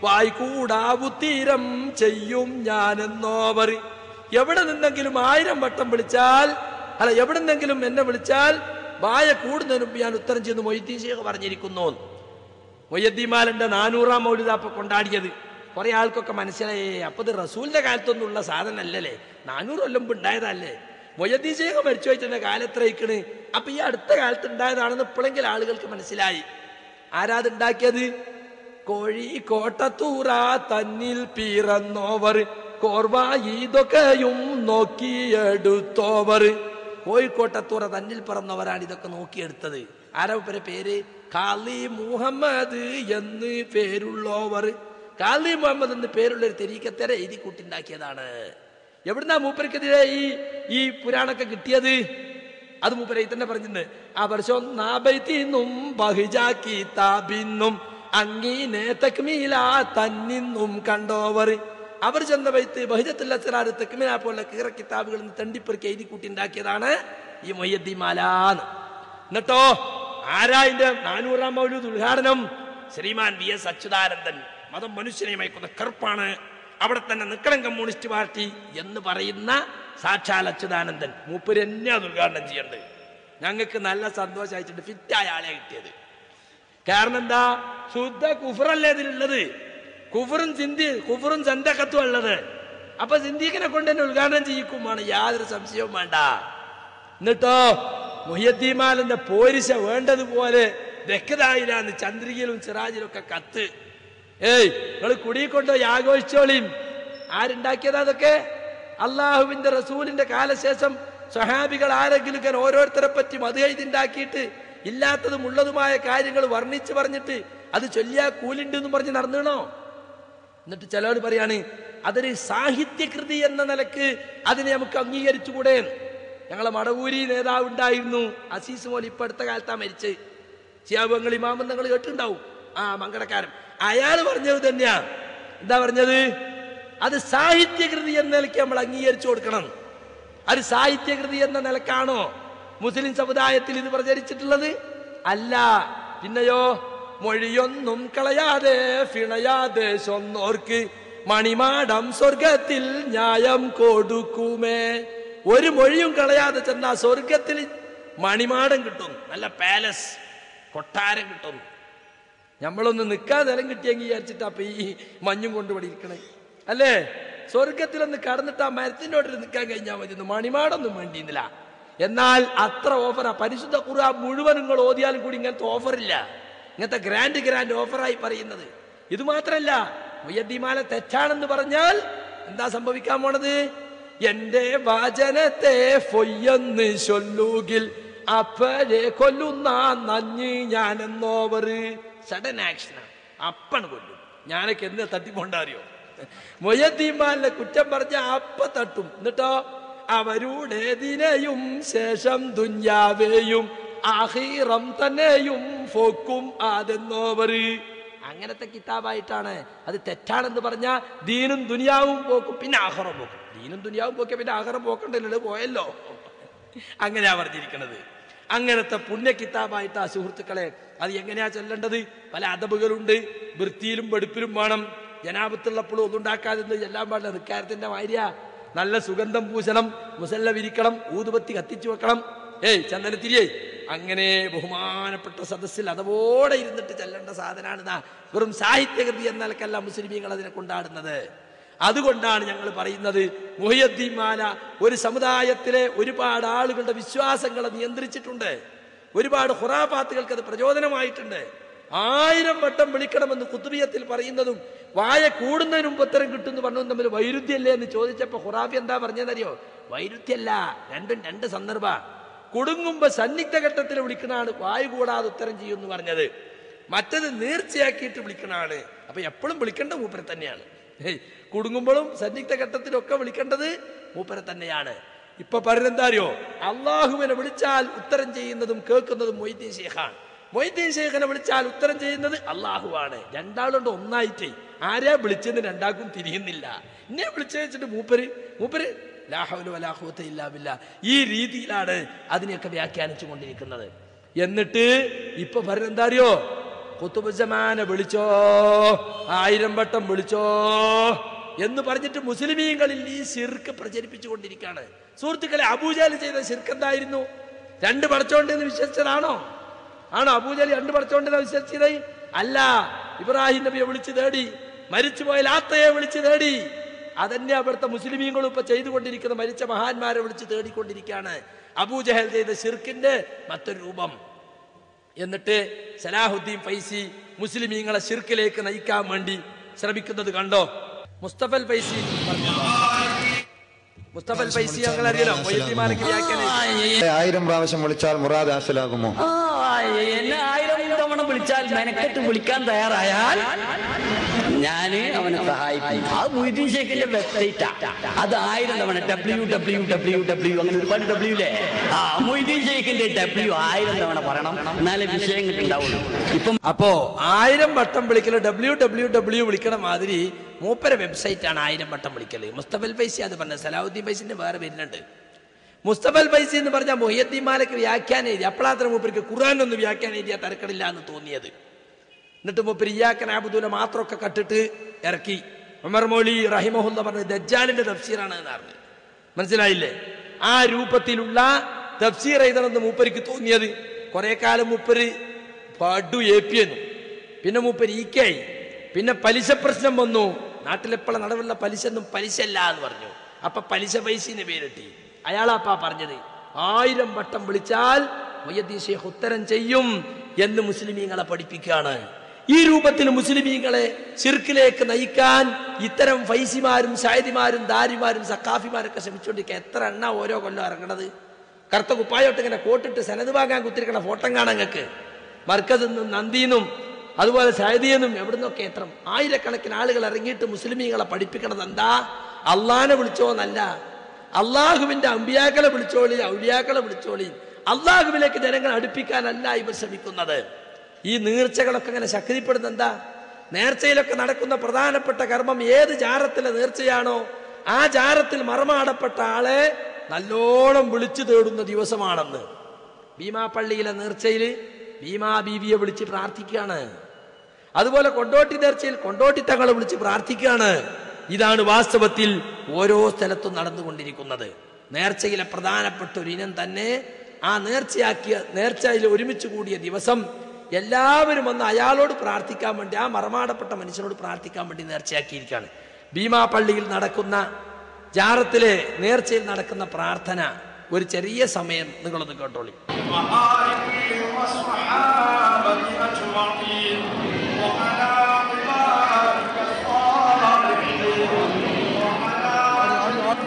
വായ്കൂടാവുത്തീരം ചെയ്യും ഞാനെന്നോവർ എവിടെ നിന്നെങ്കിലും ആയിരം വട്ടം വിളിച്ചാൽ അല്ല എവിടെ നിന്നെങ്കിലും എന്നെ വിളിച്ചാൽ വായ കൂടുന്നതിന് മുമ്പ് ഞാൻ ഉത്തരം ചെയ്യുന്നു മൊയ്തീൻ ശേഖ് പറഞ്ഞിരിക്കുന്നു മൊയ്യദ്ദിമാലന്റെ നാനൂറാം മൗലിതാപ്പ കൊണ്ടാടിയത് കുറെ ആൾക്കൊക്കെ മനസ്സിലായേ അപ്പൊ ഇത് റസൂലിന്റെ കാലത്തൊന്നും ഉള്ള സാധനമല്ലല്ലേ നാനൂറ് കൊല്ലം മുമ്പ് ഉണ്ടായതല്ലേ മൊയ്യദ്ദീൻ ശേഖ് മരിച്ചു വെച്ചെന്റെ കാലത്രയിക്കണ് അപ്പൊ ഈ അടുത്ത കാലത്ത് ഉണ്ടായതാണെന്ന് ഇപ്പോഴെങ്കിലും ആളുകൾക്ക് മനസ്സിലായി ആരാത് ഉണ്ടാക്കിയത് കോഴി കോട്ടത്തൂറ തന്നിൽ പിറന്നോവർ കോർവ ഇതൊക്കെയും നോക്കിയെടുത്തോവർ കോഴിക്കോട്ടത്തൂറ തന്നിൽ പിറന്നവരാണ് ഇതൊക്കെ നോക്കിയെടുത്തത് ആരാ ഇവരെ പേര് കാലി മുഹമ്മദ് എന്ന് പേരുള്ളവർ കാലി മുഹമ്മദ് എന്ന് പേരുള്ള ഒരു തെരീക്കത്തര എഴുതി കൂട്ടിണ്ടാക്കിയതാണ് എവിടുന്നാ മൂപ്പർക്കെതിരെ ഈ ഈ പുരാണൊക്കെ കിട്ടിയത് അത് മൂപ്പരെ തന്നെ പറഞ്ഞിട്ടുണ്ട് ആ വർഷം നാബൈത്തിന്നും ബഹിജാക്കി താബിന്നും അങ്ങീനെ തക്മീല തന്നിന്നും കണ്ടോവർ അവർ ചെന്ന വൈത്ത് ബഹിജത്തുൽ അസ്റാർ തെക്മീല പോലുള്ള കീറ കിതാബുകളിൽ നിന്ന് തണ്ടിപ്പെറുക്കി എഴുതി കൂട്ടിണ്ടാക്കിയതാണ് ഈ മൊയ്യദ്ദി മാലാന്ന് എന്നിട്ടോ ആരാ ഇതിന്റെ നാനൂറാം മൗലൂദ് ഉദ്ഘാടനം ശ്രീമാൻ വി എസ് അച്യുതാനന്ദൻ മതം മനുഷ്യനെ മയക്കുന്ന കറുപ്പാണ് അവിടെ തന്നെ നിക്കണം കമ്മ്യൂണിസ്റ്റ് പാർട്ടി എന്ന് പറയുന്ന സാക്ഷാൽ അച്യുതാനന്ദൻ മൂപ്പര് തന്നെ അത് ഉദ്ഘാടനം ചെയ്യണ്ട് ഞങ്ങൾക്ക് നല്ല സന്തോഷമായിട്ടുണ്ട് ഫിറ്റായ ആളെ കിട്ടിയത് കാരണം എന്താ ശുദ്ധ കുഫറല്ലേ ഇതിലുള്ളത് കുഫറും ചിന്തി കുഫറും ചന്തക്കത്തും ഉള്ളത് അപ്പൊ സിന്ദീഖിനെ കൊണ്ട് തന്നെ ഉദ്ഘാടനം ചെയ്യിക്കുമാണ് യാതൊരു സംശയവും വേണ്ട എന്നിട്ടോ മുഹ്യദ്ദീമാലിന്റെ പോരിശ വേണ്ടതുപോലെ വ്യക്തതായില്ലാന്ന് ചന്ദ്രികയിലും സിറാജിലും ഒക്കെ കത്ത് ഏയ് നിങ്ങൾ കുടിക്കൊണ്ടോ ആഘോഷിച്ചോളിയും ആരുണ്ടാക്കിയതാ അതൊക്കെ അള്ളാഹുവിന്റെ റസൂലിന്റെ കാലശേഷം സ്വഹാബികൾ ആരെങ്കിലും ഇങ്ങനെ ഓരോരുത്തരെ പറ്റി മത് എഴുതിണ്ടാക്കിയിട്ട് ഇല്ലാത്തതും ഉള്ളതുമായ കാര്യങ്ങൾ വർണ്ണിച്ച് പറഞ്ഞിട്ട് അത് ചൊല്ലിയാ കൂലുണ്ട് എന്ന് പറഞ്ഞ് നടന്നണോ എന്നിട്ട് ചിലവർ പറയാണ് അതൊരു സാഹിത്യകൃതി എന്ന നിലക്ക് അതിനെ നമുക്ക് അംഗീകരിച്ചുകൂടെ ഞങ്ങളെ മടവൂരി നേതാവ് ഉണ്ടായിരുന്നു അസീസ് മോൽ ഇപ്പൊ അടുത്ത കാലത്താ മരിച്ച് ചിയാബങ്ങൾ ഇമാമൻ നിങ്ങൾ കേട്ടിട്ടുണ്ടാവും ആ മങ്കടക്കാരൻ അയാൾ പറഞ്ഞത് തന്നെയാ എന്താ പറഞ്ഞത് അത് സാഹിത്യകൃതി എന്ന നിലയ്ക്ക് നമ്മൾ അംഗീകരിച്ചു കൊടുക്കണം അത് സാഹിത്യകൃതി എന്ന നിലക്കാണോ മുസ്ലിം സമുദായത്തിൽ ഇത് പ്രചരിച്ചിട്ടുള്ളത് അല്ല പിന്നെയോ മൊഴിയൊന്നും കളയാതെ ഫിണയാതെ സ്വന്നോർക്ക് മണിമാടം സ്വർഗത്തിൽ ന്യായം കൊടുക്കുമേ ഒരു മൊഴിയും കളയാതെ ചെന്നാ സ്വർഗത്തിൽ മണിമാടം കിട്ടും നല്ല പാലസ് കൊട്ടാരം കിട്ടും നമ്മളൊന്ന് നിൽക്കാൻ നിലം കിട്ടിയെങ്കിൽ വിചാരിച്ചിട്ട് അപ്പൊ ഈ മഞ്ഞും കൊണ്ട് ഇവിടെ ഇരിക്കണേ അല്ലേ സ്വർഗത്തിലൊന്ന് കടന്നിട്ട് ആ മരത്തിനോട്ടിൽ നിൽക്കാൻ കഴിഞ്ഞാൽ മതി ഒന്ന് മണിമാടൊന്നും വേണ്ടിയിരുന്നില്ല എന്നാൽ അത്ര ഓഫറാ പരിശുദ്ധ ഖുർആ മുഴുവൻ നിങ്ങൾ ഓതിയാലും കൂടി ഇങ്ങനത്തെ ഓഫറില്ല ഇങ്ങനത്തെ ഗ്രാൻഡ് ഗ്രാൻഡ് ഓഫറായി പറയുന്നത് ഇത് മാത്രല്ല മുയ്യദ്ദിമാല തെറ്റാണെന്ന് പറഞ്ഞാൽ എന്താ സംഭവിക്കാൻ പോണത് എന്റെ വാചനത്തെ ഫൊയ്യെന്ന് ചൊല്ലുകിൽ അപ്പഴേ കൊല്ലുന്ന നഞ്ഞ് ഞാനെന്നോവറ് സഡൻ ആക്ഷനാണ് അപ്പണ് കൊല്ലും ഞാനൊക്കെ എന്ന് തട്ടിക്കൊണ്ടറിയോ മൊയ്യദ്ദീമാലിനെ കുറ്റം പറഞ്ഞ അപ്പ തട്ടും എന്നിട്ടോ അവരുടേതിനെയും ശേഷം ദുഞ്ഞാവേയും ആഹീറം തന്നെയും ഫോക്കും അതെന്നോവറ് അങ്ങനത്തെ കിതാബായിട്ടാണ് അത് തെറ്റാണെന്ന് പറഞ്ഞ ദീനും ദുനിയാവും പോക്കും പിന്നെ ആഹറം പോക്കും ദീനും ദുനിയാവും പോക്കിയ പിന്നെ ആഹറം പോക്കണ്ടല്ലോ പോയല്ലോ അങ്ങനെയാ പറഞ്ഞിരിക്കുന്നത് അങ്ങനത്തെ പുണ്യ കിതാബായിട്ട് ആ സുഹൃത്തുക്കളെ അത് എങ്ങനെയാ ചൊല്ലേണ്ടത് പല അതബുകളുണ്ട് വൃത്തിയിലും വെടുപ്പിലും വേണം ജനാപത്തുള്ളപ്പോഴും ഒന്നും ഉണ്ടാക്കാതെ ചെല്ലാൻ പാടില്ല നിക്കാരത്തിന്റെ മാര്യ നല്ല സുഗന്ധം പൂശണം മുസല്ല വിരിക്കണം ഊതുപത്തി കത്തിച്ചു വെക്കണം ഏയ് ചന്ദനത്തിരിയേ അങ്ങനെ ബഹുമാനപ്പെട്ട സദസ്സിൽ അതവോടെ ഇരുന്നിട്ട് ചെല്ലേണ്ട സാധനമാണ് ഇതാ വെറും സാഹിത്യകൃതി എന്ന നിലക്കല്ല മുസ്ലിമീങ്ങൾ അതിനെ കൊണ്ടാടുന്നത് അതുകൊണ്ടാണ് ഞങ്ങൾ പറയുന്നത് മുഹിയദ്ദീൻ മാല ഒരു സമുദായത്തിലെ ഒരുപാട് ആളുകളുടെ വിശ്വാസങ്ങളെ നിയന്ത്രിച്ചിട്ടുണ്ട് ഒരുപാട് ഹുറാഫാത്തുകൾക്ക് അത് പ്രചോദനമായിട്ടുണ്ട് ആയിരം വട്ടം വിളിക്കണമെന്ന് കുത്തുബിയത്തിൽ പറയുന്നതും വായ കൂടുന്നതിന് മുമ്പ് ഉത്തരം കിട്ടുമെന്ന് പറഞ്ഞു തമ്മിൽ വൈരുദ്ധ്യല്ലേ എന്ന് ചോദിച്ചപ്പോ ഹുറാഫി എന്താ പറഞ്ഞതെന്നറിയോ വൈരുദ്ധ്യല്ല രണ്ടും രണ്ട് സന്ദർഭ കുടുങ്ങുമ്പോ സന്നിഗ്ധ ഘട്ടത്തിൽ വിളിക്കണാണ് വായു കൂടാതെ ഉത്തരം ചെയ്യുമെന്ന് പറഞ്ഞത് മറ്റത് നേർച്ചയാക്കിയിട്ട് വിളിക്കണാണ് അപ്പൊ എപ്പോഴും വിളിക്കേണ്ട മൂപ്പരെ തന്നെയാണ് ഹേയ്, കുടുങ്ങുമ്പോഴും സന്നിഗ്ധ ഘട്ടത്തിലൊക്കെ വിളിക്കേണ്ടത് മൂപ്പരെ തന്നെയാണ് ഇപ്പൊ പറയുന്നെന്താ അറിയോ അള്ളാഹുവിനെ വിളിച്ചാൽ ഉത്തരം ചെയ്യുന്നതും കേൾക്കുന്നതും മൊയ്തീൻ ശേഖാണ് മൊയ്തീൻ ശേഖനെ വിളിച്ചാൽ ഉത്തരം ചെയ്യുന്നത് അള്ളാഹുവാണ് രണ്ടാളുണ്ട് ഒന്നായിട്ട് ആരെയാ വിളിച്ചെന്ന് രണ്ടാൾക്കും തിരിയുന്നില്ല എന്നെ വിളിച്ചു വെച്ചിട്ട് മൂപ്പര് മൂപ്പര് ലാഹുലു വലാഹുവത്ത ഇല്ലാവില്ല ഈ രീതിയിലാണ് അതിനെയൊക്കെ വ്യാഖ്യാനിച്ചു കൊണ്ടിരിക്കുന്നത് എന്നിട്ട് ഇപ്പൊ പറയുന്നെന്താ അറിയോ കുത്തുബുസമാനെ വിളിച്ചോ ആയിരം വട്ടം വിളിച്ചോ എന്ന് പറഞ്ഞിട്ട് മുസ്ലിമീങ്ങളിൽ ഈ ശിർക്ക് പ്രചരിപ്പിച്ചു കൊണ്ടിരിക്കുകയാണ് സുഹൃത്തുക്കളെ അബൂജാൽ ചെയ്ത ശിർക്ക് എന്തായിരുന്നു രണ്ട് പടച്ചോണ്ട് എന്ന് വിശ്വസിച്ചതാണോ ആണോ അബൂജാലി രണ്ട് പടച്ചോണ്ടെന്ന് വിശ്വസിച്ചത് അല്ല ഇബ്രാഹിം നബിയെ വിളിച്ചു തേടി മരിച്ചുപോയ ലാത്തയെ വിളിച്ചു തേടി അതന്നെ അവിടുത്തെ മുസ്ലിമീങ്ങളും ഇപ്പൊ ചെയ്തുകൊണ്ടിരിക്കുന്ന മരിച്ച മഹാന്മാരെ വിളിച്ച് തേടിക്കൊണ്ടിരിക്കുകയാണ് അബൂജഹൽ ചെയ്ത ഷിർക്കിന്റെ മറ്റൊരു രൂപം എന്നിട്ട് സലാഹുദ്ദീൻ ഫൈസി മുസ്ലിമീങ്ങളെ ഷിർക്കിലേക്ക് നയിക്കാൻ വേണ്ടി ശ്രമിക്കുന്നത് കണ്ടോ മുസ്തഫൽ ഫൈസി പറഞ്ഞു മുസ്തഫൽ ഫൈസി ഞങ്ങൾ അറിയലോ മൊയ്യത്തിമാരൊക്കെ വ്യാഖ്യാനം ആയിരം പ്രാവശ്യം വിളിച്ചാൽ മുറാദ് ഹാസിലാകുമോ ആ, എന്നെ ആയിരം തവണ വിളിച്ചാൽ മെനക്കെട്ട് വിളിക്കാൻ തയ്യാറായാൽ ഞാന് അവനെ സഹായിക്കും അത് മൊയ്തീൻ ഷേഖിന്റെ വെബ്സൈറ്റാ അത് ആയിരം തവണ ഡബ്ല്യൂ ഡബ്ല്യൂ ഡബ്ല്യൂ ഡബ്ല്യൂ അങ്ങനെ ഒരുപാട് ഡബ്ല്യൂ അല്ലേ ആ മൊയ്തീൻ ഷേഖിന്റെ ഡബ്ല്യൂ ആയിരം തവണ പറയണം എന്നാലേ വിഷയം കിട്ടുണ്ടാവുള്ളൂ ഇപ്പം അപ്പോ ആയിരം വട്ടം വിളിക്കല് ഡബ്ല്യൂ ഡബ്ല്യൂ ഡബ്ല്യൂ വിളിക്കണ മാതിരി മൂപ്പര വെബ്സൈറ്റ് ആണ് ആയിരം വട്ടം വിളിക്കല് മുസ്തഫൽ ഫൈസി അത് പറഞ്ഞ സലാഹുദ്ദീൻ ഫൈസിന്റെ വേറെ വരുന്നുണ്ട് മുസ്തഫൽ ഫൈസി എന്ന് പറഞ്ഞാൽ മൊഹിയദ്ദീൻ മാലക്ക് വ്യാഖ്യാനം എഴുതി അപ്പോഴാത്ര മൂപ്പർക്ക് ഖുർആൻ ഒന്ന് വ്യാഖ്യാനം എഴുതിയാൽ തരക്കടില്ല എന്ന് തോന്നിയത് എന്നിട്ട് മൂപ്പര് ഇയാക്കൻ ആബുദൂല മാത്രമൊക്കെ കട്ടിട്ട് ഇറക്കി ഉമർ മൗലി റഹിമഹുല്ല പറഞ്ഞത് ദജ്ജാലിന്റെ തഫ്സീറാണ് എന്ന് പറഞ്ഞു മനസ്സിലായില്ലേ ആ രൂപത്തിലുള്ള തഫ്സീർ എഴുതണമെന്ന് മൂപ്പർക്ക് തോന്നിയത് കുറെ കാലം മൂപ്പര് പടു ഏപ്പിയെന്നു പിന്നെ മൂപ്പര് ഈക്കായി പിന്നെ പലിശ പ്രശ്നം വന്നു നാട്ടിലെപ്പോഴും നടവുള്ള പലിശ ഒന്നും പലിശ അല്ല എന്ന് പറഞ്ഞു അപ്പൊ പലിശ പൈസന്ന് പേരിട്ടി അയാളാപ്പാ പറഞ്ഞത് ആയിരം വട്ടം വിളിച്ചാൽ മൊയ്യദ്ദീൻ ഷേഖ് ഉത്തരം ചെയ്യും എന്ന് മുസ്ലിമീങ്ങളെ പഠിപ്പിക്കുകയാണ് ഈ രൂപത്തിൽ മുസ്ലിമീങ്ങളെ ശിർക്കിലേക്ക് നയിക്കാൻ ഇത്തരം ഫൈസിമാരും ഷായദിമാരും ദാരിമാരും സക്കാഫിമാരൊക്കെ ശ്രമിച്ചുകൊണ്ടിരിക്കുക എത്ര എണ്ണ ഓരോ കൊല്ലം ഇറങ്ങണത് കറുത്ത കുപ്പായോട്ട് ഇങ്ങനെ കോട്ടിട്ട് സനത് വാങ്ങാൻ കുത്തിരിക്കണ ഫോട്ടം കാണാൻ നിങ്ങൾക്ക് മർക്കസിൽ നിന്നും നന്ദിന്നും അതുപോലെ സൈദിയെന്നും എവിടുന്നൊക്കെ എത്ര ആയിരക്കണക്കിന് ആളുകൾ ഇറങ്ങിയിട്ട് മുസ്ലിമീങ്ങളെ പഠിപ്പിക്കണത് എന്താ അള്ളാനെ വിളിച്ചോന്നല്ല അള്ളാഹുവിന്റെ അമ്പിയാക്കളെ വിളിച്ചോളി ഔലിയാക്കളെ വിളിച്ചോളി അള്ളാഹുവിലേക്ക് ജനങ്ങളെ അടുപ്പിക്കാനല്ല ഇവർ ശ്രമിക്കുന്നത് ഈ നീർച്ചകളൊക്കെ ഇങ്ങനെ ശക്തിപ്പെടുന്ന എന്താ നേർച്ചയിലൊക്കെ നടക്കുന്ന പ്രധാനപ്പെട്ട കർമ്മം ഏത് ജാരത്തിലെ നേർച്ചയാണോ ആ ജാരത്തിൽ മറമാടപ്പെട്ട ആളെ നല്ലോണം വിളിച്ചു തേടുന്ന ദിവസമാണെന്ന് ഭീമാപ്പള്ളിയിലെ നേർച്ചയിൽ ഭീമാ ബീവിയെ വിളിച്ച് പ്രാർത്ഥിക്കുകയാണ് അതുപോലെ കൊണ്ടോട്ടി നേർച്ചയിൽ കൊണ്ടോട്ടി തങ്ങളെ വിളിച്ച് പ്രാർത്ഥിക്കുകയാണ് ഇതാണ് വാസ്തവത്തിൽ ഓരോ സ്ഥലത്തും നടന്നുകൊണ്ടിരിക്കുന്നത് നേർച്ചയിലെ പ്രധാനപ്പെട്ട ഒരു ഇനം തന്നെ ആ നേർച്ചയാക്കിയ നേർച്ചയിൽ ഒരുമിച്ച് കൂടിയ ദിവസം എല്ലാവരും വന്ന് അയാളോട് പ്രാർത്ഥിക്കാൻ വേണ്ടി ആ മറമാടപ്പെട്ട മനുഷ്യനോട് പ്രാർത്ഥിക്കാൻ വേണ്ടി നേർച്ചയാക്കിയിരിക്കുകയാണ് ഭീമാപള്ളിയിൽ നടക്കുന്ന ജാറത്തിലെ നേർച്ചയിൽ നടക്കുന്ന പ്രാർത്ഥന ഒരു ചെറിയ സമയം നിങ്ങളൊന്ന് കേട്ടോളി وآله والصحابة أجمعين وعلى عبادك الصالحين وعلى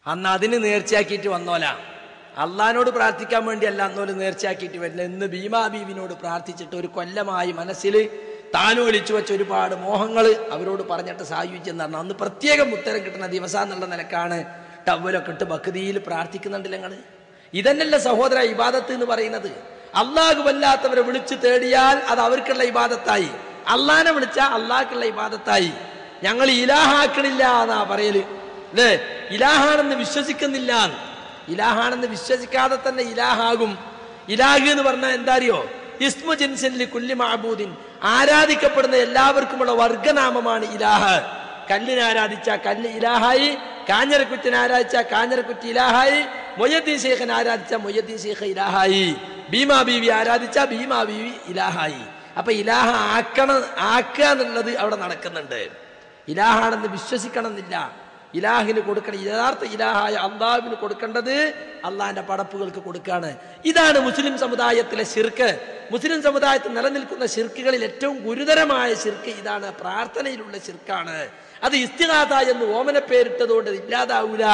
അന്ന് അതിന് നേർച്ചയാക്കിയിട്ട് വന്നോല അള്ളഹാനോട് പ്രാർത്ഥിക്കാൻ വേണ്ടിയല്ല അന്നോല് നേർച്ചയാക്കിയിട്ട് വരുന്നത് ഇന്ന് ഭീമാ ബീവിനോട് പ്രാർത്ഥിച്ചിട്ട് ഒരു കൊല്ലമായി മനസ്സിൽ താലോലിച്ചു വെച്ച ഒരുപാട് മോഹങ്ങൾ അവരോട് പറഞ്ഞിട്ട് സായുജ്യം തരണം അന്ന് പ്രത്യേകം ഉത്തരം കിട്ടുന്ന ദിവസം എന്നുള്ള നിലക്കാണ് ടവലൊക്കെ ഇട്ട് ഭക്തിയിൽ പ്രാർത്ഥിക്കുന്നുണ്ടല്ലോ ഞങ്ങൾ ഇതന്നല്ല സഹോദര ഇബാദത്ത് എന്ന് പറയുന്നത് അള്ളാഹു വല്ലാത്തവരെ വിളിച്ചു തേടിയാൽ അത് അവർക്കുള്ള ഇബാദത്തായി അള്ളാനെ വിളിച്ചാൽ അള്ളാഹ്ക്കുള്ള ഇബാദത്തായി ഞങ്ങൾ ഇലാഹാക്കണില്ല എന്നാ പറയല് അല്ലേ ഇലാഹാണെന്ന് വിശ്വസിക്കുന്നില്ല ഇലാഹാണെന്ന് വിശ്വസിക്കാതെ തന്നെ ഇലാഹാകും ഇലാഹ് എന്ന് പറഞ്ഞാൽ എന്താ അറിയോ ഇസ്മു ജിൻസിൽ കുല്ലി മാബൂദിൻ ആരാധിക്കപ്പെടുന്ന എല്ലാവർക്കുമുള്ള വർഗനാമമാണ് ഇലാഹ് കല്ലിനെ ആരാധിച്ച കല്ല് ഇലാഹായി കാഞ്ഞരക്കുറ്റിനെ ആരാധിച്ച കാഞ്ഞരക്കുറ്റി ഇലാഹായി മൊയ്യദ്ദീൻ ശേഖൻ ആരാധിച്ച മൊയ്യദ്ദീൻ ശേഖ് ഇലാഹായി ഭീമാ ബീവി ആരാധിച്ച ഭീമാ ബീവി ഇലാഹായി അപ്പൊ ഇലാഹ ആക്കണം ആക്കുക എന്നുള്ളത് അവിടെ നടക്കുന്നുണ്ട് ഇലാഹാണെന്ന് വിശ്വസിക്കണം എന്നില്ല ഇലാഹിന് കൊടുക്കണം യഥാർത്ഥ ഇലാഹായ അള്ളാഹുവിന് കൊടുക്കേണ്ടത് അള്ളാഹിന്റെ പടപ്പുകൾക്ക് കൊടുക്കാണ് ഇതാണ് മുസ്ലിം സമുദായത്തിലെ ശിർക്ക് മുസ്ലിം സമുദായത്തിൽ നിലനിൽക്കുന്ന ശിർക്കുകളിൽ ഏറ്റവും ഗുരുതരമായ ശിർക്ക് ഇതാണ് പ്രാർത്ഥനയിലുള്ള ശിർക്കാണ് അത് ഇസ്തിഹാത എന്ന് ഓമന പേരിട്ടതുകൊണ്ട് ഇത് ഇല്ലാതാവൂല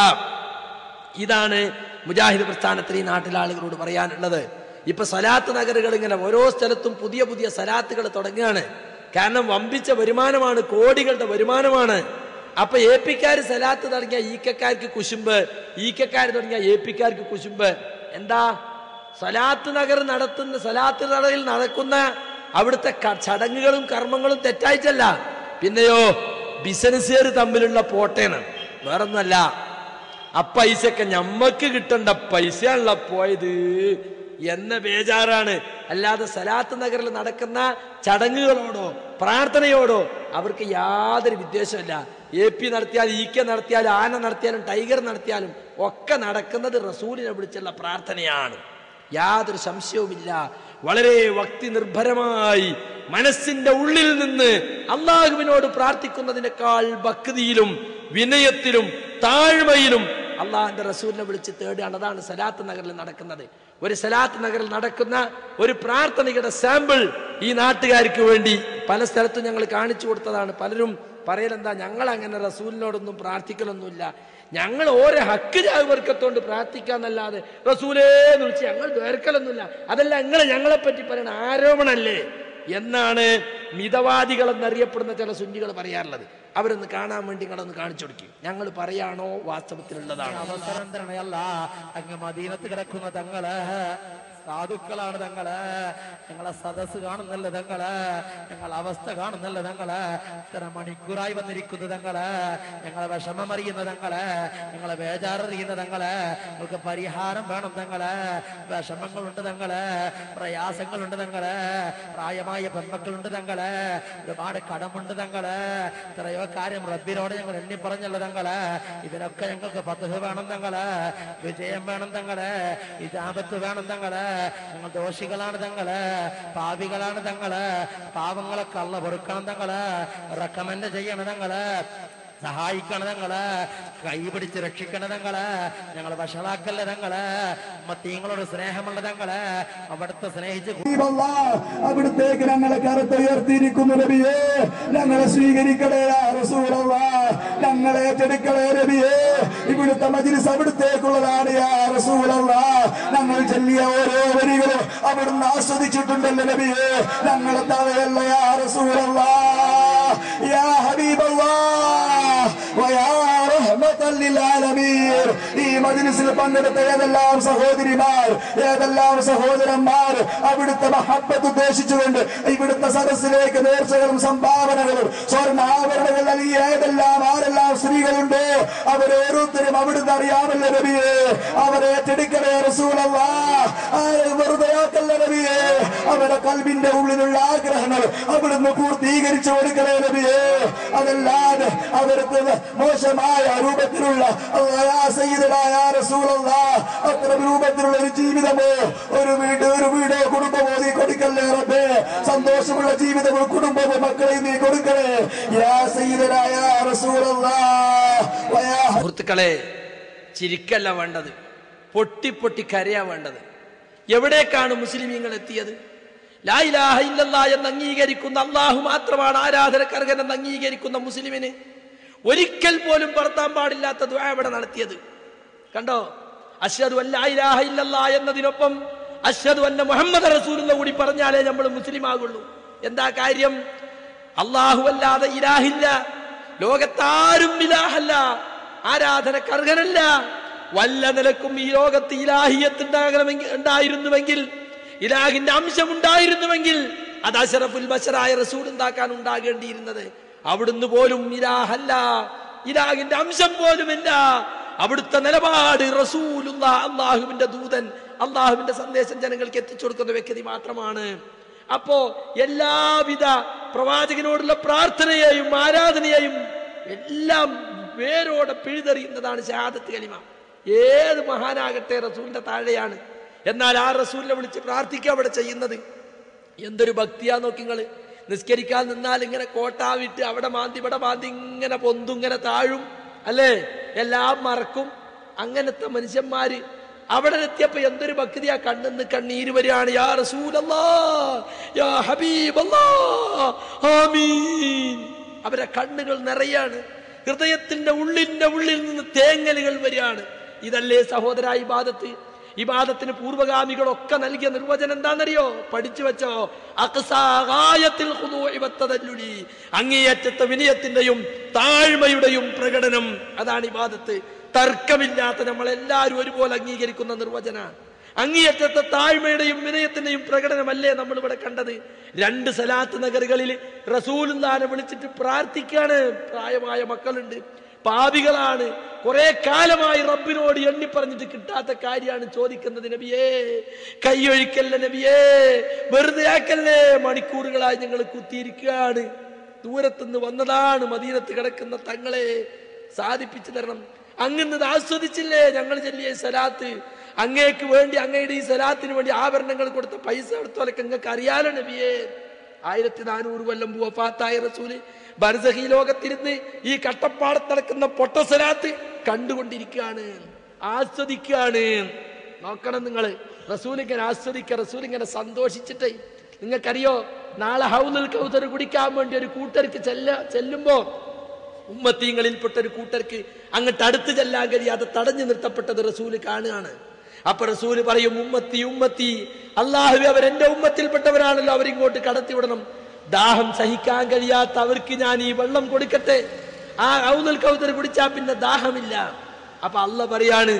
ഇതാണ് മുജാഹിദ് പ്രസ്ഥാനത്തിൽ ഈ നാട്ടിലെ ആളുകളോട് പറയാനുള്ളത് ഇപ്പൊ സലാത്ത് നഗറുകൾ ഇങ്ങനെ ഓരോ സ്ഥലത്തും പുതിയ പുതിയ സലാത്തുകൾ തുടങ്ങുകയാണ് കാരണം വമ്പിച്ച വരുമാനമാണ് കോടികളുടെ വരുമാനമാണ് അപ്പൊ എ പിക്കാര് സലാത്ത് തുടങ്ങിയ ഈക്കക്കാർക്ക് കുശുമ്പ് ഈക്കക്കാർ തുടങ്ങിയ എ പിക്കാർക്ക് കുശുമ്പ് എന്താ സലാത്ത് നഗർ നടത്തുന്ന സലാത്ത് നഗറിൽ നടക്കുന്ന അവിടുത്തെ ക- ചടങ്ങുകളും കർമ്മങ്ങളും തെറ്റായിട്ടല്ല പിന്നെയോ ബിസിനസ്സുകാർ തമ്മിലുള്ള പോട്ടേണ് വേറൊന്നുമല്ല ആ പൈസയൊക്കെ ഞമ്മക്ക് കിട്ടേണ്ട പൈസയാണല്ലോ പോയത് എന്ന ബേജാറാണ് അല്ലാതെ സലാത്ത് നഗറിൽ നടക്കുന്ന ചടങ്ങുകളോടോ പ്രാർത്ഥനയോടോ അവർക്ക് യാതൊരു വിദ്വേഷമില്ല എ പി നടത്തിയാലും ഇ കെ നടത്തിയാലും ആന നടത്തിയാലും ടൈഗർ നടത്തിയാലും ഒക്കെ നടക്കുന്നത് റസൂലിനെ വിളിച്ചുള്ള പ്രാർത്ഥനയാണ് യാതൊരു സംശയവുമില്ല വളരെ ഭക്തി നിർഭരമായി മനസ്സിന്റെ ഉള്ളിൽ നിന്ന് അള്ളാഹുവിനോട് പ്രാർത്ഥിക്കുന്നതിനേക്കാൾ ഭക്തിയിലും വിനയത്തിലും താഴ്മയിലും അള്ളാഹിന്റെ റസൂലിനെ വിളിച്ച് തേടുകയാണ് അതാണ് സലാത്ത് നഗറിൽ നടക്കുന്നത് ഒരു സലാത്ത് നഗറിൽ നടക്കുന്ന ഒരു പ്രാർത്ഥനയുടെ സാമ്പിൾ ഈ നാട്ടുകാർക്ക് വേണ്ടി പല സ്ഥലത്തും ഞങ്ങൾ കാണിച്ചു കൊടുത്തതാണ് പലരും പറയലെന്താ ഞങ്ങൾ അങ്ങനെ റസൂലിനോടൊന്നും പ്രാർത്ഥിക്കലൊന്നുമില്ല ഞങ്ങൾ ഓരോ ഹക്ക് ജാവർക്കത്തോണ്ട് പ്രാർത്ഥിക്കാന്നല്ലാതെ റസൂലേ എന്ന് വിളിച്ച് ഞങ്ങൾ ദ്വേർക്കലൊന്നുമില്ല അതല്ല ഞങ്ങളെ ഞങ്ങളെ പറ്റി പറയുന്ന ആരോപണല്ലേ എന്നാണ് മിതവാദികൾ എന്നറിയപ്പെടുന്ന ചില സുന്നികൾ പറയാറുള്ളത് അവരൊന്ന് കാണാൻ വേണ്ടി നിങ്ങളൊന്ന് കാണിച്ചു കൊടുക്കും ഞങ്ങൾ പറയാണോ വാസ്തവത്തിലുള്ളതാണോ അവസരം തരണയല്ല അങ്ങ് മദീനത്ത് കിടക്കുന്ന തങ്ങള് സാധുക്കളാണ് തങ്ങള് ഞങ്ങളെ സദസ് കാണുന്നല്ല തങ്ങള് ഞങ്ങളെ അവസ്ഥ കാണുന്നല്ല തങ്ങള് ഇത്ര മണിക്കൂറായി വന്നിരിക്കുന്ന തങ്ങള് ഞങ്ങളെ വിഷമം അറിയുന്ന തങ്ങള് ഞങ്ങളെ ബേജാററിയുന്ന തങ്ങള് ഞങ്ങൾക്ക് പരിഹാരം വേണം തങ്ങള് വിഷമങ്ങളുണ്ട് തങ്ങള് പ്രയാസങ്ങളുണ്ട് തങ്ങള് പ്രായമായ പെൺമക്കളുണ്ട് തങ്ങള് ഒരുപാട് കടമുണ്ട് തങ്ങള് എത്രയോ കാര്യം റബ്ബിനോട് ഞങ്ങൾ എണ്ണി പറഞ്ഞല്ലോ തങ്ങള് ഇതിനൊക്കെ ഞങ്ങൾക്ക് പദ്ധതി വേണം തങ്ങള് വിജയം വേണം തങ്ങള് ഇജാപത്ത് വേണം തങ്ങള് ഞങ്ങൾ ദോഷികളാണ് തങ്ങള് പാപികളാണ് തങ്ങള് പാവങ്ങളെ കള്ള പൊറുക്കണം തങ്ങള് റെക്കമെൻഡ് ചെയ്യണം തങ്ങള് സഹായിക്കണം തങ്ങള് കൈ പിടിച്ച് രക്ഷിക്കണം തങ്ങള് ഞങ്ങൾ വഷളാക്കല്ല തങ്ങള് മത്തീങ്ങളോട് സ്നേഹമുള്ള തങ്ങള് അവിടുത്തെ സ്നേഹിച്ച് അവിടുത്തേക്ക് ഞങ്ങളെ കറുത്ത് ഉയർത്തിയിരിക്കുന്നു നബിയേ ഞങ്ങളെ സ്വീകരിക്കണേ യാ റസൂലല്ലാ ഞങ്ങളെ ഏറ്റെടുക്കണേ നബിയേ ഇവിടുത്തെ മജിലിസ് അവിടുത്തേക്കുള്ളതാണ് യാ റസൂലല്ലാ ഞങ്ങൾ ചൊല്ലിയ ഓരോ വരികളും അവിടുന്ന് ആസ്വദിച്ചിട്ടുണ്ടല്ലോ നബിയേ ഞങ്ങളെ തവയല്ല യാ റസൂലല്ലാ യാ ഹബീബല്ലാ വയാ റഹ്മത്തൽ ലിൽആലമീൻ ഈ മജ്ലിസിൽ പങ്കെടുത്ത ഏതെല്ലാം സഹോദരിമാർ ഏതെല്ലാം സഹോദരന്മാർ അവിടുത്തെ മഹബത്ത് ഉദ്ദേശിച്ചുകൊണ്ട് ഇവിടുത്തെ സദസ്സിലേക്ക് നേർച്ചകളും സംഭാവനകളും സ്വർണ്ണാഭരണങ്ങൾ നൽകിയ ഏതെല്ലാം ആരെല്ലാം സ്ത്രീകളുണ്ടോ അവരോരോരുത്തരും അവിടുന്ന് അറിയാമല്ലോ നബിയെ അവരെ ഏറ്റെടുക്കണേ റസൂലല്ലാ ആരെ വെറുതെ ആക്കല്ല നബിയെ അവരുടെ കൽബിന്റെ ഉള്ളിലുള്ള ആഗ്രഹങ്ങൾ അവിടുന്ന് പൂർത്തീകരിച്ചു കൊടുക്കണേ നബിയെ അതല്ലാതെ അവർക്ക് മോശമായ രൂപത്തിലുള്ള അല്ലാ സയ്യിദനായ റസൂലല്ലാ അത്തരം രൂപത്തിലുള്ള ഒരു ജീവിതമോ ഒരു വീട് ഒരു വീടോ കുടുംബമോ നീ കൊടുക്കല്ലേ റബ്ബേ സന്തോഷമുള്ള ജീവിതമോ കുടുംബമോ മക്കളെ നീ കൊടുക്കണേ യാ സയ്യിദനായ റസൂലല്ലാ വയാ സുഹൃത്തുക്കളെ ചിരിക്കല്ല വേണ്ടത് പൊട്ടി പൊട്ടി കരയാ വേണ്ടത് എവിടേക്കാണ് മുസ്ലിമീങ്ങൾ എത്തിയത് ലാ ഇലാഹ ഇല്ലല്ലാ എന്ന് അംഗീകരിക്കുന്ന അള്ളാഹു മാത്രമാണ് ആരാധനക്കർഹൻ എന്ന് അംഗീകരിക്കുന്ന മുസ്ലിമിന് ഒരിക്കൽ പോലും പറത്താൻ പാടില്ലാത്ത ദ്വാ ഇവിടെ നടത്തിയത് കണ്ടോ അഷ്ഹദു അല്ലാ ഇലാഹ ഇല്ലല്ലാ എന്നതിനൊപ്പം അഷ്ഹദു അന്ന മുഹമ്മദ് റസൂൽ എന്ന് കൂടി പറഞ്ഞാലേ നമ്മൾ മുസ്ലിം ആകുള്ളൂ എന്താ കാര്യം അള്ളാഹു അല്ലാതെ ഇലാഹില്ല ലോകത്താരും ഇലാഹല്ല ആരാധനക്ക് അർഹനല്ല വല്ല നിലക്കും ഈ ലോകത്ത് ഇലാഹിയത്ത് ഉണ്ടാകണമെങ്കിൽ ഉണ്ടായിരുന്നുവെങ്കിൽ ഇലാഹിന്റെ അംശം ഉണ്ടായിരുന്നുവെങ്കിൽ അത് അഷറഫുൽ ബഷറായ റസൂൽ ഉണ്ടാക്കാൻ ഉണ്ടാകേണ്ടിയിരുന്നത് അവിടുന്ന് പോലും ഇലാഹല്ല ഇലാഹിന്റെ അംശം പോലുമില്ല അവിടുത്തെ നിലപാട് റസൂലുള്ള അള്ളാഹുവിന്റെ ദൂതൻ അള്ളാഹുവിന്റെ സന്ദേശം ജനങ്ങൾക്ക് എത്തിച്ചു കൊടുക്കുന്ന വ്യക്തി മാത്രമാണ് അപ്പോ എല്ലാവിധ പ്രവാചകനോടുള്ള പ്രാർത്ഥനയെയും ആരാധനയെയും എല്ലാം വേരോടെ പിഴുതെറിയുന്നതാണ് ഷഹാദത്ത് കലിമ ഏത് മഹാനാകട്ടെ റസൂലിന്റെ താഴെയാണ് എന്നാൽ ആ റസൂലിനെ വിളിച്ച് പ്രാർത്ഥിക്കുക അവിടെ ചെയ്യുന്നത് എന്തൊരു ഭക്തിയാ നോക്കി നിങ്ങള് നിസ്കരിക്കാൻ നിന്നാൽ ഇങ്ങനെ കോട്ടാവിട്ട് അവിടെ മാന്തി ഇവിടെ മാന്തി ഇങ്ങനെ പൊന്തും ഇങ്ങനെ താഴും അല്ലേ എല്ലാം മറക്കും അങ്ങനത്തെ മനുഷ്യന്മാര് അവിടെ എത്തിയപ്പോ എന്തൊരു ഭക്തിയാ കണ്ണെന്ന് കണ്ണീര് വരികയാണ് യാ റസൂലല്ലാ യാ ഹബീബല്ലാ ആമീൻ അവരെ കണ്ണുകൾ നിറയാണ് ഹൃദയത്തിന്റെ ഉള്ളിന്റെ ഉള്ളിൽ നിന്ന് തേങ്ങലുകൾ വരികയാണ് ഇതല്ലേ സഹോദര ഇബാദത്ത് ഇബാദത്തിന് പൂർവഗാമികളൊക്കെ നൽകിയ നിർവചനം എന്താണെന്നറിയോ പഠിച്ചു വെച്ചോ അക്സാകായത്തിൽ ഹുദൂഇവത്തദല്ലുലി. അങ്ങേയറ്റത്തെ വിനയത്തിന്റെയും താഴ്മയുടെയും പ്രകടനം അതാണ് ഇബാദത്ത് തർക്കമില്ലാത്ത നമ്മളെല്ലാവരും ഒരുപോലെ അംഗീകരിക്കുന്ന നിർവചന അങ്ങേയറ്റത്തെ താഴ്മയുടെയും വിനയത്തിന്റെയും പ്രകടനമല്ലേ നമ്മൾ ഇവിടെ കണ്ടത് രണ്ട് സലാത്ത് നഗറുകളിൽ റസൂലുല്ലാനെ വിളിച്ചിട്ട് പ്രാർത്ഥിക്കാണ് പ്രായമായ മക്കളുണ്ട് പാപികളാണ് കുറെ കാലമായി റബ്ബിനോട് എണ്ണി പറഞ്ഞിട്ട് കിട്ടാത്ത കാര്യമാണ് ചോദിക്കുന്നത് നബിയേ കൈയൊഴിക്കല്ലേ നബിയേ വെറുതെ ആക്കല്ലേ മണിക്കൂറുകളായി ഞങ്ങൾ കുത്തിയിരിക്കുകയാണ് ദൂരത്തുനിന്ന് വന്നതാണ് മദീനത്ത് കിടക്കുന്ന തങ്ങളെ സാധിപ്പിച്ചു തരണം അങ്ങന്നത് ആസ്വദിച്ചില്ലേ ഞങ്ങൾ ചൊല്ലിയ സലാത്ത് അങ്ങേക്ക് വേണ്ടി അങ്ങയുടെ ഈ സലാത്തിന് വേണ്ടി ആഭരണങ്ങൾ കൊടുത്ത പൈസ എടുത്തോലൊക്കെ നിങ്ങൾക്ക് അറിയാലോ നബിയേ ആയിരത്തി നാനൂറ് കൊല്ലം വഫാത്തായ റസൂല് ബർസഹി ലോകത്തിരുന്ന് ഈ കട്ടപ്പാടത്ത് നടക്കുന്ന പൊട്ടസലാത്ത് കണ്ടുകൊണ്ടിരിക്കുകയാണ് ആസ്വദിക്കുകയാണ് നോക്കണം നിങ്ങൾ റസൂൽ ഇങ്ങനെ ആസ്വദിക്കുക റസൂൽ ഇങ്ങനെ സന്തോഷിച്ചിട്ടേ നിങ്ങൾക്കറിയോ നാളെ ഹൗലുൽ കൗതർ കുടിക്കാൻ വേണ്ടി ഒരു കൂട്ടർക്ക് ചെല്ല ചെല്ലുമ്പോ ഉമ്മത്തീങ്ങളിൽപ്പെട്ട ഒരു കൂട്ടർക്ക് അങ്ങോട്ട് അടുത്ത് ചെല്ലാൻ കഴിയാതെ തടഞ്ഞു നിർത്തപ്പെട്ടത് റസൂല് കാണുകയാണ് അപ്പൊ റസൂല് പറയും ഉമ്മത്തി ഉമ്മത്തി അള്ളാഹു അവർ എന്റെ ഉമ്മത്തിൽപ്പെട്ടവരാണല്ലോ അവരിങ്ങോട്ട് കടത്തിവിടണം ദാഹം സഹിക്കാൻ കഴിയാത്ത അവർക്ക് ഞാൻ ഈ വെള്ളം കൊടുക്കട്ടെ ആ ഔദൽ കൗതർ കുടിച്ചാ പിന്നെ ദാഹമില്ല അപ്പൊ അല്ല പറയാണ്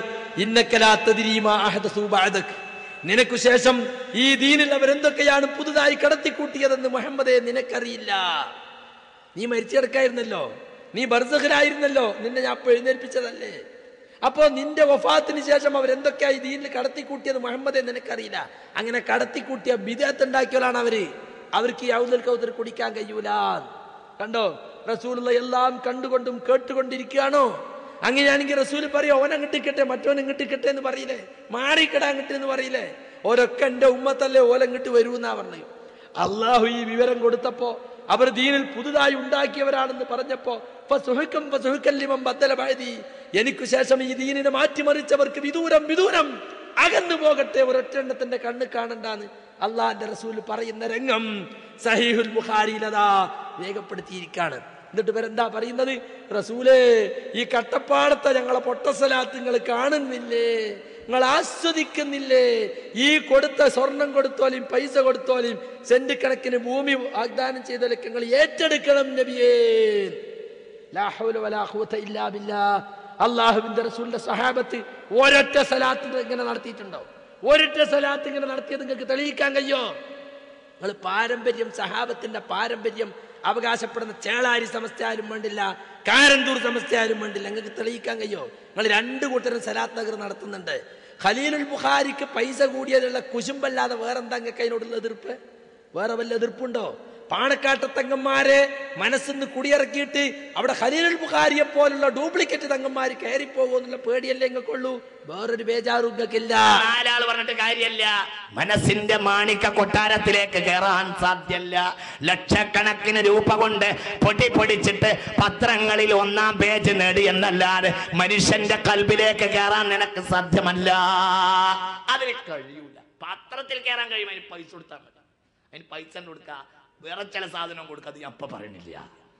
ഇന്നക്കലാത്തതിരീമാഹദ് നിനക്കു ശേഷം ഈ ദീനിൽ അവരെന്തൊക്കെയാണ് പുതുതായി കടത്തിക്കൂട്ടിയതെന്ന് മുഹമ്മദെ നിനക്കറിയില്ല നീ മരിച്ചു കിടക്കായിരുന്നല്ലോ നീ ബർസഖിലായിരുന്നല്ലോ നിന്നെ ഞാൻ അപ്പൊ എഴുന്നേൽപ്പിച്ചതല്ലേ അപ്പോ നിന്റെ വഫാത്തിന് ശേഷം അവരെന്തൊക്കെയായി ദീനിൽ കടത്തിക്കൂട്ടിയത് മുഹമ്മദെ നിനക്കറിയില്ല അങ്ങനെ കടത്തിക്കൂട്ടിയ ബിദത്ത് ഉണ്ടാക്കിയവരാണ് അവര് അവർക്ക് ഈ ഔദൽ കൗദർ കുടിക്കാൻ കഴിയൂല കണ്ടോ റസൂലുള്ള എല്ലാം കണ്ടുകൊണ്ടും കേട്ടുകൊണ്ടിരിക്കുകയാണോ അങ്ങനെയാണെങ്കിൽ റസൂൽ പറയോ ഓൻ അങ്ങോട്ട് കിട്ടെ മറ്റോൻ ഇങ്ങോട്ട് കിട്ടെ എന്ന് പറയില്ലേ മാറിക്കിടാ അങ്ങോട്ട് എന്ന് പറയില്ലേ ഓരൊക്കെ എന്റെ ഉമ്മത്തല്ലേ ഓലങ്ങോട്ട് വരൂ എന്നാ പറഞ്ഞു അള്ളാഹു ഈ വിവരം കൊടുത്തപ്പോ അവർ ദീനിൽ പുതുതായി ഉണ്ടാക്കിയവരാണെന്ന് പറഞ്ഞപ്പോ ഫസുഹുക്കം ഫസുഹുക്കല്ലിമം ബദ്ദല ബഅദി. എനിക്കു ശേഷം ഈ ദീനിനെ മാറ്റിമറിച്ചവർക്ക് വിദൂരം വിദൂരം അകന്നു പോകട്ടെ ഒരൊറ്റെണ്ണത്തിന്റെ കണ്ണ് കാണണ്ടാന്ന് അള്ളാന്റെ റസൂൽ പറയുന്ന രംഗം സഹീഹുൽ ബുഖാരിയിലതാ രേഖപ്പെടുത്തിയിരിക്കാണ് എന്നിട്ട് ഇവരെന്താ പറയുന്നത് റസൂലേ ഈ കട്ടപ്പാടത്തെ ഞങ്ങളെ പൊട്ടസലാത്ത് നിങ്ങൾ കാണുന്നില്ലേ നിങ്ങൾ ആസ്വദിക്കുന്നില്ലേ ഈ കൊടുത്ത സ്വർണം കൊടുത്തോലും പൈസ കൊടുത്തോലും സെന്റ് കണക്കിന് ഭൂമി വാഗ്ദാനം ചെയ്തോലൊക്കെ നിങ്ങൾ ഏറ്റെടുക്കണം നബിയേ ലാ ഹൗല വലാ ഖുവത ഇല്ലാ ബില്ലാ. അള്ളാഹുവിന്റെ റസൂലിന്റെ സഹാബത്ത് ഒരൊറ്റ സലാത്ത് ഇങ്ങനെ നടത്തിയിട്ടുണ്ടോ ഒരൊറ്റ സലാത്ത് ഇങ്ങനെ നടത്തിയത് നിങ്ങൾക്ക് തെളിയിക്കാൻ കഴിയോ നിങ്ങൾ പാരമ്പര്യം സഹാബത്തിന്റെ പാരമ്പര്യം അവകാശപ്പെടുന്ന ചേളാരി സമസ്തയാലും വേണ്ടില്ല കാരന്തൂർ സമസ്തയാലും വേണ്ടില്ല നിങ്ങൾക്ക് തെളിയിക്കാൻ കഴിയോ നിങ്ങൾ രണ്ടു കൂട്ടരും സലാത്ത് നഗർ നടത്തുന്നുണ്ട് ഖലീലുൽ ബുഖാരിക്ക് പൈസ കൂടിയതിലുള്ള കുശുമ്പല്ലാതെ വേറെന്താ നിങ്ങൾക്ക് അതിനോടുള്ള എതിർപ്പ് വേറെ വല്ല എതിർപ്പുണ്ടോ പാണക്കാട്ട് തങ്ങന്മാരെ മനസ്സിന്ന് കുടിയിറക്കിയിട്ട് അവിടെ ഖലീലുൽ ബുഖാരിയെ പോലുള്ള ഡ്യൂപ്ലിക്കേറ്റ് തങ്ങന്മാർ കയറി പോകുമെന്നുള്ള പേടിയല്ലേ നിങ്ങൾക്കുള്ളൂ വേറൊരു ബേജാറും നിങ്ങൾക്കില്ല നാലാള് പറഞ്ഞിട്ട് കാര്യമല്ല മനസ്സിന്റെ മാണിക്ക കൊട്ടാരത്തിലേക്ക് കയറാൻ സാധ്യല്ല ലക്ഷക്കണക്കിന് രൂപ കൊണ്ട് പൊടി പൊടിച്ചിട്ട് പത്രങ്ങളിൽ ഒന്നാം പേജ് നേടി എന്നല്ലാതെ മനുഷ്യന്റെ കൽബിലേക്ക് കയറാൻ നിനക്ക് സാധ്യമല്ല അതിന് കഴിയൂല പത്രത്തിൽ കയറാൻ കഴിയും അതിന് പൈസ കൊടുത്താൽ മതി അതിന് പൈസ കൊടുക്ക വേറെ ചില സാധനം കൊടുക്കുക അത് ഞാൻ അപ്പൊ പറയണില്ല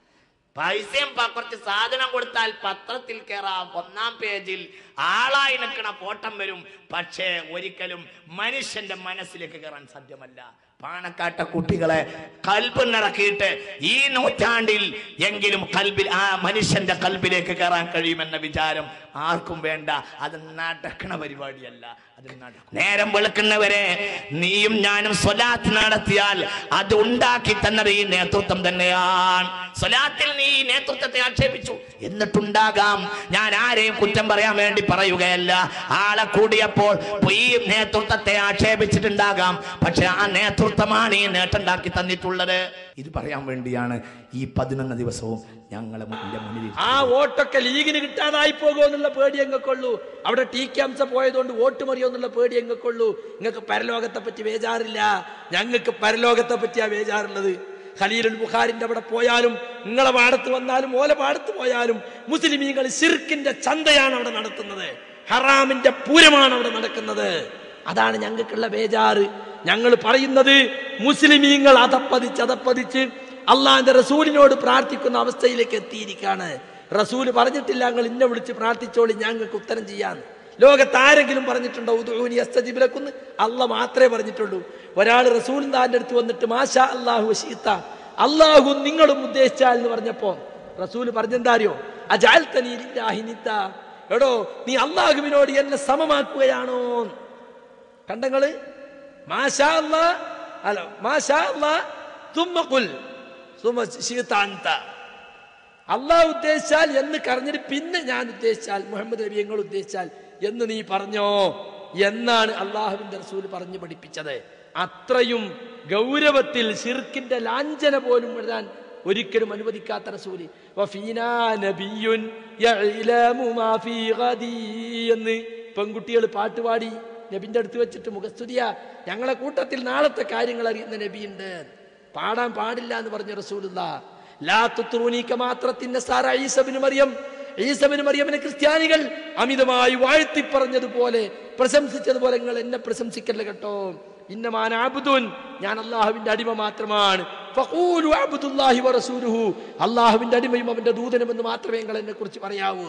പൈസയും പ- കുറച്ച് സാധനം കൊടുത്താൽ പത്രത്തിൽ കയറാം ഒന്നാം പേജിൽ ആളായി നിൽക്കണ ഫോട്ടം വരും പക്ഷേ ഒരിക്കലും മനുഷ്യന്റെ മനസ്സിലേക്ക് കയറാൻ സാധ്യമല്ല പാണക്കാട്ട കുട്ടികളെ കൽബ് നിറക്കിയിട്ട് ഈ നൂറ്റാണ്ടിൽ എങ്കിലും കൽബിൽ ആ മനുഷ്യന്റെ കൽബിലേക്ക് കയറാൻ കഴിയുമെന്ന വിചാരം ആർക്കും വേണ്ട അത് നടക്കണ പരിപാടിയല്ല അത് നടക്കും നേരം വെളുക്കുന്നവരെ നീയും ഞാനും സ്വലാത്ത് നടത്തിയാൽ അത് ഉണ്ടാക്കി തന്നത് ഈ നേതൃത്വം തന്നെയാണ് സ്വലാത്തിൽ നീ ഈ നേതൃത്വത്തെ ആക്ഷേപിച്ചു എന്നിട്ടുണ്ടാകാം ഞാൻ ആരെയും കുറ്റം പറയാൻ വേണ്ടി പറയുകയല്ല ആളെ കൂടിയപ്പോൾ ഈ നേതൃത്വത്തെ ആക്ഷേപിച്ചിട്ടുണ്ടാകാം പക്ഷെ ആ നേതൃത്വമാണ് ഈ നേട്ടം ഉണ്ടാക്കി തന്നിട്ടുള്ളത് ഇത് പറയാൻ വേണ്ടിയാണ് ഈ പതിനൊന്ന് ദിവസവും ഞങ്ങളെ മുന്നിന്റെ മുന്നിൽ ആ വോട്ടൊക്കെ ലീഗിന് കിട്ടാതായി പോകുമെന്നുള്ള പേടി എങ്ങൾക്കുള്ളൂ അവിടെ ടി ക്യാംസ പോയതുകൊണ്ട് വോട്ട് മറിയോന്നുള്ള പേടി എങ്ങൾക്കുള്ളൂ നിങ്ങൾക്ക് പരലോകത്തെ പറ്റി ബേജാറില്ല ഞങ്ങൾക്ക് പരലോകത്തെ പറ്റിയാ ബേജാറുള്ളത് ഖലീലുൽ ബുഖാരിന്റെ അവിടെ പോയാലും നിങ്ങളെ പാടത്ത് വന്നാലും ഓല പാടത്ത് പോയാലും മുസ്ലിമീങ്ങൾ സിർക്കിന്റെ ചന്തയാണ് അവിടെ നടത്തുന്നത് ഹറാമിന്റെ പൂരമാണ് അവിടെ നടക്കുന്നത് അതാണ് ഞങ്ങൾക്കുള്ള ബേജാറ് ഞങ്ങൾ പറയുന്നത് മുസ്ലിമീങ്ങൾ അതപ്പതിച്ച് അതപ്പതിച്ച് അള്ളാന്റെ റസൂലിനോട് പ്രാർത്ഥിക്കുന്ന അവസ്ഥയിലേക്ക് എത്തിയിരിക്കുകയാണ് റസൂല് പറഞ്ഞിട്ടില്ല ഞങ്ങൾ ഇന്നെ വിളിച്ച് പ്രാർത്ഥിച്ചോളി ഞങ്ങൾക്ക് ഉത്തരം ചെയ്യാന്ന് ലോകത്ത് ആരെങ്കിലും പറഞ്ഞിട്ടുണ്ടോ ഉദൂനി അസ്തജിബിലക്കുന്ന് അല്ല മാത്രമേ പറഞ്ഞിട്ടുള്ളൂ ഒരാൾ റസൂൽ താന്റെ അടുത്ത് വന്നിട്ട് മാഷാ അള്ളാഹു വശീത്ത അള്ളാഹു നിങ്ങളും ഉദ്ദേശിച്ചാൽ എന്ന് പറഞ്ഞപ്പോ റസൂല് പറഞ്ഞെന്താ അറിയോ അജാൽ തനീലില്ലാഹിനിത്ത എടോ നീ അള്ളാഹുവിനോട് എന്നെ സമമാക്കുകയാണോ കണ്ടങ്ങള് മാഷാ അല്ലാ അല്ല മാഷാ അല്ലാ തുമ്മ കുൽ തുമ്മ ശീത അന്ത അള്ളാഹ് ഉദ്ദേശിച്ചാൽ എന്ന് കറഞ്ഞിട്ട് പിന്നെ ഞാൻ ഉദ്ദേശിച്ചാൽ മുഹമ്മദ് നബി ഞങ്ങൾ ഉദ്ദേശിച്ചാൽ എന്ന് നീ പറഞ്ഞോ എന്നാണ് അള്ളാഹുവിന്റെ റസൂൽ പറഞ്ഞു പഠിപ്പിച്ചത് അത്രയും ഗൗരവത്തിൽ ഷിർക്കിന്റെ ലാഞ്ചന പോലും എഴുതാൻ ഒരിക്കലും അനുവദിക്കാത്ത റസൂല് വഫീനാ നബിയുൻ യഅ്ലമു മാ ഫീ ഗദീ എന്ന് പെൺകുട്ടികൾ പാട്ടുപാടി നബിന്റെ അടുത്ത് വെച്ചിട്ട് മുഖസ്തുതിയ ഞങ്ങളെ കൂട്ടത്തിൽ നാളത്തെ കാര്യങ്ങൾ അറിയുന്ന നബിയുണ്ട് പാടാൻ പാടില്ല എന്ന് പറഞ്ഞ റസൂലുള്ള ലാ തുത്രൂനീക്ക മാത്രത്തിന്റെ സാറ ഈസബിന് മറിയം ഈസബിന് മറിയമിനെ ക്രിസ്ത്യാനികൾ അമിതമായി വാഴ്ത്തി പറഞ്ഞതുപോലെ പ്രശംസിച്ചതുപോലെ നിങ്ങൾ എന്നെ പ്രശംസിക്കല്ല കേട്ടോ ഇന്നമാൻ ആബുദുൻ ഞാൻ അള്ളാഹുവിന്റെ അടിമ മാത്രമാണ് ഫഖൂലു അബ്ദുല്ലാഹി വറസൂലുഹു അള്ളാഹുവിന്റെ അടിമയും അവന്റെ ദൂതനുമെന്ന് മാത്രമേ നിങ്ങൾ എന്നെ കുറിച്ച് പറയാവൂ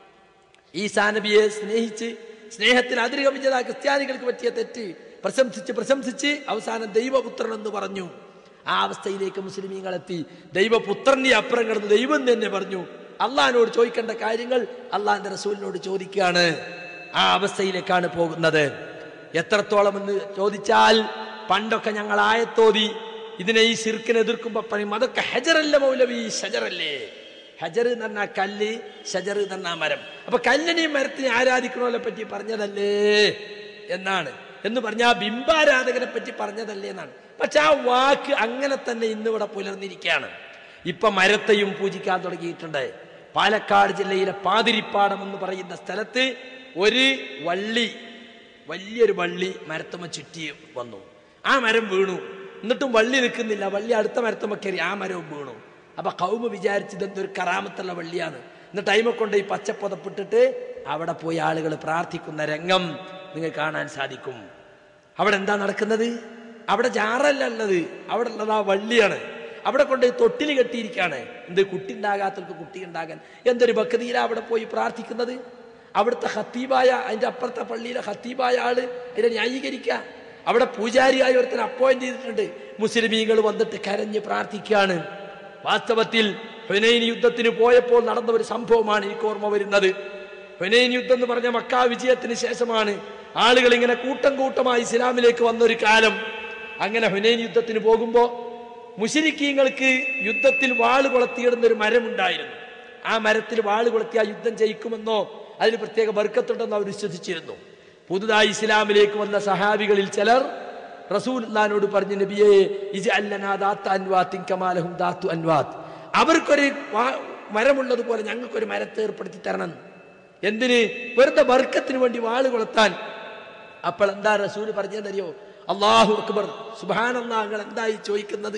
ഈസാ നബിയെ സ്നേഹിച്ച് സ്നേഹത്തിൽ അതിരുകമിച്ചത് ആ ക്രിസ്ത്യാനികൾക്ക് പറ്റിയ തെറ്റ് പ്രശംസിച്ച് പ്രശംസിച്ച് അവസാനം ദൈവപുത്രൻ എന്ന് പറഞ്ഞു ആ അവസ്ഥയിലേക്ക് മുസ്ലിമീങ്ങൾ എത്തി ദൈവപുത്രന്റെ അപ്പുറം കിടന്ന് ദൈവം തന്നെ പറഞ്ഞു അള്ളഹാനോട് ചോദിക്കേണ്ട കാര്യങ്ങൾ അള്ളാഹിന്റെ റസൂലിനോട് ചോദിക്കുകയാണ് ആ അവസ്ഥയിലേക്കാണ് പോകുന്നത് എത്രത്തോളം എന്ന് ചോദിച്ചാൽ പണ്ടൊക്കെ ഞങ്ങൾ ആയത്തോതി ഇതിനെ ഈ ശിർക്കിനെ എതിർക്കുമ്പോ പറയും അതൊക്കെ ഹജറല്ല മൗലവി ഷജറല്ലേ ഹജർ എന്ന് പറഞ്ഞാൽ കല്ല് ഷജർ എന്ന് പറഞ്ഞാൽ മരം അപ്പൊ കല്ലിനെയും മരത്തിനെയും ആരാധിക്കണോലെ പറ്റി പറഞ്ഞതല്ലേ എന്നാണ് എന്ന് പറഞ്ഞാൽ ബിംബാരാധകനെ പറ്റി പറഞ്ഞതല്ലേ എന്നാണ് പക്ഷെ ആ വാക്ക് അങ്ങനെ തന്നെ ഇന്നിവിടെ പുലർന്നിരിക്കുകയാണ് ഇപ്പൊ മരത്തെയും പൂജിക്കാൻ തുടങ്ങിയിട്ടുണ്ട് പാലക്കാട് ജില്ലയിലെ പാതിരിപ്പാടം എന്ന് പറയുന്ന സ്ഥലത്ത് ഒരു വള്ളി വലിയൊരു വള്ളി മരത്തുമ്മ ചുറ്റി വന്നു ആ മരം വീണു എന്നിട്ടും വള്ളി നിൽക്കുന്നില്ല വള്ളി അടുത്ത മരത്തുമ്മ കയറി ആ മരവും വീണു അപ്പൊ കൗമ വിചാരിച്ചത് എന്തൊരു കറാമത്തുള്ള വള്ളിയാണ് എന്നിട്ട് ടൈമെ കൊണ്ട് ഈ പച്ചപ്പുതപ്പിട്ടിട്ട് അവിടെ പോയി ആളുകൾ പ്രാർത്ഥിക്കുന്ന രംഗം നിങ്ങൾ കാണാൻ സാധിക്കും അവിടെ എന്താ നടക്കുന്നത് അവിടെ ജാറല്ല ഉള്ളത് അവിടെ ഉള്ളത് ആ വള്ളിയാണ് അവിടെ കൊണ്ട് തൊട്ടിൽ കെട്ടിയിരിക്കുകയാണ് എന്ത് കുട്ടി ഉണ്ടാകാത്തവർക്ക് കുട്ടി ഉണ്ടാകാൻ എന്തൊരു ഭക്തിയില അവിടെ പോയി പ്രാർത്ഥിക്കുന്നത് അവിടുത്തെ ഹത്തീബായ അതിന്റെ അപ്പുറത്തെ പള്ളിയിലെ ഹത്തീബായ ആള് അതിനെ ന്യായീകരിക്കുക അവിടെ പൂജാരിയായി ഒരുത്തൻ അപ്പോയിന്റ് ചെയ്തിട്ടുണ്ട് മുസ്ലിമീങ്ങൾ വന്നിട്ട് കരഞ്ഞ് പ്രാർത്ഥിക്കുകയാണ് വാസ്തവത്തിൽ ഹുനൈൻ യുദ്ധത്തിന് പോയപ്പോൾ നടന്ന ഒരു സംഭവമാണ് എനിക്ക് ഓർമ്മ വരുന്നത് ഹുനൈൻ യുദ്ധം എന്ന് പറഞ്ഞ മക്കാ വിജയത്തിന് ശേഷമാണ് ആളുകൾ ഇങ്ങനെ കൂട്ടം കൂട്ടമായി ഇസ്ലാമിലേക്ക് വന്ന ഒരു കാലം അങ്ങനെ ഹുനൈൻ യുദ്ധത്തിന് പോകുമ്പോൾ മുഷിരിക്കീങ്ങൾക്ക് യുദ്ധത്തിൽ വാള് കൊളത്തിയിടുന്ന ഒരു മരമുണ്ടായിരുന്നു ആ മരത്തിൽ വാള് കൊളത്തി ആ യുദ്ധം ജയിക്കുമെന്നോ അതിന് പ്രത്യേക ബർക്കത്തുണ്ടെന്നോ അവർ വിശ്വസിച്ചിരുന്നു പുതുതായി ഇസ്ലാമിലേക്ക് വന്ന സഹാബികളിൽ ചിലർ റസൂൽനോട് പറഞ്ഞു നബിയെ ഇജ അല്ലനാ ദാത്ത അൻവാത്തിൻ കമാലഹും ദാത്തു അൻവാത്ത് അവർക്കൊരു വാ- മരമുള്ളതുപോലെ ഞങ്ങൾക്കൊരു മരത്തെ ഏർപ്പെടുത്തി തരണം എന്തിന് വെറുതെ ബർക്കത്തിന് വേണ്ടി വാള് കൊളുത്താൻ അപ്പോൾ എന്താ റസൂല് പറഞ്ഞതറിയോ അള്ളാഹു അക്ബർ സുബാനങ്ങൾ എന്തായി ചോദിക്കുന്നത്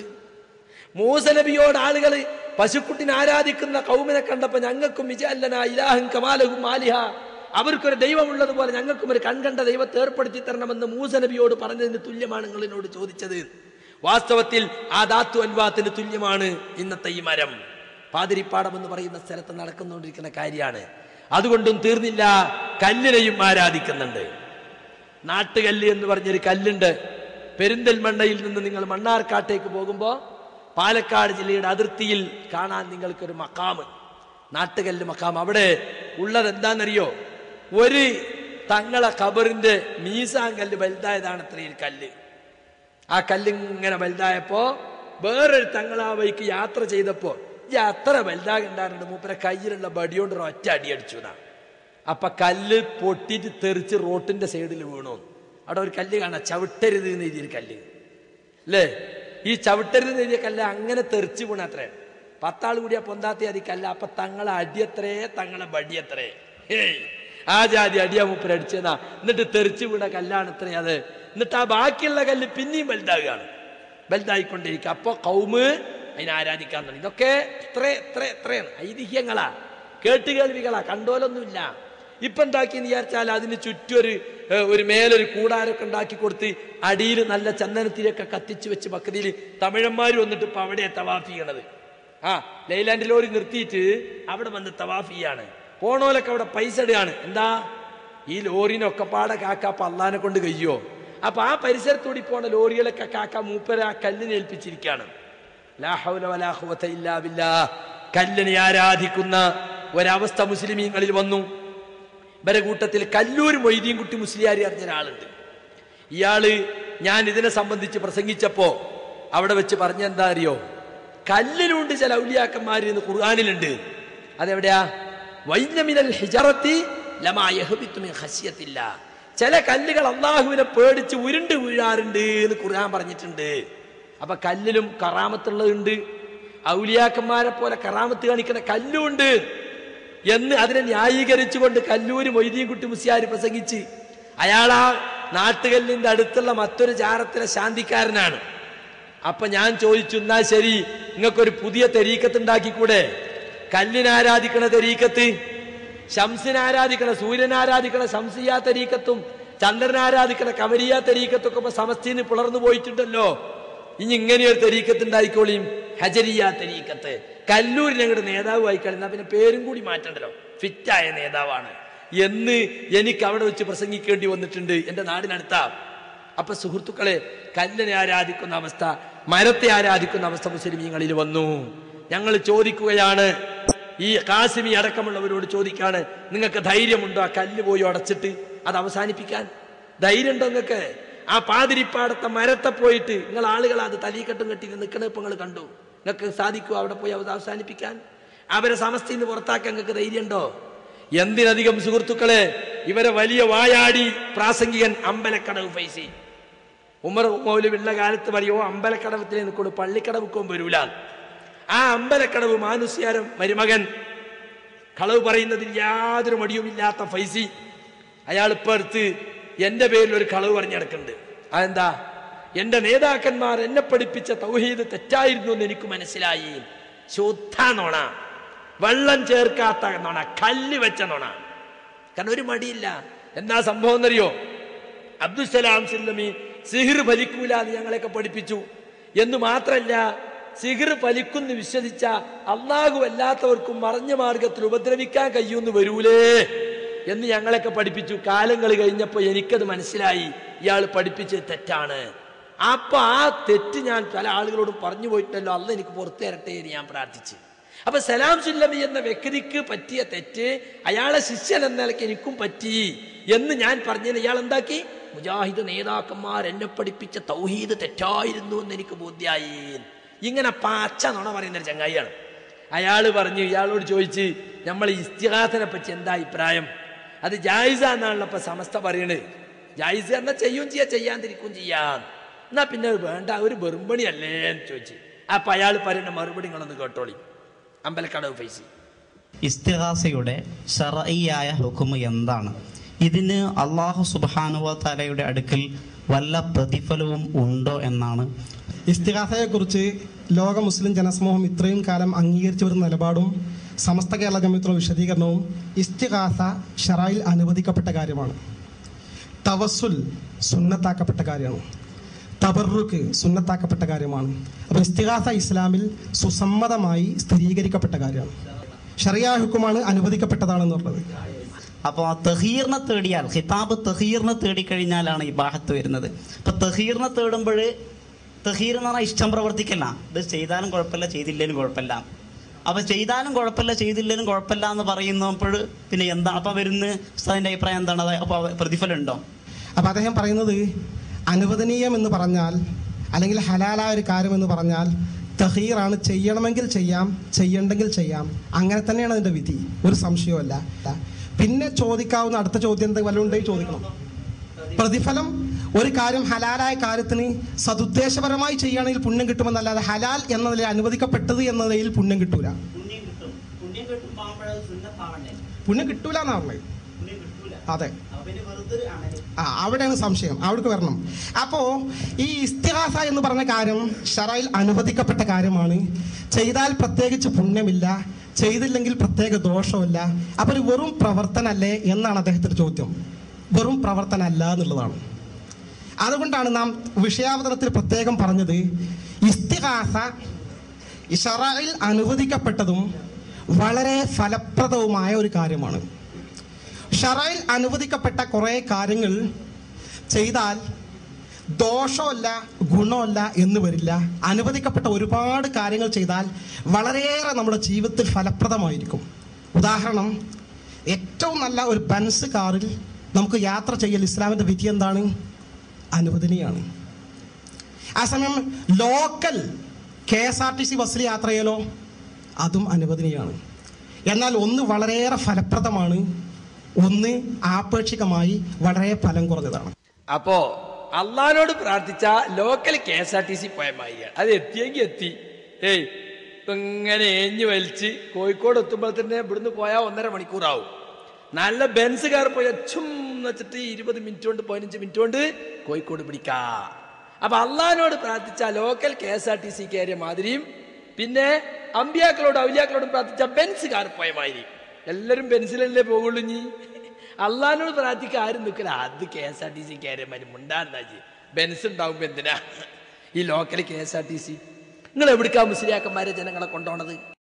മൂസ നബിയോട് ആളുകൾ പശുക്കുട്ടിനെ ആരാധിക്കുന്ന കൗമിനെ കണ്ടപ്പോ ഞങ്ങൾക്കും വിജയല്ലന ഇലാഹും കമാലഹും ആലിഹ അവർക്കൊരു ദൈവമുള്ളതുപോലെ ഞങ്ങൾക്കും ഒരു കൺകണ്ട ദൈവത്തെ ഏർപ്പെടുത്തി തരണമെന്ന് മൂസ നബിയോട് പറഞ്ഞതിന് തുല്യമാണ് നിങ്ങൾ എന്നോട് ചോദിച്ചത് വാസ്തവത്തിൽ ആ ദാത്തു അൻവാത്തിന് തുല്യമാണ് ഇന്നത്തെ ഈ മരം പാതിരിപ്പാടം എന്ന് പറയുന്ന സ്ഥലത്ത് നടക്കുന്നുകൊണ്ടിരിക്കുന്ന കാര്യമാണ് അതുകൊണ്ടും തീർന്നില്ല കല്ലിനെയും ആരാധിക്കുന്നുണ്ട് നാട്ടുകല്ല് എന്ന് പറഞ്ഞൊരു കല്ലുണ്ട് പെരിന്തൽമണ്ണയിൽ നിന്ന് നിങ്ങൾ മണ്ണാർക്കാട്ടേക്ക് പോകുമ്പോൾ പാലക്കാട് ജില്ലയുടെ അതിർത്തിയിൽ കാണാൻ നിങ്ങൾക്കൊരു മക്കാമ് നാട്ടുകല്ല് മക്കാം അവിടെ ഉള്ളത് എന്താണെന്നറിയോ ഒരു തങ്ങളെ ഖബറിന്റെ മീസാൻ കല്ല് വലുതായതാണ് അത്രയും കല്ല് ആ കല്ല് ഇങ്ങനെ വലുതായപ്പോ വേറൊരു തങ്ങൾ ആ വഴിക്ക് യാത്ര ചെയ്തപ്പോ ഈ അത്ര വലുതാകണ്ടാറുണ്ട് മൂപ്പരെ കയ്യിലുള്ള ബടിയോണ്ട് ഒരു ഒറ്റ അടി അടിച്ചു എന്നാ അപ്പൊ കല്ല് പൊട്ടിയിട്ട് തെറിച്ച് റോട്ടിന്റെ സൈഡിൽ വീണു അവിടെ ഒരു കല്ല് കാണാം ചവിട്ടരുത് എന്ന് എഴുതിയൊരു കല്ല് അല്ലേ ഈ ചവിട്ടരുത് എന്ന് എഴുതിയ കല്ല് അങ്ങനെ തെറിച്ച് വീണത്രേ പത്താൾ കൂടിയാ പൊന്താത്തി അതി കല്ല അപ്പൊ തങ്ങളെ അടിയത്രേ തങ്ങളെ ബടിയത്രേ ഹേയ് ആ ജാതി അടിയാ മൂപ്പര് അടിച്ചതാ എന്നിട്ട് തെറിച്ച് വീണ കല്ലാണ് ഇത്രേ അത് എന്നിട്ട് ആ ബാക്കിയുള്ള കല്ല് പിന്നെയും വലുതാകുകയാണ് വലുതായിക്കൊണ്ടിരിക്കുക അപ്പൊ കൗമ് അതിനെ ആരാധിക്കാൻ തുടങ്ങി ഇതൊക്കെ ഇത്ര ഇത്ര ഇത്രയാണ് ഐതിഹ്യങ്ങളാ കേട്ടുകേൾവികളാ കണ്ടോലൊന്നുമില്ല ഇപ്പൊ എന്താക്കി വിചാരിച്ചാൽ അതിന് ചുറ്റും ഒരു ഏഹ്, ഒരു മേലൊരു കൂടാരൊക്കെ ഉണ്ടാക്കി കൊടുത്ത് അടിയിൽ നല്ല ചന്ദനത്തിരൊക്കെ കത്തിച്ച് വെച്ച് ബക്കതിയിൽ തമിഴന്മാർ വന്നിട്ട് ഇപ്പൊ അവിടെ തവാഫ് ചെയ്യണത് ആ ലൈലാൻഡ് ലോറി നിർത്തിയിട്ട് അവിടെ വന്ന് തവാഫ് ചെയ്യാണ് പോണോലൊക്കെ അവിടെ പൈസ ഇടുകയാണ് എന്താ ഈ ലോറിനൊക്കെ പാടെ കാക്ക അപ്പൊ അള്ളാനെ കൊണ്ട് കഴിയോ അപ്പൊ ആ പരിസരത്തൂടി പോണ ലോറികളൊക്കെ കാക്ക മൂപ്പര ആ കല്ലിനെ ഏൽപ്പിച്ചിരിക്കുകയാണ് ലാ ഹൗല വലാ ഖുവത ഇല്ലാ ബില്ലാഹ്. കല്ലിനെ ആരാധിക്കുന്ന ഒരവസ്ഥ മുസ്ലിമീങ്ങളിൽ വന്നു ഇവരെ കൂട്ടത്തിൽ കല്ലൂർ മൊയ്തീൻ കുട്ടി മുസ്ലിയാരി അറിഞ്ഞ ഒരാളുണ്ട് ഇയാള് ഞാൻ ഇതിനെ സംബന്ധിച്ച് പ്രസംഗിച്ചപ്പോ അവിടെ വെച്ച് പറഞ്ഞ എന്താ അറിയോ കല്ലിലുണ്ട് ചില ഔലിയാക്കന്മാര് എന്ന് ഖുർആാനിലുണ്ട് അതെവിടെയാ വൈനമിനൽ ഹിജറത്തി ലമാ യഹ്ബിത്തു മിൻ ഖശ്യത്തില്ല ചില കല്ലുകൾ അള്ളാഹുവിനെ പേടിച്ച് ഉരുണ്ട് വീഴാറുണ്ട് എന്ന് ഖുർആൻ പറഞ്ഞിട്ടുണ്ട് അപ്പൊ കല്ലിലും കറാമത്തുള്ളതുണ്ട് ഔലിയാക്കന്മാരെ പോലെ കറാമത്ത് കാണിക്കുന്ന കല്ലുണ്ട് എന്ന് അതിനെ ന്യായീകരിച്ചുകൊണ്ട് കല്ലൂര് മൊയ്തീൻകുട്ടി മുസ്യാരി പ്രസംഗിച്ച് അയാൾ ആ നാട്ടുകല്ലിന്റെ അടുത്തുള്ള മറ്റൊരു ജാറത്തിലെ ശാന്തിക്കാരനാണ് അപ്പൊ ഞാൻ ചോദിച്ചു എന്നാ ശരി നിങ്ങൾക്കൊരു പുതിയ തെരീക്കത്ത് ഉണ്ടാക്കിക്കൂടെ കല്ലിനെ ആരാധിക്കണ തെരീക്കത്ത് ശംസിനെ ആരാധിക്കണ സൂര്യനെ ആരാധിക്കണ ശംസിയ തെരീക്കത്തും ചന്ദ്രനെ ആരാധിക്കണ കമരിയ തെരീക്കത്തും ഒക്കെ ഇപ്പൊ സമസ്തീന്ന് പുലർന്നു പോയിട്ടുണ്ടല്ലോ ഇനി ഇങ്ങനെ ഒരു തെരീക്കത്ത് ഉണ്ടായിക്കോളിയും ഹജരിയ തെരീക്കത്ത് കല്ലൂരിൽ ഞങ്ങളുടെ നേതാവായി കളിന്നാ പിന്നെ പേരും കൂടി മാറ്റണ്ടല്ലോ ഫിറ്റായ നേതാവാണ് എന്ന് എനിക്ക് അവിടെ വെച്ച് പ്രസംഗിക്കേണ്ടി വന്നിട്ടുണ്ട് എന്റെ നാടിനടുത്ത അപ്പൊ സുഹൃത്തുക്കളെ കല്ലിനെ ആരാധിക്കുന്ന അവസ്ഥ മരത്തെ ആരാധിക്കുന്ന അവസ്ഥ മുസ്ലിമീങ്ങളിൽ വന്നു ഞങ്ങൾ ചോദിക്കുകയാണ് ഈ കാസിമി അടക്കമുള്ളവരോട് ചോദിക്കാണ് നിങ്ങൾക്ക് ധൈര്യമുണ്ടോ ആ കല്ല് പോയി അടച്ചിട്ട് അത് അവസാനിപ്പിക്കാൻ ധൈര്യമുണ്ടോ നിങ്ങൾക്ക് ആ പാതിരിപ്പാടത്തെ മരത്തെ പോയിട്ട് നിങ്ങൾ ആളുകൾ അത് തലീക്കെട്ടും കെട്ടി നിൽക്കണ ഇപ്പൊ നിങ്ങൾ കണ്ടു നിങ്ങൾക്ക് സാധിക്കുമോ അവിടെ പോയി അത് അവസാനിപ്പിക്കാൻ അവരെ സമസ്തയിൽ നിന്ന് പുറത്താക്കാൻ നിങ്ങൾക്ക് ധൈര്യമുണ്ടോ എന്തിനധികം സുഹൃത്തുക്കളെ ഇവരെ വലിയ വായാടി പ്രാസംഗികൻ അമ്പലക്കടവ് ഫൈസി ഉമർ മൗലവിള്ള കാലത്ത് പറയോ അമ്പലക്കടവത്തിലെ നിൽക്കുന്നു പള്ളിക്കടവുക്കും വരൂല ആ അമ്പലക്കടവ് മാനുസ്യാരം മരുമകൻ കളവ് പറയുന്നതിൽ യാതൊരു മടിയുമില്ലാത്ത ഫൈസി അയാൾ ഇപ്പൊ അടുത്ത് എന്റെ പേരിൽ ഒരു കളവ് പറഞ്ഞു കിടക്കുന്നുണ്ട് അതെന്താ എന്റെ നേതാക്കന്മാർ എന്നെ പഠിപ്പിച്ച തൗഹീദ് തെറ്റായിരുന്നു എന്ന് എനിക്ക് മനസ്സിലായി ശുദ്ധ നോണ വെള്ളം ചേർക്കാത്ത നോണ കല്ല് വെച്ച നോണ കാരണം ഒരു മടിയില്ല എന്താ സംഭവം എന്നറിയോ അബ്ദുസലാം സില്ലമി സിഹിർ ഫലിക്കൂല എന്ന് ഞങ്ങളെയൊക്കെ പഠിപ്പിച്ചു എന്ന് മാത്രല്ല സിഹിർ ഫലിക്കുന്നു വിശ്വസിച്ച അള്ളാഹു അല്ലാത്തവർക്കും മറഞ്ഞ മാർഗത്തിൽ ഉപദ്രവിക്കാൻ കഴിയുമെന്ന് വരൂലേ എന്ന് ഞങ്ങളെയൊക്കെ പഠിപ്പിച്ചു കാലങ്ങൾ കഴിഞ്ഞപ്പോൾ എനിക്കത് മനസ്സിലായി ഇയാൾ പഠിപ്പിച്ചത് തെറ്റാണ് അപ്പൊ ആ തെറ്റ് ഞാൻ പല ആളുകളോടും പറഞ്ഞു പോയിട്ടുണ്ടല്ലോ അല്ല എനിക്ക് പുറത്തു തരട്ടെ എന്ന് ഞാൻ പ്രാർത്ഥിച്ചു അപ്പൊ സലാം സുല്ലമി എന്ന വ്യക്തിക്ക് പറ്റിയ തെറ്റ് അയാളെ ശിഷ്യൻ എന്ന നിലയ്ക്ക് എനിക്കും പറ്റി എന്ന് ഞാൻ പറഞ്ഞതിന് ഇയാൾ എന്താക്കി മുജാഹിദ് നേതാക്കന്മാർ എന്നെ പഠിപ്പിച്ച തൗഹീദ് തെറ്റായിരുന്നു എന്ന് എനിക്ക് ബോധ്യായി ഇങ്ങനെ പാച്ച നുണ പറയുന്ന ഒരു ചങ്ങായിയാണ് അയാൾ പറഞ്ഞു ഇയാളോട് ചോദിച്ച് നമ്മൾ ഇസ്തിഹാസനെ പറ്റി എന്താ അഭിപ്രായം അത് ജായിസ എന്നാണല്ലോ ഇപ്പൊ സമസ്ത പറയണത് ജായിസ എന്നാ ചെയ്യും ചെയ്യാ ചെയ്യാതിരിക്കും ചെയ്യാം എന്നാ പിന്നെ അത് വേണ്ട ഒരു വെറുമ്പണിയല്ലേ എന്ന് ചോദിച്ചു അപ്പൊ അയാൾ പറയുന്ന മറുപടി നിങ്ങളൊന്ന് കേട്ടോളി അമ്പലക്കടവ് ഫൈസി ഇസ്തിഹാസയുടെ ഷറഈയായ ഹുക്കുമ് എന്താണ് ഇതിന് അള്ളാഹു സുബാനുവ തലയുടെ അടുക്കൽ വല്ല പ്രതിഫലവും ഉണ്ടോ എന്നാണ് ഇസ്തിഹാസയെക്കുറിച്ച് ലോക മുസ്ലിം ജനസമൂഹം ഇത്രയും കാലം അംഗീകരിച്ചു വരുന്ന നിലപാടും സമസ്ത കേരള ജമിയത്തുള്ള വിശദീകരണവും ഇസ്തിഹാസ ഷറായിൽ അനുവദിക്കപ്പെട്ട കാര്യമാണ് തവസുൽ സുന്നത്താക്കപ്പെട്ട കാര്യമാണ് തബറുക്ക് സുന്നത്താക്കപ്പെട്ട കാര്യമാണ് അപ്പോൾ ഇസ്തിഹാസ ഇസ്ലാമിൽ സുസമ്മതമായി സ്ഥിരീകരിക്കപ്പെട്ട കാര്യമാണ് ഷറിയ ഹുക്കുമാണ് അനുവദിക്കപ്പെട്ടതാണെന്ന് പറഞ്ഞത് അപ്പോൾ തഹീറിനെ തേടിയാൽ ഖിതാബ് തഹീറിനെ തേടിക്കഴിഞ്ഞാലാണ് ഈ ബാഹത്ത് വരുന്നത് അപ്പൊ തഹീറിനെ തേടുമ്പോൾ തഹീർ എന്ന് പറഞ്ഞാൽ ഇഷ്ടം പ്രവർത്തിക്കല്ല ഇത് ചെയ്താലും കുഴപ്പമില്ല ചെയ്തില്ലേലും കുഴപ്പമില്ല അപ്പൊ ചെയ്താലും കുഴപ്പമില്ല ചെയ്തില്ലേലും കുഴപ്പമില്ല എന്ന് പറയുന്നപ്പോൾ പിന്നെ എന്താണ് അപ്പൊ വരുന്ന ഉസ്താദിന്റെ അഭിപ്രായം എന്താണ് അത് അപ്പൊ പ്രതിഫലം ഉണ്ടോ അപ്പോൾ അദ്ദേഹം പറയുന്നത് അനുവദനീയം എന്ന് പറഞ്ഞാൽ അല്ലെങ്കിൽ ഹലാലായ ഒരു കാര്യം എന്ന് പറഞ്ഞാൽ തഹീറാണ് ചെയ്യണമെങ്കിൽ ചെയ്യാം ചെയ്യണ്ടെങ്കിൽ ചെയ്യാം അങ്ങനെ തന്നെയാണ് അതിൻ്റെ വിധി ഒരു സംശയവുമല്ല പിന്നെ ചോദിക്കാവുന്ന അടുത്ത ചോദ്യം എന്തെങ്കിലും വല്ലതും ഉണ്ടെങ്കിൽ ചോദിക്കണം പ്രതിഫലം ഒരു കാര്യം ഹലാലായ കാര്യത്തിന് സതുദ്ദേശപരമായി ചെയ്യുകയാണെങ്കിൽ പുണ്യം കിട്ടുമെന്നല്ലാതെ ഹലാൽ എന്ന നിലയിൽ അനുവദിക്കപ്പെട്ടത് എന്ന നിലയിൽ പുണ്യം കിട്ടൂല പുണ്യം കിട്ടൂല എന്നാ പറഞ്ഞത് അതെ ആ അവിടെയാണ് സംശയം അവിടേക്ക് വരണം അപ്പോ ഈ ഇസ്തിഹാസ എന്ന് പറഞ്ഞ കാര്യം ഷറയിൽ അനുവദിക്കപ്പെട്ട കാര്യമാണ് ചെയ്താൽ പ്രത്യേകിച്ച് പുണ്യമില്ല ചെയ്തില്ലെങ്കിൽ പ്രത്യേക ദോഷമില്ല അപ്പൊ ഒരു വെറും പ്രവർത്തനല്ലേ എന്നാണ് അദ്ദേഹത്തിന്റെ ചോദ്യം വെറും പ്രവർത്തനമല്ല എന്നുള്ളതാണ് അതുകൊണ്ടാണ് നാം വിഷയാവതരണത്തിൽ പ്രത്യേകം പറഞ്ഞത് ഇസ്തിഹാസ ഷറയിൽ അനുവദിക്കപ്പെട്ടതും വളരെ ഫലപ്രദവുമായ ഒരു കാര്യമാണ് ഷറയിൽ അനുവദിക്കപ്പെട്ട കുറേ കാര്യങ്ങൾ ചെയ്താൽ ദോഷമല്ല ഗുണമല്ല എന്ന് വരില്ല അനുവദിക്കപ്പെട്ട ഒരുപാട് കാര്യങ്ങൾ ചെയ്താൽ വളരെയേറെ നമ്മുടെ ജീവിതത്തിൽ ഫലപ്രദമായിരിക്കും ഉദാഹരണം ഏറ്റവും നല്ല ഒരു ബൻസ് കാറിൽ നമുക്ക് യാത്ര ചെയ്യൽ ഇസ്ലാമിൻ്റെ വിധി എന്താണ് അനുവദനീയാണ് ആ സമയം local K S R T C ബസ്സിൽ യാത്ര ചെയ്യലോ അതും അനുവദനീയാണ് എന്നാൽ ഒന്ന് വളരെയേറെ ഫലപ്രദമാണ് ഒന്ന് ആപേക്ഷികമായി വളരെ ഫലം കുറഞ്ഞതാണ് അപ്പോ അള്ളഹാനോട് പ്രാർത്ഥിച്ച local K S R T C പോയ മാതിരിയാണ് അത് എത്തിയെങ്കിൽ എത്തി ഏയ് ഇപ്പൊ ഇങ്ങനെ ഏഞ്ഞു വലിച്ച് കോഴിക്കോട് എത്തുമ്പോൾ തന്നെ ഇവിടുന്ന് പോയാൽ ഒന്നര മണിക്കൂറാവും നല്ല ബെൻസ് കാർ പോയ ചും എന്ന് വെച്ചിട്ട് ഇരുപത് മിനിറ്റ് കൊണ്ട് പതിനഞ്ച് മിനിറ്റ് കൊണ്ട് കോഴിക്കോട് പിടിക്കാ അപ്പൊ അള്ളഹാനോട് പ്രാർത്ഥിച്ച local K S R T C കയറിയ മാതിരിയും പിന്നെ അമ്പിയാക്കളോടും ഔലിയാക്കളോടും പ്രാർത്ഥിച്ച ബെൻസ് കാർ പോയ മാതിരി എല്ലാരും ബെൻസിലല്ലേ പോകുള്ളൂ ഇനി അള്ളഹാനോട് പ്രാർത്ഥിക്കാൻ ആരും നിൽക്കില്ല അത് K S R T C കയറിയ മാതിരി മുണ്ടാണ്ടാജി ബെൻസ് ഉണ്ടാവുമ്പോ എന്തിനാ ഈ local K S R T C നിങ്ങൾ എവിടുക്കാ മുസ്ലിയാക്കന്മാരെ ജനങ്ങളെ കൊണ്ടുപോണത്